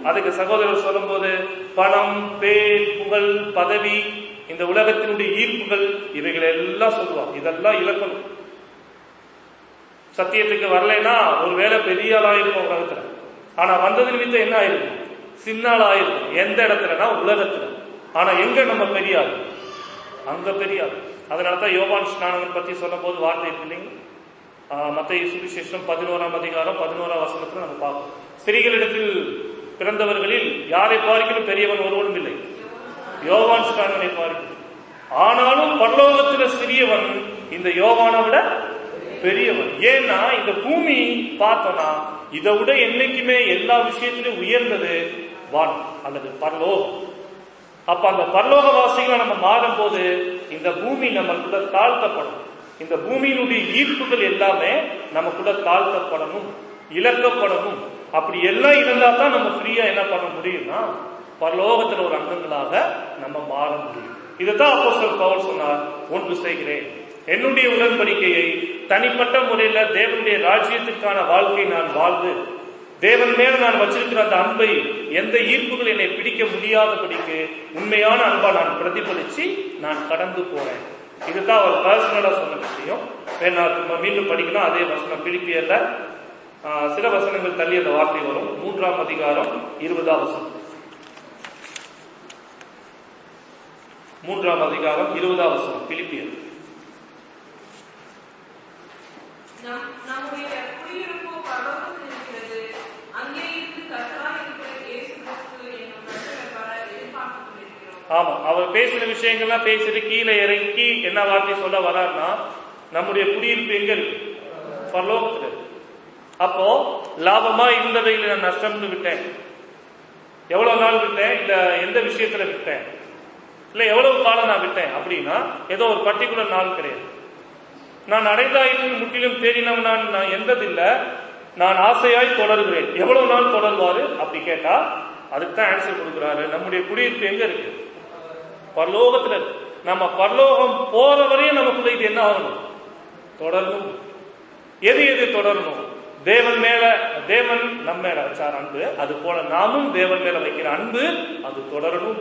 அதுக்கு சகோதரர் சொல்லும்போது பணம் பேர் புகழ் பதவி இந்த உலகத்தினுடைய ஈர்ப்புகள் இவைகள் எல்லாம் சொல்லுவாங்க இதெல்லாம் இழக்கணும் சத்தியத்துக்கு வரலைன்னா ஒருவேளை பெரிய ஆள் ஆயிருக்கும் உலகத்துல ஆனா வந்தது நிமித்தம் என்ன ஆயிருக்கும் சின்ன ஆள் ஆயிருக்கும் எந்த இடத்துலனா உலகத்துல ஆனா எங்க நம்ம பெரிய ஆள் அங்க பெரிய ஆள் அதனாலதான் யோவான் ஸ்நானகன் பத்தி சொல்லும் போது வார்த்தை இருக்கு இல்லைங்க மத்திய சுவிசேஷம் பதினோராம் அதிகாரம் பதினோராம் வசனத்துல நம்ம பார்ப்போம் ஸ்திரீகளிடத்தில் பிறந்தவர்களில் யாரை பார்க்கலும் பெரியவன் ஒருவனும் இல்லை யோவான் ஸ்நானனை பார்க்கிறோம் ஆனாலும் பரலோகத்துல சிறியவன் இந்த யோவானை விட பெரியவன் ஏன்னா இந்த பூமி பார்த்தோம்னா இதை விட என்னைக்குமே எல்லா விஷயத்திலும் உயர்ந்தது வான் அல்லது பரலோகம் அப்ப அந்த பரலோக வாசிகளை நம்ம மாறும் போது இந்த பூமி நமக்குள்ள தாழ்த்தப்படும் இந்த பூமியினுடைய ஈர்ப்புகள் எல்லாமே நமக்குள்ள தாழ்த்தப்படணும் இழக்கப்படணும் அப்படி எல்லாம் இருந்தா தான் நம்ம ஃப்ரீயா என்ன பண்ண முடியும்னா பரலோகத்துல ஒரு அங்கங்களாக நம்ம மாற முடியும் இதுதான் அப்போ பவுல் சொன்னார் ஒன்று செய்கிறேன் என்னுடைய உடன்படிக்கையை தனிப்பட்ட முறையில தேவனுடைய ராஜ்யத்திற்கான வாழ்க்கை நான் வாழ்ந்து தேவன் மேல நான் வச்சிருக்கிற அந்த அன்பை எந்த ஈர்ப்புகள் என்னை பிடிக்க முடியாதபடிக்கு உண்மையான அன்பா நான் பிரதிபலிச்சு நான் கடந்து போறேன் இதுதான் அவர் பர்சனலா சொன்ன விஷயம் வேணா நம்ம மீண்டும் படிக்கணும் அதே வசனம் பிடிப்பியல்ல சில வசனங்கள் தள்ளி அந்த வார்த்தை வரும் மூன்றாம் அதிகாரம் இருபதாம் வசனம் மூன்றாம் அதிகாரம் இருபதாம் வசனம் பிலிப்பியர் நம் நம்முடைய குடியிருப்போ பரலோகத்தில் இருக்கிறது அங்கே இருந்து கர்த்தராய் இருக்கிற இயேசு கிறிஸ்து என்னும் ரட்சகர் வர எதிர்பார்த்துக் கொண்டிருக்கிறோம் ஆமா அவர் பேசின விஷயங்கள்லாம் பேசிட்டு கீழே இறங்கி என்ன வார்த்தை சொல்ல வர்றாருன்னா நம்முடைய குடியிருப்பு எங்க இருக்கு பரலோகத்துல இருக்கு. அப்போ லாபமா இருந்தவைகளை நான் நஷ்டம்னு விட்டேன் எவ்வளவு நாள் விட்டேன் இல்ல எந்த விஷயத்துல விட்டேன் இல்ல எவ்வளவு காலம் நான் விட்டேன் அப்படின்னா ஏதோ ஒரு பர்டிகுலர் நாள் கிடையாது நான் அடைந்தாயிற்று முற்றிலும் தேடினவன் நான் நான் எந்ததில்ல நான் ஆசையாய் தொடர்கிறேன் எவ்வளவு நாள் தொடர்வாரு அப்படி கேட்டா அதுக்கு தான் ஆன்சர் கொடுக்குறாரு நம்முடைய குடியிருப்பு எங்க இருக்கு பரலோகத்துல இருக்கு. நம்ம பரலோகம் போற வரையும் நமக்குள்ள இது என்ன ஆகணும் தொடரணும் எது எது தொடரணும் தேவன் மேல தேவன் நம்ம மேல வச்சார் அன்பு அது போல நாமும் தேவன் மேல வைக்கிற அன்பு அது தொடரணும்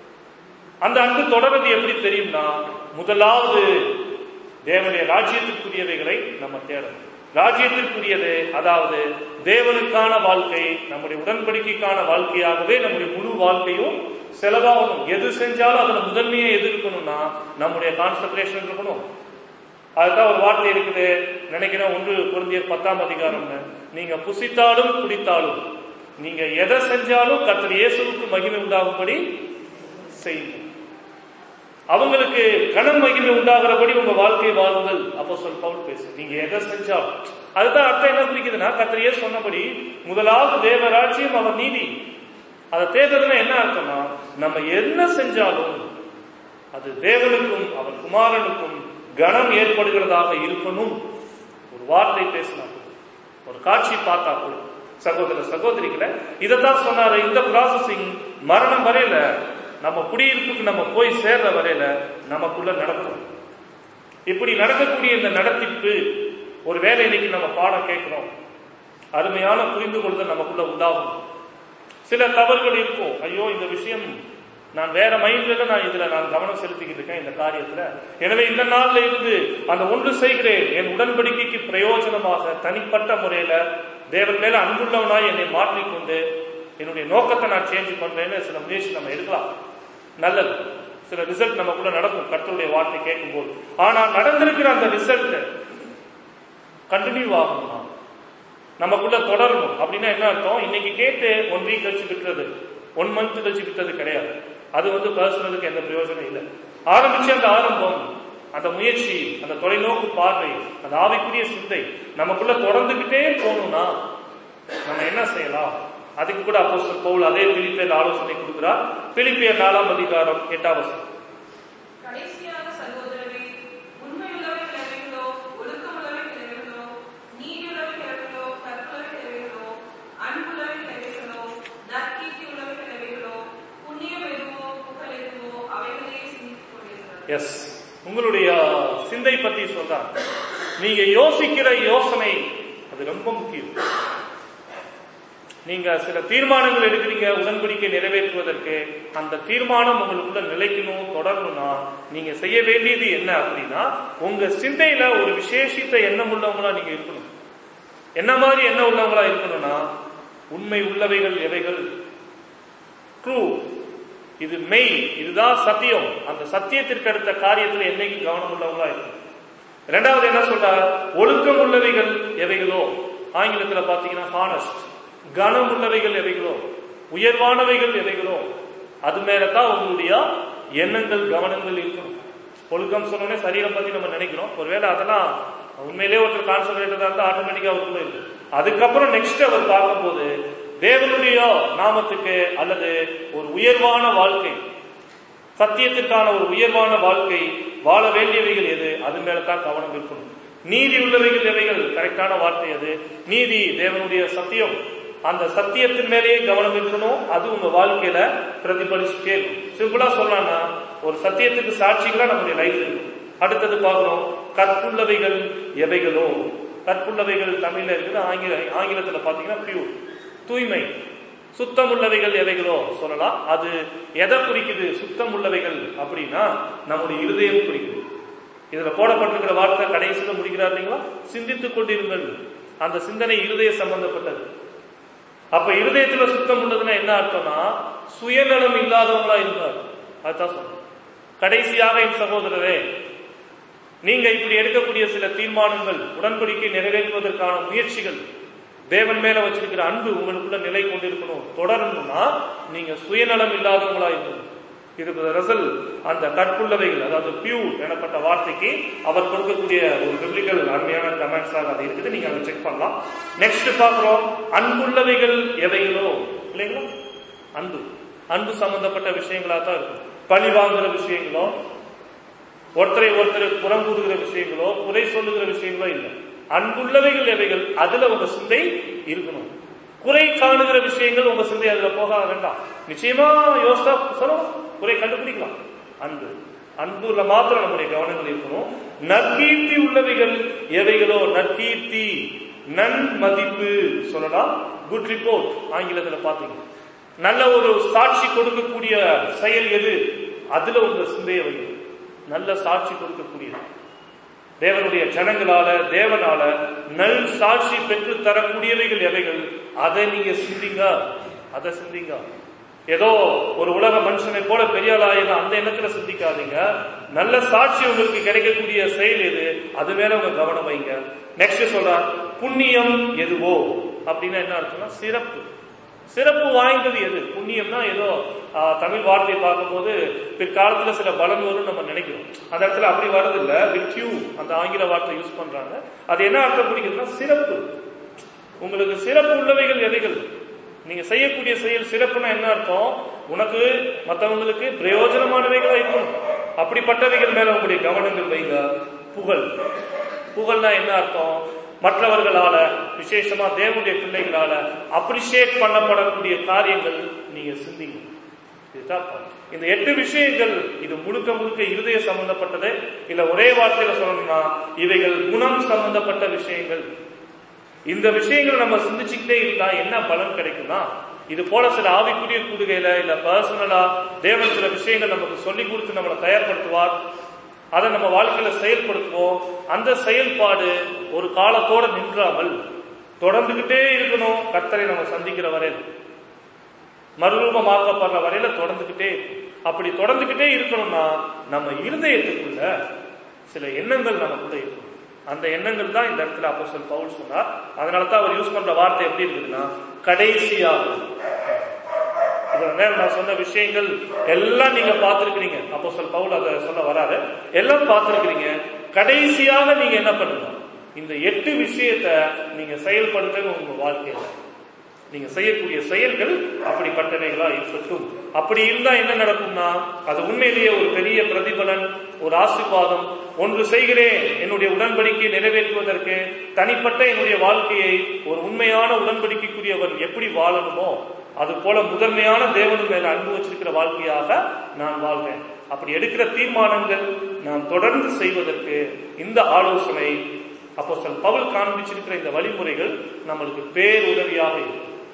அந்த அன்பு தொடர்றது எப்படி தெரியும்னா முதலாவது தேவனுடைய ராஜ்யத்திற்குரியவைகளை நம்ம தேடணும் ராஜ்யத்திற்குரியது அதாவது தேவனுக்கான வாழ்க்கை நம்முடைய உடன்படிக்கைக்கான வாழ்க்கையாகவே நம்முடைய முழு வாழ்க்கையும் செலவாகணும் எது செஞ்சாலும் அதுல முதன்மையை எதிர்க்கணும்னா நம்முடைய கான்சன்ட்ரேஷன் இருக்கணும் அதுதான் ஒரு வார்த்தை இருக்குது நினைக்கிறேன் ஒன்று குழந்தையர் பத்தாம் அதிகாரம்னு நீங்க புசித்தாலும் குடித்தாலும் நீங்க எதை செஞ்சாலும் கர்த்தர் இயேசுவுக்கு மகிமை உண்டாகும்படி செய்யுங்கள் அவங்களுக்கு கனம் மகிமை உண்டாகிறபடி உங்க வாழ்க்கை வாழுங்கள் அப்போ சொல் பவுல் பேசு நீங்க எதை செஞ்சாலும் அதுதான் அர்த்தம் என்ன குறிக்குதுன்னா கத்திரியே சொன்னபடி முதலாவது தேவராட்சியம் அவர் நீதி அதை தேர்தல்னா என்ன அர்த்தம்னா நம்ம என்ன செஞ்சாலும் அது தேவனுக்கும் அவர் குமாரனுக்கும் கனம் ஏற்படுகிறதாக இருக்கணும் ஒரு வார்த்தை பேசினா கூட, ஒரு காட்சி பார்த்தா கூட சகோதர சகோதரிகளை இதைத்தான் சொன்னாரு இந்த ப்ராசஸிங் மரணம் வரையில நம்ம குடியிருப்புக்கு நம்ம போய் சேர்ற வரையில நமக்குள்ள நடக்கும் இப்படி நடக்கக்கூடிய இந்த நடத்திப்பு ஒரு வேலை இன்னைக்கு நம்ம பாடம் கேட்கிறோம் அருமையான புரிந்து கொள்ளுதல் நமக்குள்ள உண்டாகும் சில தவறுகள் இருக்கும் ஐயோ இந்த விஷயம் நான் வேற மைண்ட்ல நான் இதுல நான் கவனம் செலுத்திக்கிட்டு இருக்கேன் இந்த காரியத்துல எனவே இந்த நாள்ல இருந்து அந்த ஒன்று செய்கிறேன் என் உடன்படிக்கைக்கு பிரயோஜனமாக தனிப்பட்ட முறையில தேவன் மேல அன்புள்ளவனாய் என்னை மாற்றிக்கொண்டு என்னுடைய நோக்கத்தை நான் சேஞ்ச் பண்றேன்னு சில முயற்சி நம்ம எடுக்கலாம் நல்லது சில ரிசல்ட் நமக்குள்ள நடக்கும் கர்த்தருடைய வார்த்தை கேட்கும் போது ஆனா நடந்திருக்கிற அந்த ரிசல்ட் கண்டினியூ ஆகணுமா நமக்குள்ள தொடரணும் அப்படின்னா என்ன அர்த்தம் இன்னைக்கு கேட்டு ஒன் வீக் கழிச்சு விட்டுறது ஒன் மந்த் கழிச்சு விட்டது கிடையாது அது வந்து பர்சனலுக்கு எந்த பிரயோஜனம் இல்லை ஆரம்பிச்சு அந்த ஆரம்பம் அந்த முயற்சி அந்த தொலைநோக்கு பார்வை அந்த ஆவிக்குரிய சிந்தை நமக்குள்ள தொடர்ந்துகிட்டே போகணும்னா நம்ம என்ன செய்யலாம் அதுக்கு கூட அப்போ பவுல் அதே பிலிப்பியர் ஆலோசனை கொடுக்கிறார் பிலிப்பியர் நாலாம் அதிகாரம் எட்டாம் வசனம் கடைசியாக சகோதரரே உண்மையுள்ளவை கிழமைகளோ ஒழுக்கமுள்ளவை கிழமைகளோ நீதியுள்ளவை கிழமைகளோ கற்புள்ளவை கிழமைகளோ அன்புள்ளவை கிழமைகளோ நற்கீர்த்தி உள்ளவை கிழமைகளோ புண்ணியம் எதுவோ புகழ் எதுவோ அவைகளையே சிந்தித்துக் கொண்டிருக்கிறார் எஸ் உங்களுடைய சிந்தை பத்தி சொல்றார் நீங்க யோசிக்கிற யோசனை அது ரொம்ப முக்கியம் நீங்க சில தீர்மானங்கள் எடுக்கிறீங்க உடன்படிக்கை நிறைவேற்றுவதற்கு அந்த தீர்மானம் உங்களுக்குள்ள நிலைக்கணும் தொடரணும்னா நீங்க செய்ய வேண்டியது என்ன அப்படின்னா உங்க சிந்தையில ஒரு விசேஷித்த எண்ணம் உள்ளவங்களா நீங்க இருக்கணும் என்ன மாதிரி எண்ணம் உள்ளவங்களா இருக்கணும்னா உண்மை உள்ளவைகள் எவைகள் ட்ரூ இது மெய் இதுதான் சத்தியம் அந்த சத்தியத்திற்கு அடுத்த காரியத்தில் என்னைக்கு கவனம் உள்ளவங்களா இருக்கும் இரண்டாவது என்ன சொல்றார் ஒழுக்கம் உள்ளவைகள் எவைகளோ ஆங்கிலத்துல பாத்தீங்கன்னா ஹானஸ்ட் கனம் உள்ளவைகள் எவைகளோ உயர்வானவைகள் எவைகளோ அது மேலதான் உங்களுடைய எண்ணங்கள் கவனங்கள் இருக்கணும் ஒழுக்கம் சொன்னோடனே சரீரம் பத்தி நம்ம நினைக்கிறோம் ஒருவேளை அதெல்லாம் உண்மையிலேயே ஒருத்தர் கான்சன்ட்ரேட்டடா இருந்தா ஆட்டோமேட்டிக்கா அவருக்குள்ள இருக்கு அதுக்கப்புறம் நெக்ஸ்ட் அவர் பார்க்கும்போது தேவனுடைய நாமத்துக்கு அல்லது ஒரு உயர்வான வாழ்க்கை சத்தியத்திற்கான ஒரு உயர்வான வாழ்க்கை வாழ வேண்டியவைகள் எது அது மேல தான் கவனம் இருக்கணும் நீதி உள்ளவைகள் எவைகள் கரெக்டான வார்த்தை அது நீதி தேவனுடைய சத்தியம் அந்த சத்தியத்தின் மேலேயே கவனம் இருக்கணும் அது உங்க வாழ்க்கையில பிரதிபலிச்சுட்டே இருக்கும் சிம்பிளா சொல்லலாம்னா ஒரு சத்தியத்துக்கு சாட்சிகளா நம்முடைய லைஃப் இருக்கும் அடுத்தது பார்க்கணும் கற்புள்ளவைகள் எவைகளோ கற்புள்ளவைகள் தமிழ்ல இருக்குது ஆங்கில ஆங்கிலத்துல பாத்தீங்கன்னா பியூர் தூய்மை சுத்தம் உள்ளவைகள் எவைகளோ சொல்லலாம் அது எதை குறிக்குது சுத்தம் உள்ளவைகள் அப்படின்னா நம்முடைய இருதயம் குறிக்குது இதுல போடப்பட்டிருக்கிற வார்த்தை கடைசியில முடிக்கிறார் இல்லைங்களா சிந்தித்துக் கொண்டிருங்கள் அந்த சிந்தனை இருதய சம்பந்தப்பட்டது அப்ப இருதயத்துல சுத்தம் உள்ளதுன்னா என்ன அர்த்தம்னா சுயநலம் இல்லாதவங்களா இருந்தார் அதுதான் சொல்றேன் கடைசியாக என் சகோதரரே நீங்க இப்படி எடுக்கக்கூடிய சில தீர்மானங்கள் உடன்படிக்கை நிறைவேற்றுவதற்கான முயற்சிகள் தேவன் மேல வச்சிருக்கிற அன்பு உங்களுக்குள்ள நிலை கொண்டிருக்கணும் தொடரணும்னா நீங்க சுயநலம் இல்லாதவங்களா இருக்கணும் இதுக்கு ரசல் அந்த கற்புள்ளவைகள் அதாவது பியூர் எனப்பட்ட வார்த்தைக்கு அவர் கொடுக்கக்கூடிய ஒரு பிப்ளிக்கல் அருமையான கமெண்ட்ஸாக அது இருக்குது நீங்க அதை செக் பண்ணலாம் நெக்ஸ்ட் பாக்குறோம் அன்புள்ளவைகள் எவைகளோ இல்லைங்களா அன்பு அன்பு சம்பந்தப்பட்ட விஷயங்களா தான் இருக்கும் பழி வாங்குற விஷயங்களோ ஒருத்தரை ஒருத்தர் புறம் கூறுகிற விஷயங்களோ குறை சொல்லுகிற விஷயங்களோ இல்லை அன்புள்ளவைகள் எவைகள் அதுல உங்க சிந்தை இருக்கணும் குறை காணுகிற விஷயங்கள் உங்க சிந்தை அதுல போக வேண்டாம் நிச்சயமா யோசித்தா சொல்லும் குறை கண்டுபிடிக்கலாம் அன்பு அன்புல மாத்திரம் நம்முடைய கவனங்கள் இருக்கணும் நற்கீர்த்தி உள்ளவைகள் எவைகளோ நற்கீர்த்தி நன் மதிப்பு சொல்லலாம் குட் ரிப்போர்ட் ஆங்கிலத்துல பாத்தீங்க நல்ல ஒரு சாட்சி கொடுக்கக்கூடிய செயல் எது அதுல உங்க சிந்தையை வைங்க நல்ல சாட்சி கொடுக்கக்கூடியது தேவனுடைய ஜனங்களால தேவனால நல் சாட்சி பெற்று தரக்கூடியவைகள் எவைகள் அதை நீங்க சிந்திங்க அதை சிந்திங்க ஏதோ ஒரு உலக மனுஷனை போல பெரிய ஆளாயின அந்த எண்ணத்துல சிந்திக்காதீங்க நல்ல சாட்சி உங்களுக்கு கிடைக்கக்கூடிய செயல் எது அது மேல உங்க கவனம் வைங்க நெக்ஸ்ட் சொல்ற புண்ணியம் எதுவோ அப்படின்னா என்ன அர்த்தம்னா சிறப்பு சிறப்பு வாய்ந்தது எது புண்ணியம்னா ஏதோ ஆஹ், தமிழ் வார்த்தையை பார்க்கும்போது பிற்காலத்துல சில பலன் வரும்னு நம்ம நினைக்கிறோம் அந்த இடத்துல அப்படி வர்றது இல்ல விக்யூ அந்த ஆங்கில வார்த்தை யூஸ் பண்றாங்க அது என்ன அர்த்தம் பிடிக்குதுன்னா சிறப்பு உங்களுக்கு சிறப்பு உள்ளவைகள் எவைகள் நீங்க செய்யக்கூடிய செயல் சிறப்புனா என்ன அர்த்தம் உனக்கு மற்றவங்களுக்கு பிரயோஜனமானவைகளா இருக்கணும் அப்படிப்பட்டவைகள் மேல உங்களுடைய கவனங்கள் வைங்க புகழ் புகழ்னா என்ன அர்த்தம் மற்றவர்களால விசேஷமா தேவனுடைய பிள்ளைகளால அப்ரிஷியேட் பண்ணப்படக்கூடிய காரியங்கள் நீங்க சிந்திங்க இதுதான் point. இந்த எட்டு விஷயங்கள் இது முழுக்க முழுக்க இருதய சம்பந்தப்பட்டது இல்ல ஒரே வார்த்தையில சொல்லணும்னா இவைகள் குணம் சம்பந்தப்பட்ட விஷயங்கள் இந்த விஷயங்களை நம்ம சிந்திச்சுக்கிட்டே இருந்தா என்ன பலன் கிடைக்கும்னா இது போல சில ஆவிக்குரிய கூடுகையில இல்ல பர்சனலா தேவன் சில விஷயங்கள் நமக்கு சொல்லி கொடுத்து நம்மளை தயார்படுத்துவார் அதை நம்ம வாழ்க்கையில செயல்படுத்துவோம் அந்த செயல்பாடு ஒரு காலத்தோட நின்றாமல் தொடர்ந்துகிட்டே இருக்கணும் கர்த்தரை நம்ம சந்திக்கிற வரையில் மறுரூபமாக்கப்படுற வரையில தொடர்ந்துகிட்டே இருக்கும். அப்படி தொடர்ந்துகிட்டே இருக்கணும்னா நம்ம இருதயத்துக்குள்ள சில எண்ணங்கள் நமக்குள்ள இருக்கணும் அந்த எண்ணங்கள் தான் இந்த இடத்துல அப்போஸ்தலன் பவுல் சொன்னார் அதனால தான் அவர் யூஸ் பண்ற வார்த்தை எப்படி இருக்குதுன்னா கடைசியாக இதுல நேரம் நான் சொன்ன விஷயங்கள் எல்லாம் நீங்க பார்த்திருக்கிறீங்க அப்போ சொல் பவுல் அதை சொல்ல வராரு எல்லாம் பார்த்திருக்கிறீங்க கடைசியாக நீங்க என்ன பண்ணுங்க இந்த எட்டு விஷயத்தை நீங்க செயல்படுத்துங்க உங்க வாழ்க்கையில நீங்க செய்யக்கூடிய செயல்கள் அப்படிப்பட்டவைகளா இருக்கட்டும் அப்படி இருந்தா என்ன நடக்கும்னா அது உண்மையிலேயே ஒரு பெரிய பிரதிபலன் ஒரு ஆசீர்வாதம் ஒன்று செய்கிறேன் என்னுடைய உடன்படிக்கையை நிறைவேற்றுவதற்கு தனிப்பட்ட என்னுடைய வாழ்க்கையை ஒரு உண்மையான உடன்படிக்கைக்குரியவர் எப்படி வாழணுமோ அது போல முதன்மையான தேவன் மேல அன்பு வச்சிருக்கிற வாழ்க்கையாக நான் வாழ்வேன் அப்படி எடுக்கிற தீர்மானங்கள் நாம் தொடர்ந்து செய்வதற்கு இந்த ஆலோசனை அப்போ பவுல் காண்பிச்சிருக்கிற இந்த வழிமுறைகள் நம்மளுக்கு பேருதவியாக இருக்கும்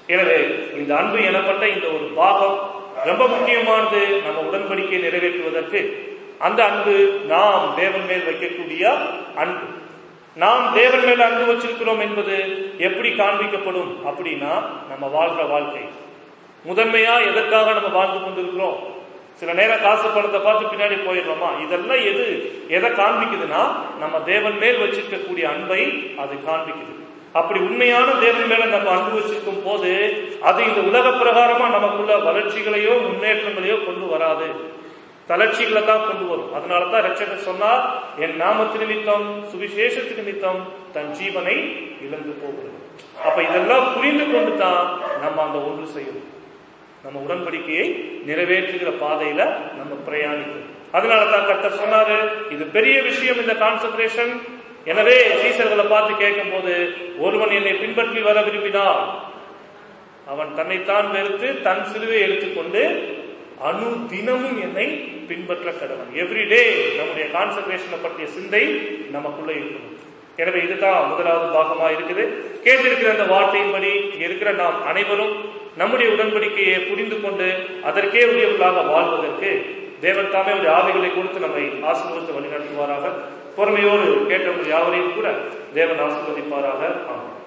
எனவே இந்த அன்பு எனப்பட்ட இந்த ஒரு பாகம் ரொம்ப முக்கியமானது நம்ம உடன்படிக்கையை நிறைவேற்றுவதற்கு அந்த அன்பு நாம் தேவன் மேல் வைக்கக்கூடிய அன்பு நாம் தேவன் மேல் அன்பு வச்சிருக்கிறோம் என்பது எப்படி காண்பிக்கப்படும் அப்படின்னா நம்ம வாழ்ற வாழ்க்கை முதன்மையா எதற்காக நம்ம வாழ்ந்து கொண்டிருக்கிறோம் சில நேரம் காசு பணத்தை பார்த்து பின்னாடி போயிடுறோமா இதெல்லாம் எது எதை காண்பிக்குதுன்னா நம்ம தேவன் மேல் வச்சிருக்கக்கூடிய அன்பை அது காண்பிக்குது அப்படி உண்மையான தேவன் மேல நம்ம அன்பு வச்சிருக்கும் போது அது இந்த உலக பிரகாரமா நமக்குள்ள வளர்ச்சிகளையோ முன்னேற்றங்களையோ கொண்டு வராது தளர்ச்சிகளை தான் கொண்டு வரும் அதனால தான் ரட்சகர் சொன்னார் என் நாமத்து நிமித்தம் சுவிசேஷத்து நிமித்தம் தன் ஜீவனை இழந்து போகிறது அப்ப இதெல்லாம் புரிந்து கொண்டு தான் நம்ம அந்த ஒன்று செய்யணும் நம்ம உடன்படிக்கையை நிறைவேற்றுகிற பாதையில நம்ம பிரயாணிக்கணும் அதனால தான் கர்த்தர் சொன்னாரு இது பெரிய விஷயம் இந்த கான்சென்ட்ரேஷன் எனவே சீசர்களை பார்த்து கேட்கும் போது ஒருவன் என்னை பின்பற்றி வர விரும்பினால் அவன் தன்னைத்தான் வெறுத்து தன் சிலுவை எடுத்துக்கொண்டு அணு தினமும் என்னை பின்பற்ற கடவன் எவ்ரிடே நம்முடைய கான்சன்ட்ரேஷனை பற்றிய சிந்தை நமக்குள்ள இருக்கணும் எனவே இதுதான் முதலாவது பாகமா இருக்குது கேட்டிருக்கிற அந்த வார்த்தையின்படி இங்க இருக்கிற நாம் அனைவரும் நம்முடைய உடன்படிக்கையை புரிந்து கொண்டு அதற்கே உரியவர்களாக வாழ்வதற்கு தேவன் தாமே ஒரு ஆவிகளை கொடுத்து நம்மை ஆசீர்வதித்து வழிநடத்துவாராக பொறுமையோடு கேட்டவர்கள் யாவரையும் கூட தேவன் ஆசீர்வதிப்பாராக ஆமாம்